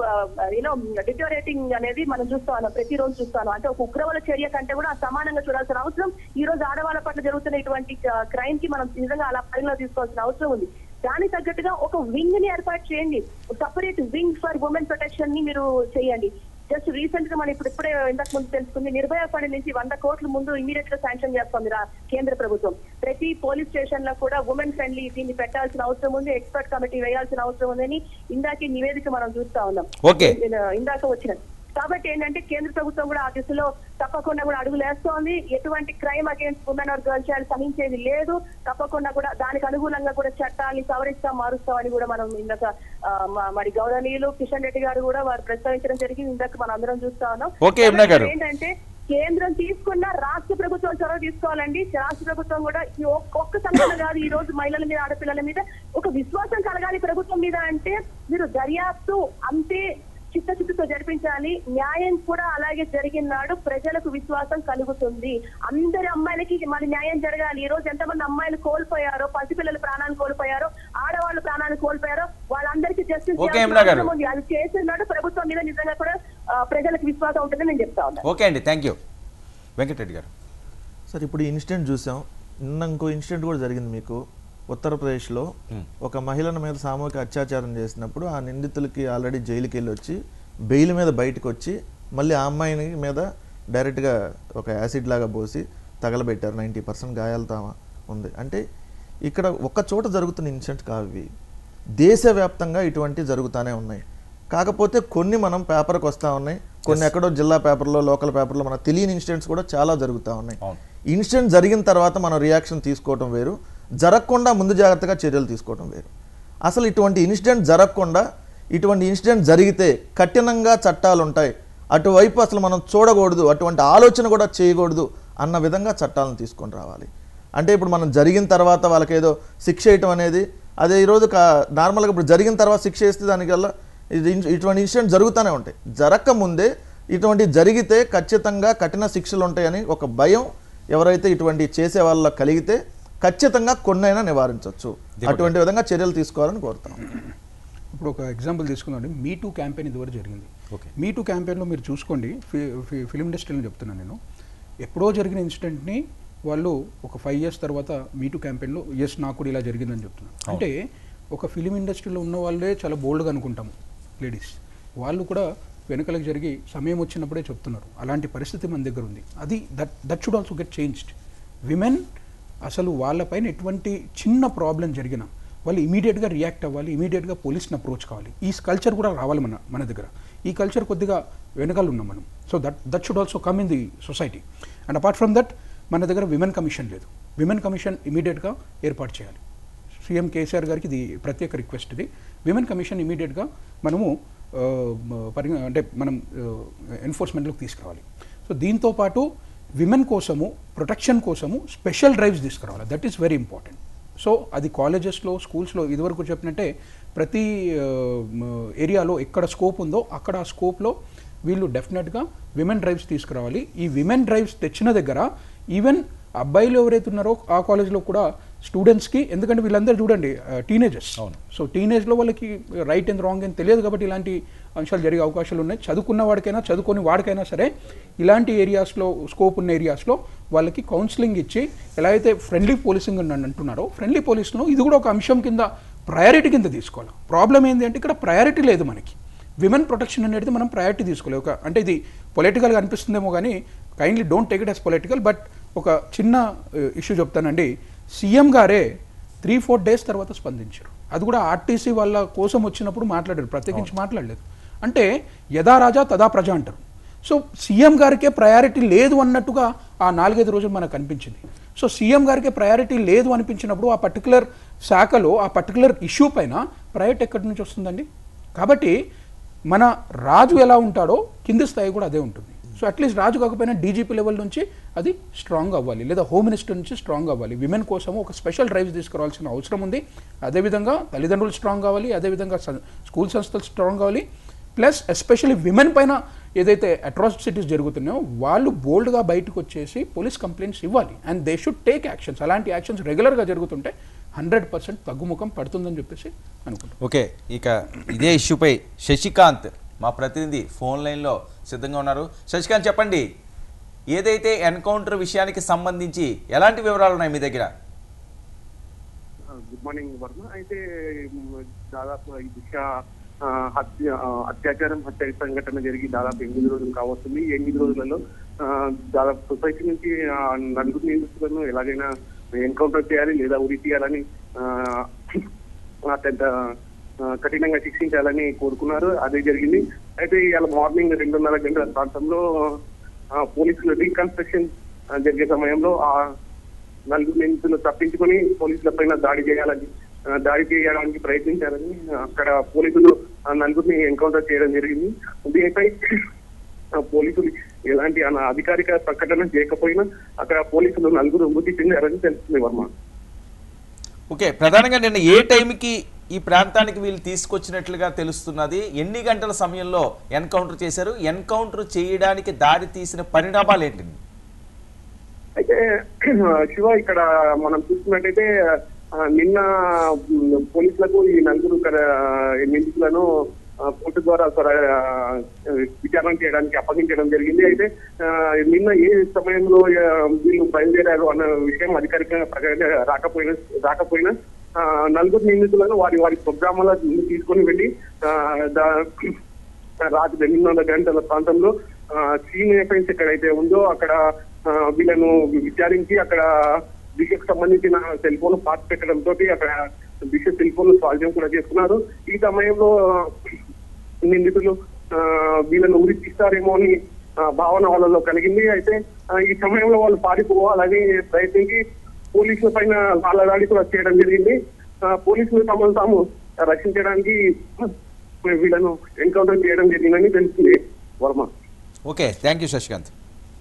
you know deteriorating అనేది మనం చూస్తా ఉన్నాం ప్రతిరోజు చూస్తాను అంటే ఒక ఉగ్రవాద చర్య కంటే కూడా సమానంగా చూడాల్సిన అవసరం ఈ రోజు ఆడవాళ్ళ పట్ల జరుగుతున్న ఇటువంటి క్రైమ్ కి మనం నిజంగా అలా పరిగణలో తీసుకోవాల్సిన అవసరం ఉంది దానికి తగ్గట్టుగా ఒక వింగ్ ని ఏర్పాటు చేయండి separate wing for women protection ని మీరు చేయండి జస్ట్ రీసెంట్ గా మనం ఇప్పుడు ఇప్పుడే ఇంతకు ముందు తెలుసుకుంది నిర్భయ ఫండ్ నుంచి వంద కోట్ల ముందు ఇమీడియట్ గా శాంక్షన్ చేస్తుంది రా- కేంద్ర ప్రభుత్వం ప్రతి పోలీస్ స్టేషన్ లో కూడా ఉమెన్ ఫ్రెండ్లీ దీన్ని పెట్టాల్సిన అవసరం ఉంది ఎక్స్పర్ట్ కమిటీ వేయాల్సిన అవసరం ఉందని ఇందాక నివేదిక మనం చూస్తా ఉన్నాం Okay. ఇందాక వచ్చిన కాబట్టి ఏంటంటే కేంద్ర ప్రభుత్వం కూడా ఆ దిశలో తప్పకుండా కూడా అడుగులు వేస్తోంది ఎటువంటి crime against women or girls child సహించేది లేదు తప్పకుండా కూడా దానికి అనుగుణంగా కూడా చట్టాన్ని సవరిస్తాం మారుస్తామని కూడా మనం ఇందాక ఆ, మ- మరి గౌరవనీయులు కిషన్ రెడ్డి గారు కూడా వారు ప్రస్తావించడం జరిగింది ఇందాక మనం అందరం చూస్తా ఉన్నాం ఓకే, యమునా గారు. కాబట్టి ఏంటంటే కేంద్రం తీసుకున్న రాష్ట్ర ప్రభుత్వం చొరవ తీసుకోవాలండి రాష్ట్ర ప్రభుత్వం కూడా ఈ ఒక్క- ఒక్క సంఘటన కాదు ఈ రోజు మహిళల మీద ఆడపిల్లల మీద ఒక విశ్వాసం కలగాలి ప్రభుత్వం మీద అంటే మీరు దర్యాప్తు అంతే చిత్తశుద్ధితో జరిపించాలి న్యాయం కూడా అలాగే జరిగినాడు ప్రజలకు విశ్వాసం కలుగుతుంది అందరి అమ్మాయిలకి మరి న్యాయం జరగాలి ఈ రోజు ఎంతమంది అమ్మాయిలు కోల్పోయారో పసిపిల్లల ప్రాణాలు కోల్పోయారో ఆడవాళ్ళు ప్రాణాలు కోల్పోయారో వాళ్ళందరికీ జస్టిస్ ఓకే, యమునా గారు. ఉంది అది చేస్తున్నాడు ప్రభుత్వం మీద నిజంగా కూడా ఆ, ప్రజలకు విశ్వాసం ఉంటుందని నేను చెప్తా ఉన్నాను ఓకే అండి థ్యాంక్ యూ వెంకటరెడ్డి గారు సార్ ఇప్పుడు ఈ ఇన్సిడెంట్ చూసాం నిన్న ఇంకో ఇన్సిడెంట్ కూడా జరిగింది మీకు ఉత్తరప్రదేశ్లో ఒక మహిళల మీద సామూహిక అత్యాచారం చేసినప్పుడు ఆ నిందితులకి ఆల్రెడీ జైలుకి వెళ్ళి వచ్చి బెయిల్ మీద బయటకు వచ్చి మళ్ళీ ఆ అమ్మాయిని మీద డైరెక్ట్గా ఒక యాసిడ్ లాగా పోసి తగలబెట్టారు నైంటీ పర్సెంట్ గాయాలతో ఆమె ఉంది అంటే ఇక్కడ ఒక్క చోట జరుగుతున్న ఇన్సిడెంట్ కావు ఇవి దేశవ్యాప్తంగా ఇటువంటి జరుగుతూనే ఉన్నాయి కాకపోతే కొన్ని మనం పేపర్కి వస్తూ ఉన్నాయి కొన్ని ఎక్కడో జిల్లా పేపర్లో లోకల్ పేపర్లో మనకు తెలియని ఇన్సిడెంట్స్ కూడా చాలా జరుగుతూ ఉన్నాయి అవును. ఇన్సిడెంట్ జరిగిన తర్వాత మనం రియాక్షన్ తీసుకోవటం వేరు జరగకుండా ముందు జాగ్రత్తగా చర్యలు తీసుకోవటం వేరు అసలు ఇటువంటి ఇన్సిడెంట్ జరగకుండా ఇటువంటి ఇన్సిడెంట్ జరిగితే కఠినంగా చట్టాలు ఉంటాయి అటువైపు అసలు మనం చూడకూడదు అటువంటి ఆలోచన కూడా చేయకూడదు అన్న విధంగా చట్టాలను తీసుకొని రావాలి అంటే ఇప్పుడు మనం జరిగిన తర్వాత వాళ్ళకి ఏదో శిక్ష వేయటం అనేది అదే ఈరోజు కా నార్మల్గా ఇప్పుడు జరిగిన తర్వాత శిక్ష వేస్తే దానికల్లా ఇది ఇన్- ఇటువంటి ఇన్సిడెంట్ జరుగుతూనే ఉంటాయి జరగక ముందే ఇటువంటి జరిగితే ఖచ్చితంగా కఠిన శిక్షలు ఉంటాయని ఒక భయం ఎవరైతే ఇటువంటి చేసే వాళ్ళ కలిగితే ఖచ్చితంగా కొన్నైనా నివారించవచ్చు అటువంటి విధంగా చర్యలు తీసుకోవాలని కోరుతున్నాం ఇప్పుడు ఒక ఎగ్జాంపుల్ తీసుకుందాం మీ టూ క్యాంపెయిన్ ఇదివరకు జరిగింది Okay. మీ టూ క్యాంపెయిన్లో మీరు చూసుకోండి ఫి- ఫి- ఫిలిం ఇండస్ట్రీలో చెప్తున్నాను నేను ఎప్పుడో జరిగిన ఇన్సిడెంట్ని వాళ్ళు ఒక ఫైవ్ ఇయర్స్ తర్వాత మీ టూ క్యాంపెయిన్లో ఎస్ నాకు కూడా ఇలా జరిగిందని చెప్తున్నాను అంటే ఒక ఫిలిం ఇండస్ట్రీలో ఉన్న వాళ్ళే చాలా బోల్డ్గా అనుకుంటాము లేడీస్ వాళ్ళు కూడా వెనకలకు జరిగి సమయం వచ్చినప్పుడే చెప్తున్నారు అలాంటి పరిస్థితి మన దగ్గర ఉంది అది that that should also get changed women అసలు వాళ్ళపైన ఎటువంటి చిన్న ప్రాబ్లం జరిగినా వాళ్ళు ఇమీడియట్గా రియాక్ట్ అవ్వాలి ఇమీడియట్గా పోలీస్ని అప్రోచ్ కావాలి ఈ కల్చర్ కూడా రావాలి మన మన దగ్గర ఈ కల్చర్ కొద్దిగా వెనకాల ఉన్నాం మనం so that that should also come in the society and apart from that మన దగ్గర విమెన్ కమిషన్ లేదు విమెన్ కమిషన్ ఇమీడియట్గా ఏర్పాటు చేయాలి సీఎం కేసీఆర్ గారికి ఇది ప్రత్యేక రిక్వెస్ట్ ఇది విమెన్ కమిషన్ ఇమీడియట్గా మనము ఆ, పరి అంటే మనం ఎన్ఫోర్స్మెంట్లోకి తీసుకురావాలి సో దీంతో పాటు విమెన్ కోసము ప్రొటెక్షన్ కోసము స్పెషల్ డ్రైవ్స్ తీసుకురావాలి that is very important so అది కాలేజెస్లో స్కూల్స్లో ఇదివరకు చెప్పినట్టే ప్రతి ఏరియాలో ఎక్కడ స్కోప్ ఉందో అక్కడ ఆ స్కోప్లో వీళ్ళు డెఫినెట్గా విమెన్ డ్రైవ్స్ తీసుకురావాలి ఈ విమెన్ డ్రైవ్స్ తెచ్చిన దగ్గర ఈవెన్ అబ్బాయిలు ఎవరైతే ఉన్నారో ఆ కాలేజ్లో కూడా స్టూడెంట్స్కి ఎందుకంటే వీళ్ళందరూ చూడండి టీనేజర్స్ అవును. సో టీనేజ్లో వాళ్ళకి రైట్ అండ్ రాంగ్ అని తెలియదు కాబట్టి ఇలాంటి అంశాలు జరిగే అవకాశాలు ఉన్నాయి చదువుకున్న వాడికైనా చదువుకొని వాడికైనా సరే ఇలాంటి ఏరియాస్లో స్కోప్ ఉన్న ఏరియాస్లో వాళ్ళకి కౌన్సిలింగ్ ఇచ్చి ఎలా అయితే ఫ్రెండ్లీ పోలీసింగ్ అని అంటున్నారో ఫ్రెండ్లీ పోలీసులో ఇది కూడా ఒక అంశం కింద ప్రయారిటీ కింద తీసుకోవాలి ప్రాబ్లం ఏంటి అంటే ఇక్కడ ప్రయారిటీ లేదు మనకి విమెన్ ప్రొటెక్షన్ అనేది మనం ప్రయారిటీ తీసుకోలేదు ఒక అంటే ఇది పొలిటికల్గా అనిపిస్తుందేమో కానీ kindly don't take it as political but ఒక చిన్న ఇష్యూ చెప్తానండి సీఎం గారే త్రీ ఫోర్ డేస్ తర్వాత స్పందించారు అది కూడా ఆర్టీసీ వాళ్ళ కోసం వచ్చినప్పుడు మాట్లాడారు ప్రత్యేకించి మాట్లాడలేదు అంటే యథా రాజా తదా ప్రజ అంటారు సో సీఎం గారికే ప్రయారిటీ లేదు అన్నట్టుగా ఆ నాలుగైదు రోజులు మనకు అనిపించింది సో సీఎం గారికి ప్రయారిటీ లేదు అనిపించినప్పుడు ఆ పర్టికులర్ శాఖలో ఆ పర్టికులర్ ఇష్యూ పైన ప్రయారిటీ ఎక్కడి నుంచి వస్తుందండి కాబట్టి మన రాజు ఎలా ఉంటాడో కింది స్థాయి కూడా అదే ఉంటుంది సో అట్లీస్ట్ రాజు కాకపోయినా డీజీపీ లెవెల్ నుంచి అది స్ట్రాంగ్ అవ్వాలి లేదా హోమ్ మినిస్టర్ నుంచి స్ట్రాంగ్ అవ్వాలి విమెన్ కోసం ఒక స్పెషల్ డ్రైవ్స్ తీసుకురావాల్సిన అవసరం ఉంది అదేవిధంగా తల్లిదండ్రులు స్ట్రాంగ్ కావాలి అదేవిధంగా స- స్కూల్ సంస్థలు స్ట్రాంగ్ కావాలి ప్లస్ ఎస్పెషల్లీ విమెన్ పైన ఏదైతే అట్రాసిటీస్ జరుగుతున్నాయో వాళ్ళు బోల్డ్గా బయటకు వచ్చేసి పోలీస్ కంప్లైంట్స్ ఇవ్వాలి and they should take actions అలాంటి యాక్షన్స్ రెగ్యులర్గా జరుగుతుంటే హండ్రెడ్ పర్సెంట్ తగ్గుముఖం పడుతుందని చెప్పేసి అనుకుంటున్నాను ఓకే ఇక ఇదే ఇష్యూపై శశికాంత్ మా ప్రతినిధి ఫోన్ లైన్లో సిద్ధంగా ఉన్నారు శశికాంత్ చెప్పండి ఏదైతే ఎన్కౌంటర్ విషయానికి సంబంధించి ఎలాంటి వివరాలు ఉన్నాయి మీ దగ్గర గుడ్ మార్నింగ్ వర్మ అయితే మ్, దాదాపు ఈ దిశ ఆ, హత్య ఆ, అత్యాచారం హత్య సంఘటన జరిగి దాదాపు ఎనిమిది రోజులు కావస్తుంది ఈ ఎనిమిది రోజులలో ఆ, దాదాపు సొసైటీ నుంచి ఆ, నలుగురు నిందితులను ఎలాగైనా ఎన్కౌంటర్ చేయాలి లేదా ఉరి తీయాలని ఆ, అత్యంత ఆ, కఠినంగా శిక్షించాలని కోరుకున్నారు అదే జరిగింది అయితే ఇవాళ మార్నింగ్ రెండున్నర గంటల ప్రాంతంలో ఆ, పోలీసులు రీకన్స్ట్రక్షన్ ఆ, జరిగే సమయంలో ఆ నలుగురు నిందితులు తప్పించుకొని పోలీసుల పైన దాడి చేయాలని ఆ, దాడి చేయడానికి ప్రయత్నించారని అక్కడ పోలీసులు ఆ నలుగురిని ఎన్కౌంటర్ చేయడం జరిగింది దీనిపై ఆ, పోలీసులు ఎలాంటి అన- అధికారిక ప్రకటన చేయకపోయినా అక్కడ పోలీసులు నలుగురు మృతి చెందారని తెలుస్తుంది వర్మ ఓకే ప్రధానంగా నిన్న ఏ టైంకి ఈ ప్రాంతానికి వీళ్ళు తీసుకొచ్చినట్లుగా తెలుస్తున్నది ఎన్ని గంటల సమయంలో ఎన్కౌంటర్ చేశారు ఎన్కౌంటర్ చేయడానికి దారి తీసిన పరిణామాలు ఏంటి అయితే శివ ఇక్కడ మనం చూసుకున్నట్టయితే ఆ, నిన్న మ్, పోలీసులకు ఈ నలుగురు కర- ఈ నిందితులను ఆ, కోర్టు ద్వారా త్వర- ఆ, విచారణ చేయడానికి అప్పగించడం జరిగింది అయితే ఆ, నిన్న ఏ సమయంలో ఆ, వీళ్ళు బయలుదేరారు అన్న విషయం అధికారిక ప్రకటన రాకపోయినా రాకపోయినా ఆ, నలుగురు నిందితులను వారి వారి స్వగ్రామాల తీసుకొని వెళ్ళి ఆ, దా- రాత్రి రెండున్నర గంటల ప్రాంతంలో సీన్ ఎఫెన్స్ ఎక్కడైతే ఉందో అక్కడ ఆ, వీళ్ళను విచారించి అక్కడ దిశకు సంబంధించిన సెల్ ఫోన్ పార్ట్ పెట్టడం తోటి అక్కడ దిశ సెల్ ఫోన్ స్వాధీనం కూడా చేసుకున్నారు ఈ సమయంలో ఆ, నిందితులు ఆ, వీళ్ళను ఉరి తీస్తారేమో అని ఆ, భావన వాళ్ళలో కలిగింది అయితే ఆ, ఈ సమయంలో వాళ్ళు పారిపోవాలని ప్రయత్నించి పోలీసుల పైన వాళ్ళ దాడి కూడా చేయడం జరిగింది ఆ, పోలీసులు తమను తాము రక్షించడానికి వీళ్ళను ఎన్కౌంటర్ చేయడం జరిగిందని తెలుస్తుంది Varma okay thank you Shashikanth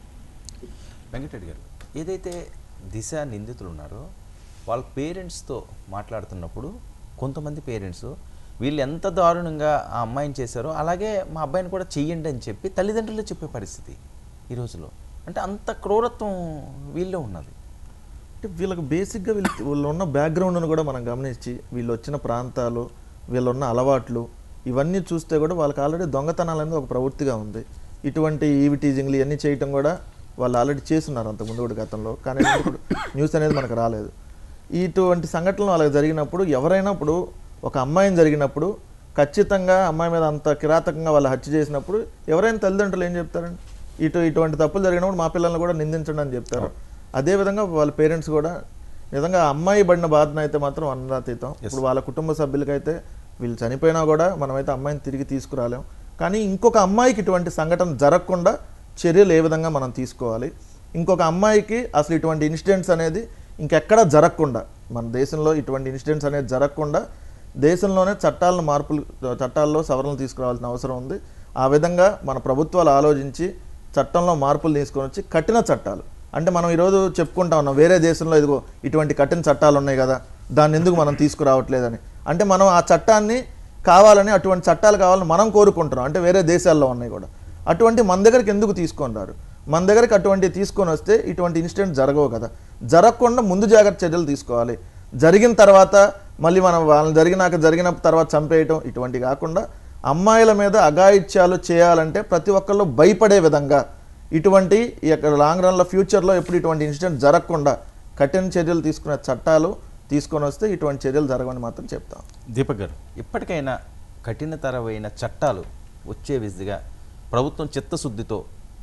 Venkatareddy గారు ఏదైతే దిశ నిందితులు ఉన్నారో వాళ్ళ పేరెంట్స్తో మాట్లాడుతున్నప్పుడు కొంతమంది పేరెంట్స్ వీళ్ళు ఎంత దారుణంగా ఆ అమ్మాయిని చేశారో అలాగే మా అబ్బాయిని కూడా చెయ్యండి అని చెప్పి తల్లిదండ్రులు చెప్పే పరిస్థితి ఈ రోజులో అంటే అంత క్రూరత్వం వీళ్ళే ఉన్నది అంటే వీళ్ళకి బేసిక్గా వీళ్ళు వీళ్ళు ఉన్న బ్యాక్గ్రౌండ్ను కూడా మనం గమనించి వీళ్ళు వచ్చిన ప్రాంతాలు వీళ్ళు ఉన్న అలవాట్లు ఇవన్నీ చూస్తే కూడా వాళ్ళకి ఆల్రెడీ దొంగతనాలు అనేది ఒక ప్రవృత్తిగా ఉంది ఇటువంటి ఈవి టీజింగ్లు ఇవన్నీ చేయటం కూడా వాళ్ళు ఆల్రెడీ చేస్తున్నారు అంతకుముందు కూడా గతంలో కానీ ఇప్పుడు న్యూస్ అనేది మనకు రాలేదు ఇటువంటి సంఘటనలు వాళ్ళకి జరిగినప్పుడు ఎవరైనా ఇప్పుడు ఒక అమ్మాయిని జరిగినప్పుడు ఖచ్చితంగా అమ్మాయి మీద అంత కిరాతకంగా వాళ్ళు హత్య చేసినప్పుడు ఎవరైనా తల్లిదండ్రులు ఏం చెప్తారండి ఇటు ఇటువంటి తప్పులు జరిగినప్పుడు మా పిల్లల్ని కూడా నిందించండి అని చెప్తారు అదేవిధంగా వాళ్ళ పేరెంట్స్ కూడా నిజంగా ఆ అమ్మాయి పడిన బాధన అయితే మాత్రం అన్నదాతీతం ఇప్పుడు వాళ్ళ కుటుంబ సభ్యులకైతే వీళ్ళు చనిపోయినా కూడా మనమైతే అమ్మాయిని తిరిగి తీసుకురాలేం కానీ ఇంకొక అమ్మాయికి ఇటువంటి సంఘటన జరగకుండా చర్యలు ఏ విధంగా మనం తీసుకోవాలి ఇంకొక అమ్మాయికి అసలు ఇటువంటి ఇన్సిడెంట్స్ అనేది ఇంకెక్కడా జరగకుండా మన దేశంలో ఇటువంటి ఇన్సిడెంట్స్ అనేది జరగకుండా దేశంలోనే చట్టాలను మార్పులు చట్టాల్లో సవరణలు తీసుకురావాల్సిన అవసరం ఉంది ఆ విధంగా మన ప్రభుత్వాలు ఆలోచించి చట్టంలో మార్పులు తీసుకొని వచ్చి కఠిన చట్టాలు అంటే మనం ఈరోజు చెప్పుకుంటా ఉన్నాం వేరే దేశంలో ఇదిగో ఇటువంటి కఠిన చట్టాలు ఉన్నాయి కదా దాన్ని ఎందుకు మనం తీసుకురావట్లేదని అంటే మనం ఆ చట్టాన్ని కావాలని అటువంటి చట్టాలు కావాలని మనం కోరుకుంటున్నాం అంటే వేరే దేశాల్లో ఉన్నాయి కూడా అటువంటి మన దగ్గరికి ఎందుకు తీసుకొని రారు మన దగ్గరికి అటువంటి తీసుకొని వస్తే ఇటువంటి ఇన్సిడెంట్ జరగవు కదా జరగకుండా ముందు జాగ్రత్త చర్యలు తీసుకోవాలి జరిగిన తర్వాత మళ్ళీ మనం వాళ్ళని జరిగినాక జరిగిన తర్వాత చంపేయటం ఇటువంటి కాకుండా అమ్మాయిల మీద అఘాయిత్యాలు చేయాలంటే ప్రతి ఒక్కళ్ళు భయపడే విధంగా ఇటువంటి ఈ యొక్క లాంగ్ రన్లో ఫ్యూచర్లో ఎప్పుడు ఇటువంటి ఇన్సిడెంట్ జరగకుండా కఠిన చర్యలు తీసుకునే చట్టాలు తీసుకొని వస్తే ఇటువంటి చర్యలు జరగవని మాత్రం చెప్తాం దీపక్ గారు ఇప్పటికైనా కఠినతరమైన చట్టాలు వచ్చే విధిగా ప్రభుత్వం చిత్తశుద్ధితో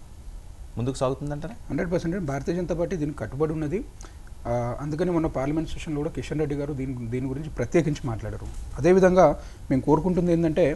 ముందుకు సాగుతుందంటారా hundred percent Bharatiya Janata party దీనికి కట్టుబడి ఉన్నది ఆ, అందుకని మొన్న పార్లమెంట్ సెషన్లో కూడా కిషన్ రెడ్డి గారు దీని దీని గురించి ప్రత్యేకించి మాట్లాడారు అదేవిధంగా మేము కోరుకుంటుంది ఏంటంటే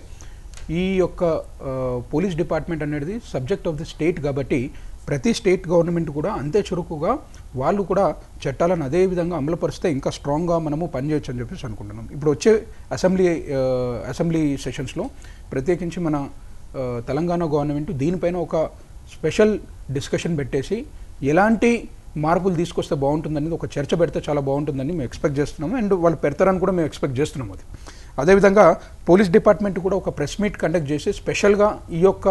ఈ యొక్క ఆ, పోలీస్ డిపార్ట్మెంట్ అనేది సబ్జెక్ట్ ఆఫ్ ది స్టేట్ కాబట్టి ప్రతి స్టేట్ గవర్నమెంట్ కూడా అంతే చురుకుగా వాళ్ళు కూడా చట్టాలను అదే విధంగా అమలుపరిస్తే ఇంకా స్ట్రాంగ్గా మనము పనిచేయచ్చు అని చెప్పేసి అనుకుంటున్నాం ఇప్పుడు వచ్చే అసెంబ్లీ ఆ, అసెంబ్లీ సెషన్స్లో ప్రత్యేకించి మన ఆ, తెలంగాణ గవర్నమెంట్ దీనిపైన ఒక స్పెషల్ డిస్కషన్ పెట్టేసి ఎలాంటి మార్పులు తీసుకొస్తే బాగుంటుందనేది ఒక చర్చ పెడితే చాలా బాగుంటుందని మేము ఎక్స్పెక్ట్ చేస్తున్నాము అండ్ వాళ్ళు పెడతారని కూడా మేము ఎక్స్పెక్ట్ చేస్తున్నాము అది అదేవిధంగా పోలీస్ డిపార్ట్మెంట్ కూడా ఒక ప్రెస్ మీట్ కండక్ట్ చేసి స్పెషల్గా ఈ యొక్క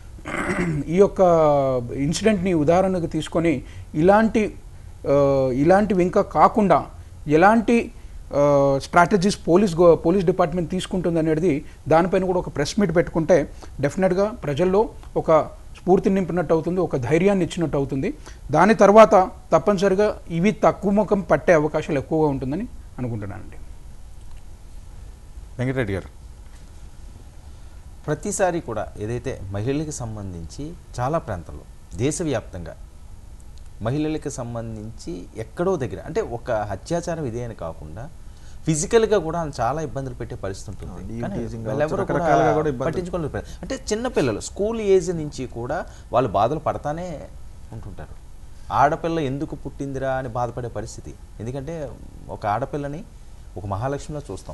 ఈ యొక్క ఇన్సిడెంట్ని ఉదాహరణకు తీసుకొని ఇలాంటి ఆ, ఇలాంటివి ఇంకా కాకుండా ఎలాంటి strategies police go police department తీసుకుంటుంది అనేది దానిపైన కూడా ఒక ప్రెస్ మీట్ పెట్టుకుంటే డెఫినెట్గా ప్రజల్లో ఒక స్ఫూర్తిని నింపినట్టు అవుతుంది ఒక ధైర్యాన్ని ఇచ్చినట్టు అవుతుంది దాని తర్వాత తప్పనిసరిగా ఇవి తక్కువ ముఖం పట్టే అవకాశాలు ఎక్కువగా ఉంటుందని అనుకుంటున్నానండి వెంకటరెడ్డి గారు ప్రతిసారి కూడా ఏదైతే మహిళలకు సంబంధించి చాలా ప్రాంతాల్లో దేశవ్యాప్తంగా మహిళలకు సంబంధించి ఎక్కడో దగ్గర అంటే ఒక అత్యాచారం ఇదే అని కాకుండా ఫిజికల్గా కూడా చాలా ఇబ్బందులు పెట్టే పరిస్థితి ఉంటుంది Deep కానీ teasing వాళ్ళెవరూ కావచ్చు, రకరకాలుగా కూడా కూడా ఇబ్బందులు. పట్టించుకోలేదు ప్ర- అంటే చిన్న పిల్లలు స్కూల్ ఏజ్ నుంచి కూడా వాళ్ళు బాధలు పడతానే ఉంటుంటారు ఆడపిల్ల ఎందుకు పుట్టిందిరా అని బాధపడే పరిస్థితి ఎందుకంటే ఒక ఆడపిల్లని ఒక మహాలక్ష్మిలో చూస్తాం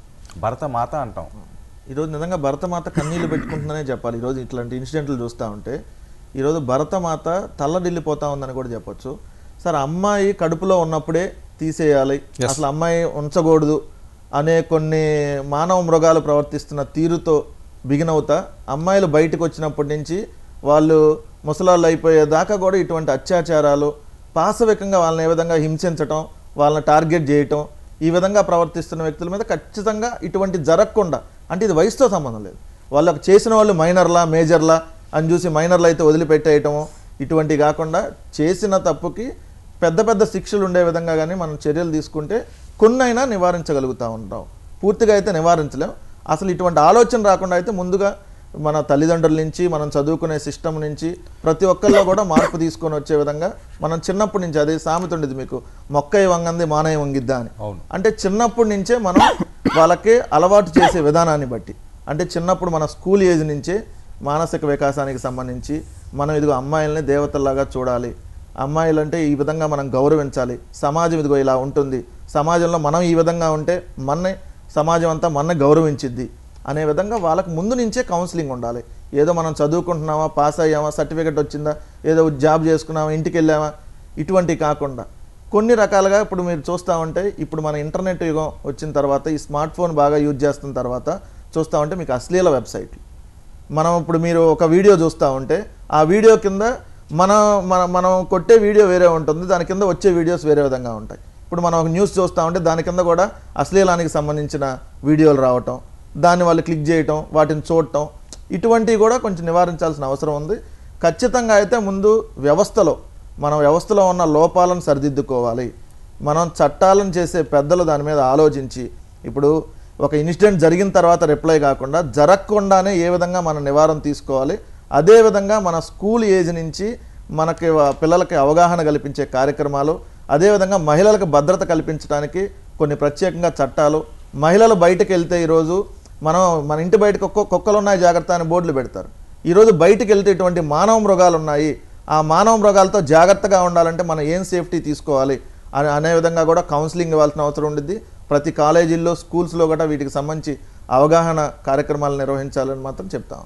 భరత మాత అంటాం ఈరోజు నిజంగా భరతమాత కన్నీళ్లు పెట్టుకుంటుందనే చెప్పాలి ఈరోజు ఇట్లాంటి ఇన్సిడెంట్లు చూస్తూ ఉంటే ఈరోజు భరతమాత తల్లడిల్లిపోతా ఉందని కూడా చెప్పొచ్చు సార్ అమ్మాయి కడుపులో ఉన్నప్పుడే తీసేయాలి అసలు అమ్మాయి ఉంచకూడదు అనే కొన్ని మానవ మృగాలు ప్రవర్తిస్తున్న తీరుతో బిగినవుతా అమ్మాయిలు బయటకు వచ్చినప్పటి నుంచి వాళ్ళు ముసలాళ్ళు అయిపోయేదాకా కూడా ఇటువంటి అత్యాచారాలు పాశవికంగా వాళ్ళని ఏ విధంగా హింసించటం వాళ్ళని టార్గెట్ చేయటం ఈ విధంగా ప్రవర్తిస్తున్న వ్యక్తుల మీద ఖచ్చితంగా ఇటువంటి జరగకుండా అంటే ఇది వయసుతో సంబంధం లేదు వాళ్ళకు చేసిన వాళ్ళు మైనర్లా మేజర్లా అని చూసి మైనర్లు అయితే వదిలిపెట్టేయటము ఇటువంటి కాకుండా చేసిన తప్పుకి పెద్ద పెద్ద శిక్షలు ఉండే విధంగా కానీ మనం చర్యలు తీసుకుంటే కొన్నైనా నివారించగలుగుతూ ఉంటాం పూర్తిగా అయితే నివారించలేం అసలు ఇటువంటి ఆలోచన రాకుండా అయితే ముందుగా మన తల్లిదండ్రుల నుంచి మనం చదువుకునే సిస్టమ్ నుంచి ప్రతి ఒక్కరిలో కూడా మార్పు తీసుకొని వచ్చే విధంగా మనం చిన్నప్పటి నుంచి అదే సామెత ఉండేది మీకు మొక్కయి వంగంది మానయ్య వంగిద్దా అని అవును. అంటే చిన్నప్పటి నుంచే మనం వాళ్ళకి అలవాటు చేసే విధానాన్ని బట్టి అంటే చిన్నప్పుడు మన స్కూల్ ఏజ్ నుంచే మానసిక వికాసానికి సంబంధించి మనం ఇదిగో అమ్మాయిల్ని దేవతల్లాగా చూడాలి అమ్మాయిలు అంటే ఈ విధంగా మనం గౌరవించాలి సమాజం ఇదిగో ఇలా ఉంటుంది సమాజంలో మనం ఈ విధంగా ఉంటే మన సమాజం అంతా మన గౌరవించిద్ది అనే విధంగా వాళ్ళకి ముందు నుంచే కౌన్సిలింగ్ ఉండాలి ఏదో మనం చదువుకుంటున్నామా పాస్ అయ్యామా సర్టిఫికెట్ వచ్చిందా ఏదో జాబ్ చేసుకున్నామా ఇంటికి వెళ్ళామా ఇటువంటి కాకుండా కొన్ని రకాలుగా ఇప్పుడు మీరు చూస్తూ ఉంటే ఇప్పుడు మన ఇంటర్నెట్ యుగం వచ్చిన తర్వాత ఈ స్మార్ట్ ఫోన్ బాగా యూజ్ చేస్తున్న తర్వాత చూస్తూ ఉంటే మీకు అశ్లీల వెబ్సైట్లు మనం ఇప్పుడు మీరు ఒక వీడియో చూస్తూ ఉంటే ఆ వీడియో కింద మన మన మనం కొట్టే వీడియో వేరే ఉంటుంది దాని కింద వచ్చే వీడియోస్ వేరే విధంగా ఉంటాయి ఇప్పుడు మనం ఒక న్యూస్ చూస్తూ ఉంటే దాని కింద కూడా అశ్లీలానికి సంబంధించిన వీడియోలు రావటం దాన్ని వాళ్ళు క్లిక్ చేయటం వాటిని చూడటం ఇటువంటివి కూడా కొంచెం నివారించాల్సిన అవసరం ఉంది ఖచ్చితంగా అయితే ముందు వ్యవస్థలో మన వ్యవస్థలో ఉన్న లోపాలను సరిదిద్దుకోవాలి మనం చట్టాలను చేసే పెద్దలు దాని మీద ఆలోచించి ఇప్పుడు ఒక ఇన్సిడెంట్ జరిగిన తర్వాత రిప్లై కాకుండా జరగకుండానే ఏ విధంగా మన నివారణ తీసుకోవాలి అదేవిధంగా మన స్కూల్ ఏజ్ నుంచి మనకి వ- పిల్లలకి అవగాహన కల్పించే కార్యక్రమాలు అదేవిధంగా మహిళలకు భద్రత కల్పించడానికి కొన్ని ప్రత్యేకంగా చట్టాలు మహిళలు బయటకు వెళ్తే ఈరోజు మనం మన ఇంటి బయటకు ఒక్కో కుక్కలు ఉన్నాయి జాగ్రత్త అని బోర్డులు పెడతారు ఈరోజు బయటకు వెళ్తే ఇటువంటి మానవ మృగాలు ఉన్నాయి ఆ మానవ మృగాలతో జాగ్రత్తగా ఉండాలంటే మనం ఏం సేఫ్టీ తీసుకోవాలి అని అనే విధంగా కూడా కౌన్సిలింగ్ ఇవ్వాల్సిన అవసరం ఉండిద్ది ప్రతి కాలేజీల్లో స్కూల్స్లో కూడా వీటికి సంబంధించి అవగాహన కార్యక్రమాలు నిర్వహించాలని మాత్రం చెప్తాం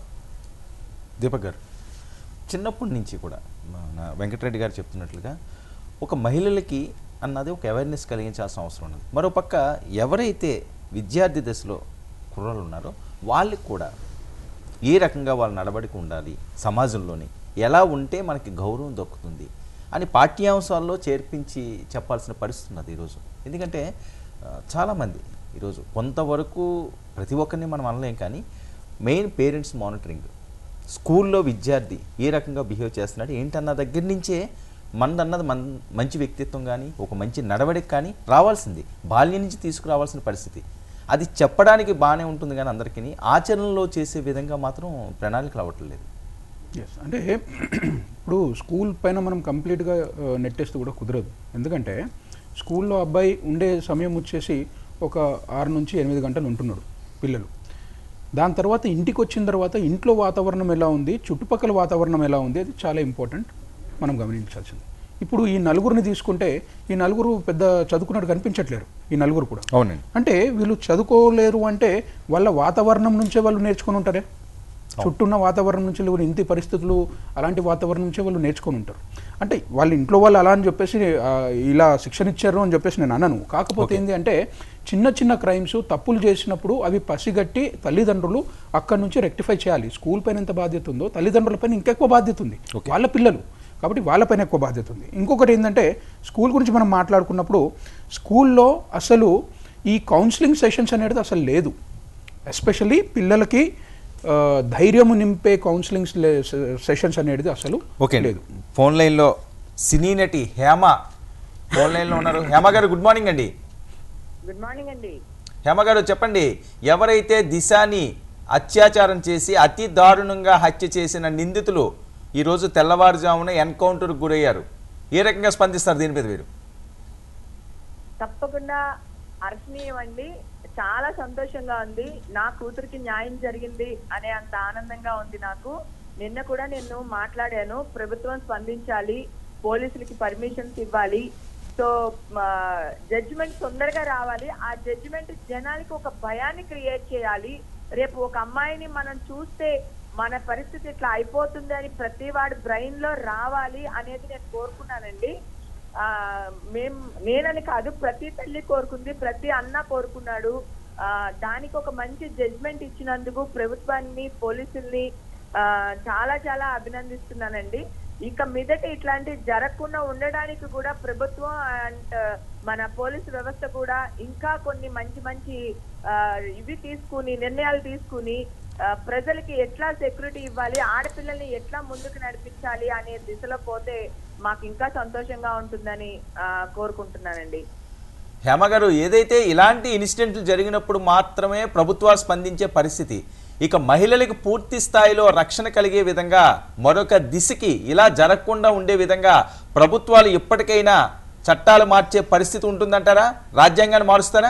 దీపక్ గారు చిన్నప్పటి నుంచి కూడా మన వెంకటరెడ్డి గారు చెప్తున్నట్లుగా ఒక మహిళలకి అన్నది ఒక అవేర్నెస్ కలిగించాల్సిన అవసరం ఉన్నది మరోపక్క ఎవరైతే విద్యార్థి దశలో కుర్రలు ఉన్నారో వాళ్ళకి కూడా ఏ రకంగా వాళ్ళ నడవడిక ఉండాలి సమాజంలోని ఎలా ఉంటే మనకి గౌరవం దక్కుతుంది అని పాఠ్యాంశాల్లో చేర్పించి చెప్పాల్సిన పరిస్థితి ఉన్నది ఈరోజు ఎందుకంటే ఆ, చాలామంది ఈరోజు కొంతవరకు ప్రతి ఒక్కరిని మనం అనలేం కానీ మెయిన్ పేరెంట్స్ మానిటరింగ్ స్కూల్లో విద్యార్థి ఏ రకంగా బిహేవ్ చేస్తున్నాడు ఏంటన్న దగ్గర నుంచే మనదన్నది మన మంచి వ్యక్తిత్వం కానీ ఒక మంచి నడవడిక కానీ రావాల్సింది బాల్యం నుంచి తీసుకురావాల్సిన పరిస్థితి అది చెప్పడానికి బాగానే ఉంటుంది కానీ అందరికీ ఆచరణలో చేసే విధంగా మాత్రం ప్రణాళికలు అవ్వట్లేదు ఎస్ అంటే ఇప్పుడు స్కూల్ పైన మనం కంప్లీట్గా ఆ, నెట్టేస్తే కూడా కుదరదు ఎందుకంటే స్కూల్లో అబ్బాయి ఉండే సమయం వచ్చేసి ఒక ఆరు నుంచి ఎనిమిది గంటలు ఉంటున్నాడు పిల్లలు దాని తర్వాత ఇంటికి వచ్చిన తర్వాత ఇంట్లో వాతావరణం ఎలా ఉంది చుట్టుపక్కల వాతావరణం ఎలా ఉంది అది చాలా ఇంపార్టెంట్ మనం గమనించాల్సింది ఇప్పుడు ఈ నలుగురిని తీసుకుంటే ఈ నలుగురు పెద్ద చదువుకున్నట్టు కనిపించట్లేరు ఈ నలుగురు కూడా అవునండి అంటే వీళ్ళు చదువుకోలేరు అంటే వాళ్ళ వాతావరణం నుంచే వాళ్ళు నేర్చుకొని ఉంటారే చుట్టూన్న వాతావరణం నుంచి లేవు ఇంటి పరిస్థితులు అలాంటి వాతావరణం నుంచే వాళ్ళు నేర్చుకొని ఉంటారు అంటే వాళ్ళ ఇంట్లో వాళ్ళు అలా అని చెప్పేసి ఆ, ఇలా శిక్షణ ఇచ్చారు అని చెప్పేసి నేను అనను కాకపోతే ఏంటి అంటే చిన్న చిన్న క్రైమ్స్ తప్పులు చేసినప్పుడు అవి పసిగట్టి తల్లిదండ్రులు అక్కడి నుంచి రెక్టిఫై చేయాలి స్కూల్ పైన ఎంత బాధ్యత ఉందో తల్లిదండ్రుల పైన ఇంకెక్కువ బాధ్యత ఉంది వాళ్ళ పిల్లలు కాబట్టి వాళ్ళపైన ఎక్కువ బాధ్యత ఉంది ఇంకొకటి ఏంటంటే స్కూల్ గురించి మనం మాట్లాడుకున్నప్పుడు స్కూల్లో అసలు ఈ కౌన్సిలింగ్ సెషన్స్ అనేది అసలు లేదు ఎస్పెషల్లీ పిల్లలకి ఆ, ధైర్యము నింపే కౌన్సిలింగ్ సెషన్స్ అనేది అసలు ఓకే లేదు ఫోన్ లైన్లో సినీ నటి హేమ ఫోన్ లైన్లో ఉన్నారు హేమ గారు గుడ్ మార్నింగ్ అండి గుడ్ మార్నింగ్ అండి హేమ గారు చెప్పండి ఎవరైతే దిశాని అత్యాచారం చేసి అతి దారుణంగా హత్య చేసిన నిందితులు ఈరోజు తెల్లవారుజామున ఎన్కౌంటర్కి గురయ్యారు ఏ రకంగా స్పందిస్తారు దీని మీద మీరు తప్పకుండా హర్షణీయం అండి చాలా సంతోషంగా ఉంది నా కూతురికి న్యాయం జరిగింది అనే అంత ఆనందంగా ఉంది నాకు నిన్న కూడా నేను మాట్లాడాను ప్రభుత్వం స్పందించాలి పోలీసులకి పర్మిషన్స్ ఇవ్వాలి సో జడ్జిమెంట్ తొందరగా రావాలి ఆ జడ్జిమెంట్ జనానికి ఒక భయాన్ని క్రియేట్ చేయాలి రేపు ఒక అమ్మాయిని మనం చూస్తే మన పరిస్థితి ఇట్లా అయిపోతుంది అని ప్రతి వాడి బ్రెయిన్ లో రావాలి అనేది నేను కోరుకున్నానండి ఆ మేం నేనని కాదు ప్రతి తల్లి కోరుకుంది ప్రతి అన్న కోరుకున్నాడు ఆ దానికి ఒక మంచి జడ్జ్మెంట్ ఇచ్చినందుకు ప్రభుత్వాన్ని పోలీసుల్ని ఆ చాలా చాలా అభినందిస్తున్నానండి ఇక మీదట ఇట్లాంటి జరగకుండా ఉండడానికి కూడా ప్రభుత్వం అండ్ మన పోలీసు వ్యవస్థ కూడా ఇంకా కొన్ని మంచి మంచి ఆ, ఇవి తీసుకుని నిర్ణయాలు తీసుకుని ఆ, ప్రజలకి ఎట్లా సెక్యూరిటీ ఇవ్వాలి ఆడపిల్లల్ని ఎట్లా ముందుకు నడిపించాలి అనే దిశలో పోతే మాకు ఇంకా సంతోషంగా ఉంటుందని ఆ, కోరుకుంటున్నానండి హేమ గారు ఏదైతే ఇలాంటి ఇన్సిడెంట్లు జరిగినప్పుడు మాత్రమే ప్రభుత్వాలు స్పందించే పరిస్థితి ఇక మహిళలకు పూర్తి స్థాయిలో రక్షణ కలిగే విధంగా మరొక దిశకి ఇలా జరగకుండా ఉండే విధంగా ప్రభుత్వాలు ఇప్పటికైనా చట్టాలు మార్చే పరిస్థితి ఉంటుందంటారా రాజ్యాంగాన్ని మారుస్తారా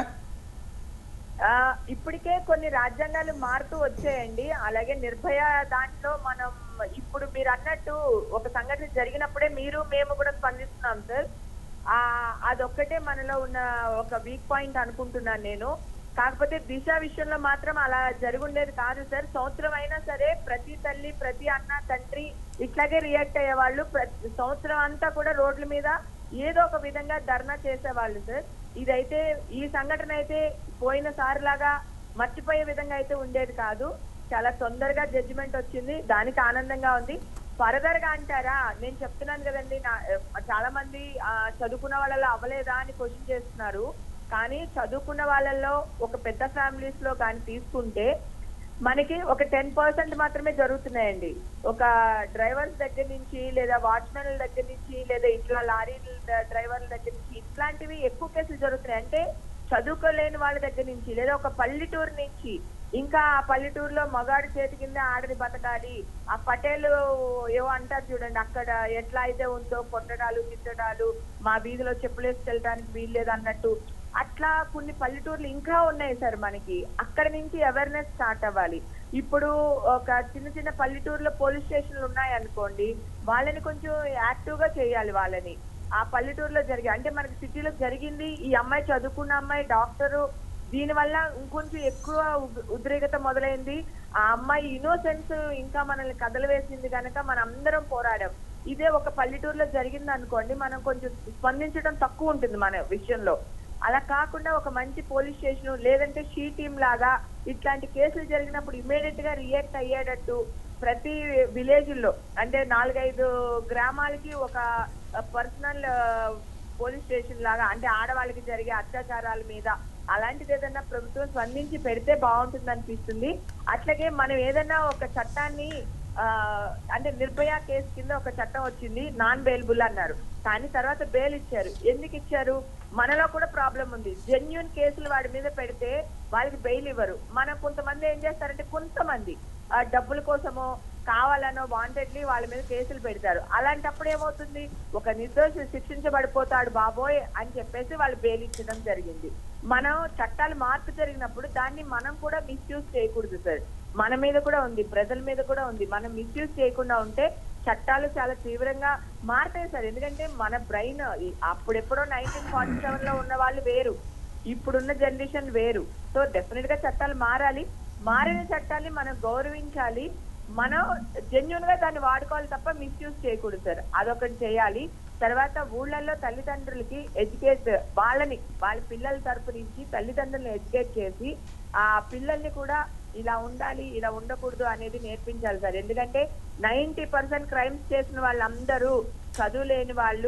ఆ, ఇప్పటికే కొన్ని రాజ్యాంగాలు మారుతూ వచ్చాయండి అలాగే నిర్భయ దాంట్లో మనం ఇప్పుడు మీరు అన్నట్టు ఒక సంఘటన జరిగినప్పుడే మీరు మేము కూడా స్పందిస్తున్నాం సార్ ఆ అదొక్కటే మనలో ఉన్న ఒక వీక్ పాయింట్ అనుకుంటున్నాను నేను కాకపోతే దిశ విషయంలో మాత్రం అలా జరుగుండేది కాదు సార్ సంవత్సరం అయినా సరే ప్రతి తల్లి ప్రతి అన్న తండ్రి ఇట్లాగే రియాక్ట్ అయ్యేవాళ్ళు ప్రతి సంవత్సరం అంతా కూడా రోడ్ల మీద ఏదో ఒక విధంగా ధర్నా చేసేవాళ్ళు సార్ ఇదైతే ఈ సంఘటన అయితే పోయిన సారిలాగా మర్చిపోయే విధంగా అయితే ఉండేది కాదు చాలా తొందరగా జడ్జిమెంట్ వచ్చింది దానికి ఆనందంగా ఉంది ఫర్దర్ గా అంటారా నేను చెప్తున్నాను కదండి నా చాలా మంది ఆ, చదువుకున్న వాళ్ళలో అవ్వలేదా అని క్వశ్చన్ చేస్తున్నారు కానీ చదువుకున్న వాళ్ళల్లో ఒక పెద్ద ఫ్యామిలీస్ లో కానీ తీసుకుంటే మనకి ఒక టెన్ పర్సెంట్ మాత్రమే జరుగుతున్నాయండి ఒక డ్రైవర్స్ దగ్గర నుంచి లేదా వాచ్మెన్ల దగ్గర నుంచి లేదా ఇట్లా లారీ డ్రైవర్ల దగ్గర నుంచి ఇట్లాంటివి ఎక్కువ కేసులు జరుగుతున్నాయి అంటే చదువుకోలేని వాళ్ళ దగ్గర నుంచి లేదా ఒక పల్లెటూరు నుంచి ఇంకా ఆ పల్లెటూరులో మగాడి చేతి కింద ఆడది బతకాలి ఆ పటేల్ ఏవో అంటారు చూడండి అక్కడ ఎట్లా అయితే ఉందో కొట్టడాలు తిట్టడాలు మా వీధిలో చెప్పులేసుకెళ్ళడానికి వీల్లేదు అన్నట్టు అట్లా కొన్ని పల్లెటూర్లు ఇంకా ఉన్నాయి సార్ మనకి అక్కడ నుంచి అవేర్నెస్ స్టార్ట్ అవ్వాలి ఇప్పుడు ఒక చిన్న చిన్న పల్లెటూరులో పోలీస్ స్టేషన్లు ఉన్నాయి అనుకోండి వాళ్ళని కొంచెం యాక్టివ్ గా చేయాలి వాళ్ళని ఆ పల్లెటూరులో జరిగి అంటే మనకి సిటీలో జరిగింది ఈ అమ్మాయి చదువుకున్న అమ్మాయి డాక్టరు దీని వల్ల ఇంకొంచెం ఎక్కువ ఉద్- ఉద్రేకత మొదలైంది ఆ అమ్మాయి ఇన్నోసెన్స్ ఇంకా మనల్ని కదల వేసింది కనుక మనం అందరం పోరాడాం ఇదే ఒక పల్లెటూరులో జరిగింది అనుకోండి మనం కొంచెం స్పందించడం తక్కువ ఉంటుంది మన విషయంలో అలా కాకుండా ఒక మంచి పోలీస్ స్టేషన్ లేదంటే షీ టీమ్ లాగా ఇట్లాంటి కేసులు జరిగినప్పుడు ఇమీడియట్ గా రియాక్ట్ అయ్యేటట్టు ప్రతి విలేజ్ లో అంటే నాలుగైదు గ్రామాలకి ఒక పర్సనల్ పోలీస్ స్టేషన్ లాగా అంటే ఆడవాళ్ళకి జరిగే అత్యాచారాల మీద అలాంటిది ఏదైనా ప్రభుత్వం స్పందించి పెడితే బాగుంటుంది అనిపిస్తుంది అట్లాగే మనం ఏదైనా ఒక చట్టాన్ని ఆ, అంటే నిర్భయ కేసు కింద ఒక చట్టం వచ్చింది నాన్ బెయిలబుల్ అన్నారు కానీ తర్వాత బెయిల్ ఇచ్చారు ఎందుకు ఇచ్చారు మనలో కూడా ప్రాబ్లం ఉంది జెన్యున్ కేసులు వాడి మీద పెడితే వాళ్ళకి బెయిల్ ఇవ్వరు మనం కొంతమంది ఏం చేస్తారంటే కొంతమంది ఆ, డబ్బుల కోసమో కావాలనో వాంటెడ్లీ వాళ్ళ మీద కేసులు పెడతారు అలాంటప్పుడు ఏమవుతుంది ఒక నిర్దోషి శిక్షించబడిపోతాడు బాబోయ్ అని చెప్పేసి వాళ్ళు బెయిల్ ఇచ్చడం జరిగింది మనం చట్టాలు మార్పు జరిగినప్పుడు దాన్ని మనం కూడా మిస్యూజ్ చేయకూడదు సార్ మన మీద కూడా ఉంది ప్రజల మీద కూడా ఉంది మనం మిస్యూజ్ చేయకుండా ఉంటే చట్టాలు చాలా తీవ్రంగా మారుతాయి సార్ ఎందుకంటే మన బ్రెయిన్ అప్పుడెప్పుడో నైన్టీన్ ఫార్టీ సెవెన్ లో ఉన్న వాళ్ళు వేరు ఇప్పుడున్న జనరేషన్ వేరు సో డెఫినెట్ గా చట్టాలు మారాలి మారిన చట్టాన్ని మనం గౌరవించాలి మనం జెన్యున్ గా దాన్ని వాడుకోవాలి తప్ప మిస్యూజ్ చేయకూడదు సార్ అదొకటి చేయాలి తర్వాత ఊళ్ళల్లో తల్లిదండ్రులకి ఎడ్యుకేట్ వాళ్ళని వాళ్ళ పిల్లల తరపు నుంచి తల్లిదండ్రులను ఎడ్యుకేట్ చేసి ఆ పిల్లల్ని కూడా ఇలా ఉండాలి ఇలా ఉండకూడదు అనేది నేర్పించాలి సార్ ఎందుకంటే నైన్టీ పర్సెంట్ క్రైమ్స్ చేసిన వాళ్ళందరూ చదువు లేని వాళ్ళు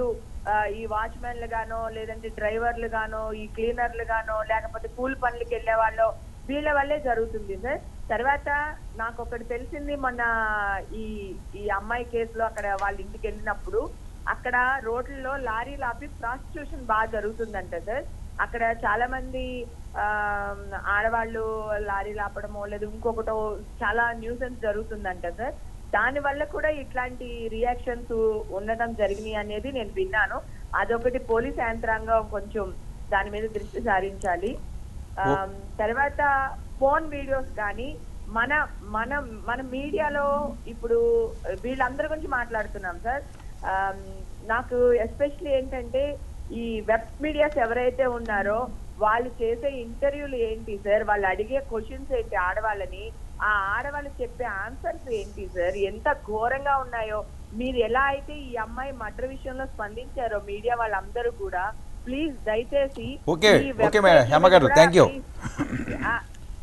ఆ, ఈ వాచ్మెన్లు గానో లేదంటే డ్రైవర్లు గానో ఈ క్లీనర్లు గానో లేకపోతే కూలి పనులకు వెళ్ళే వాళ్ళు వీళ్ళ వల్లే జరుగుతుంది సార్ తర్వాత నాకు ఒకటి తెలిసింది మొన్న ఈ ఈ అమ్మాయి కేసులో అక్కడ వాళ్ళ ఇంటికి వెళ్ళినప్పుడు అక్కడ రోడ్లలో లారీలు ఆపి ప్రాస్టిట్యూషన్ బాగా జరుగుతుందంట సార్ అక్కడ చాలా మంది ఆ, ఆడవాళ్ళు లారీలు ఆపడమో లేదా ఇంకొకటో చాలా న్యూసెన్స్ జరుగుతుందంట సార్ దాని వల్ల కూడా ఇట్లాంటి రియాక్షన్స్ ఉండడం జరిగినాయి అనేది నేను విన్నాను అదొకటి పోలీస్ యంత్రాంగం కొంచెం దాని మీద దృష్టి సారించాలి ఆ, తర్వాత ఫోన్ వీడియోస్ కానీ మన మన మన మీడియాలో ఇప్పుడు వీళ్ళందరి గురించి మాట్లాడుతున్నాం సార్ ఆ, నాకు ఎస్పెషల్లీ ఏంటంటే ఈ వెబ్ మీడియాస్ ఎవరైతే ఉన్నారో వాళ్ళు చేసే ఇంటర్వ్యూలు ఏంటి సార్ వాళ్ళు అడిగే క్వశ్చన్స్ ఏంటి ఆడవాళ్ళని ఆ ఆడవాళ్ళు చెప్పే ఆన్సర్స్ ఏంటి సార్ ఎంత ఘోరంగా ఉన్నాయో మీరు ఎలా అయితే ఈ అమ్మాయి మర్డర్ విషయంలో స్పందించారో మీడియా వాళ్ళందరూ కూడా ప్లీజ్ దయచేసి ఓకే, ఈ ఓకే మేడం. website హేమ గారు, కూడా thank you. please, ఆ,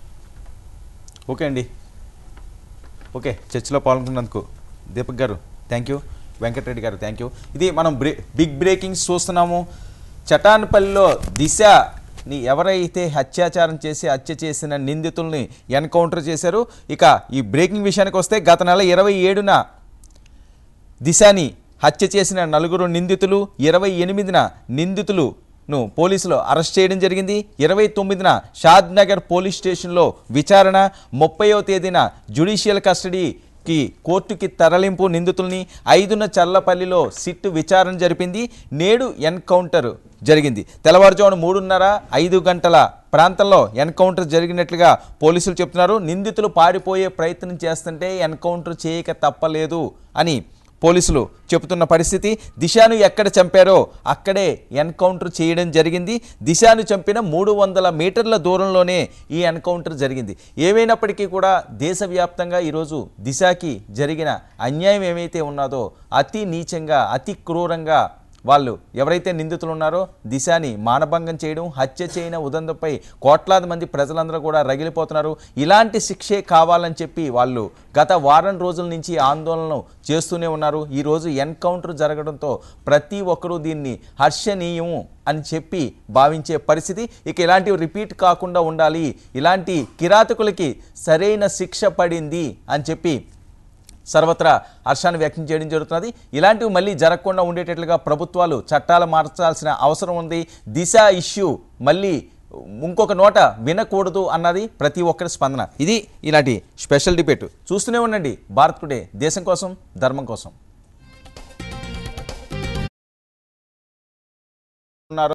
ఓకే అండి ఓకే చర్చలో పాల్గొన్నందుకు దీపక్ గారు థ్యాంక్ యూ వెంకటరెడ్డి గారు థ్యాంక్ యూ ఇది మనం బ్రే బిగ్ బ్రేకింగ్స్ చూస్తున్నాము చటాన్పల్లిలో దిశని ఎవరైతే అత్యాచారం చేసి హత్య చేసిన నిందితుల్ని ఎన్కౌంటర్ చేశారు ఇక ఈ బ్రేకింగ్ విషయానికి వస్తే గత నెల ఇరవై ఏడున దిశాని హత్య చేసిన నలుగురు నిందితులు ఇరవై ఎనిమిదిన నిందితులును పోలీసులు అరెస్ట్ చేయడం జరిగింది ఇరవై తొమ్మిదిన షాద్ నగర్ పోలీస్ స్టేషన్లో విచారణ ముప్పైవ తేదీన జ్యుడిషియల్ కస్టడీకి కోర్టుకి తరలింపు నిందితుల్ని ఐదున చల్లపల్లిలో సిట్ విచారణ జరిపింది నేడు ఎన్కౌంటర్ జరిగింది తెల్లవారుజామున మూడున్నర ఐదు గంటల ప్రాంతంలో ఎన్కౌంటర్ జరిగినట్లుగా పోలీసులు చెప్తున్నారు నిందితులు పారిపోయే ప్రయత్నం చేస్తుంటే ఎన్కౌంటర్ చేయక తప్పలేదు అని పోలీసులు చెబుతున్న పరిస్థితి దిశాను ఎక్కడ చంపారో అక్కడే ఎన్కౌంటర్ చేయడం జరిగింది దిశాను చంపిన మూడు వందల మీటర్ల దూరంలోనే ఈ ఎన్కౌంటర్ జరిగింది ఏమైనప్పటికీ కూడా దేశవ్యాప్తంగా ఈరోజు దిశాకి జరిగిన అన్యాయం ఏమైతే ఉన్నదో అతి నీచంగా అతి క్రూరంగా వాళ్ళు ఎవరైతే నిందితులు ఉన్నారో దిశాని మానభంగం చేయడం హత్య చేయన ఉదంతంపై కోట్లాది మంది ప్రజలందరూ కూడా రగిలిపోతున్నారు ఇలాంటి శిక్షే కావాలని చెప్పి వాళ్ళు గత వారం రోజుల నుంచి ఆందోళనలు చేస్తూనే ఉన్నారు ఈరోజు ఎన్కౌంటర్ జరగడంతో ప్రతి ఒక్కరూ దీన్ని హర్షణీయము అని చెప్పి భావించే పరిస్థితి ఇక ఇలాంటివి రిపీట్ కాకుండా ఉండాలి ఇలాంటి కిరాతకులకి సరైన శిక్ష పడింది అని చెప్పి సర్వత్రా హర్షాన్ని వ్యక్తం చేయడం జరుగుతున్నది ఇలాంటివి మళ్ళీ జరగకుండా ఉండేటట్లుగా ప్రభుత్వాలు చట్టాలు మార్చాల్సిన అవసరం ఉంది దిశ ఇష్యూ మళ్ళీ ఇంకొక నోట వినకూడదు అన్నది ప్రతి ఒక్కరి స్పందన ఇది ఇలాంటి స్పెషల్ డిబేట్ చూస్తూనే ఉండండి భారత్ టుడే దేశం కోసం ధర్మం కోసం ఉన్నారు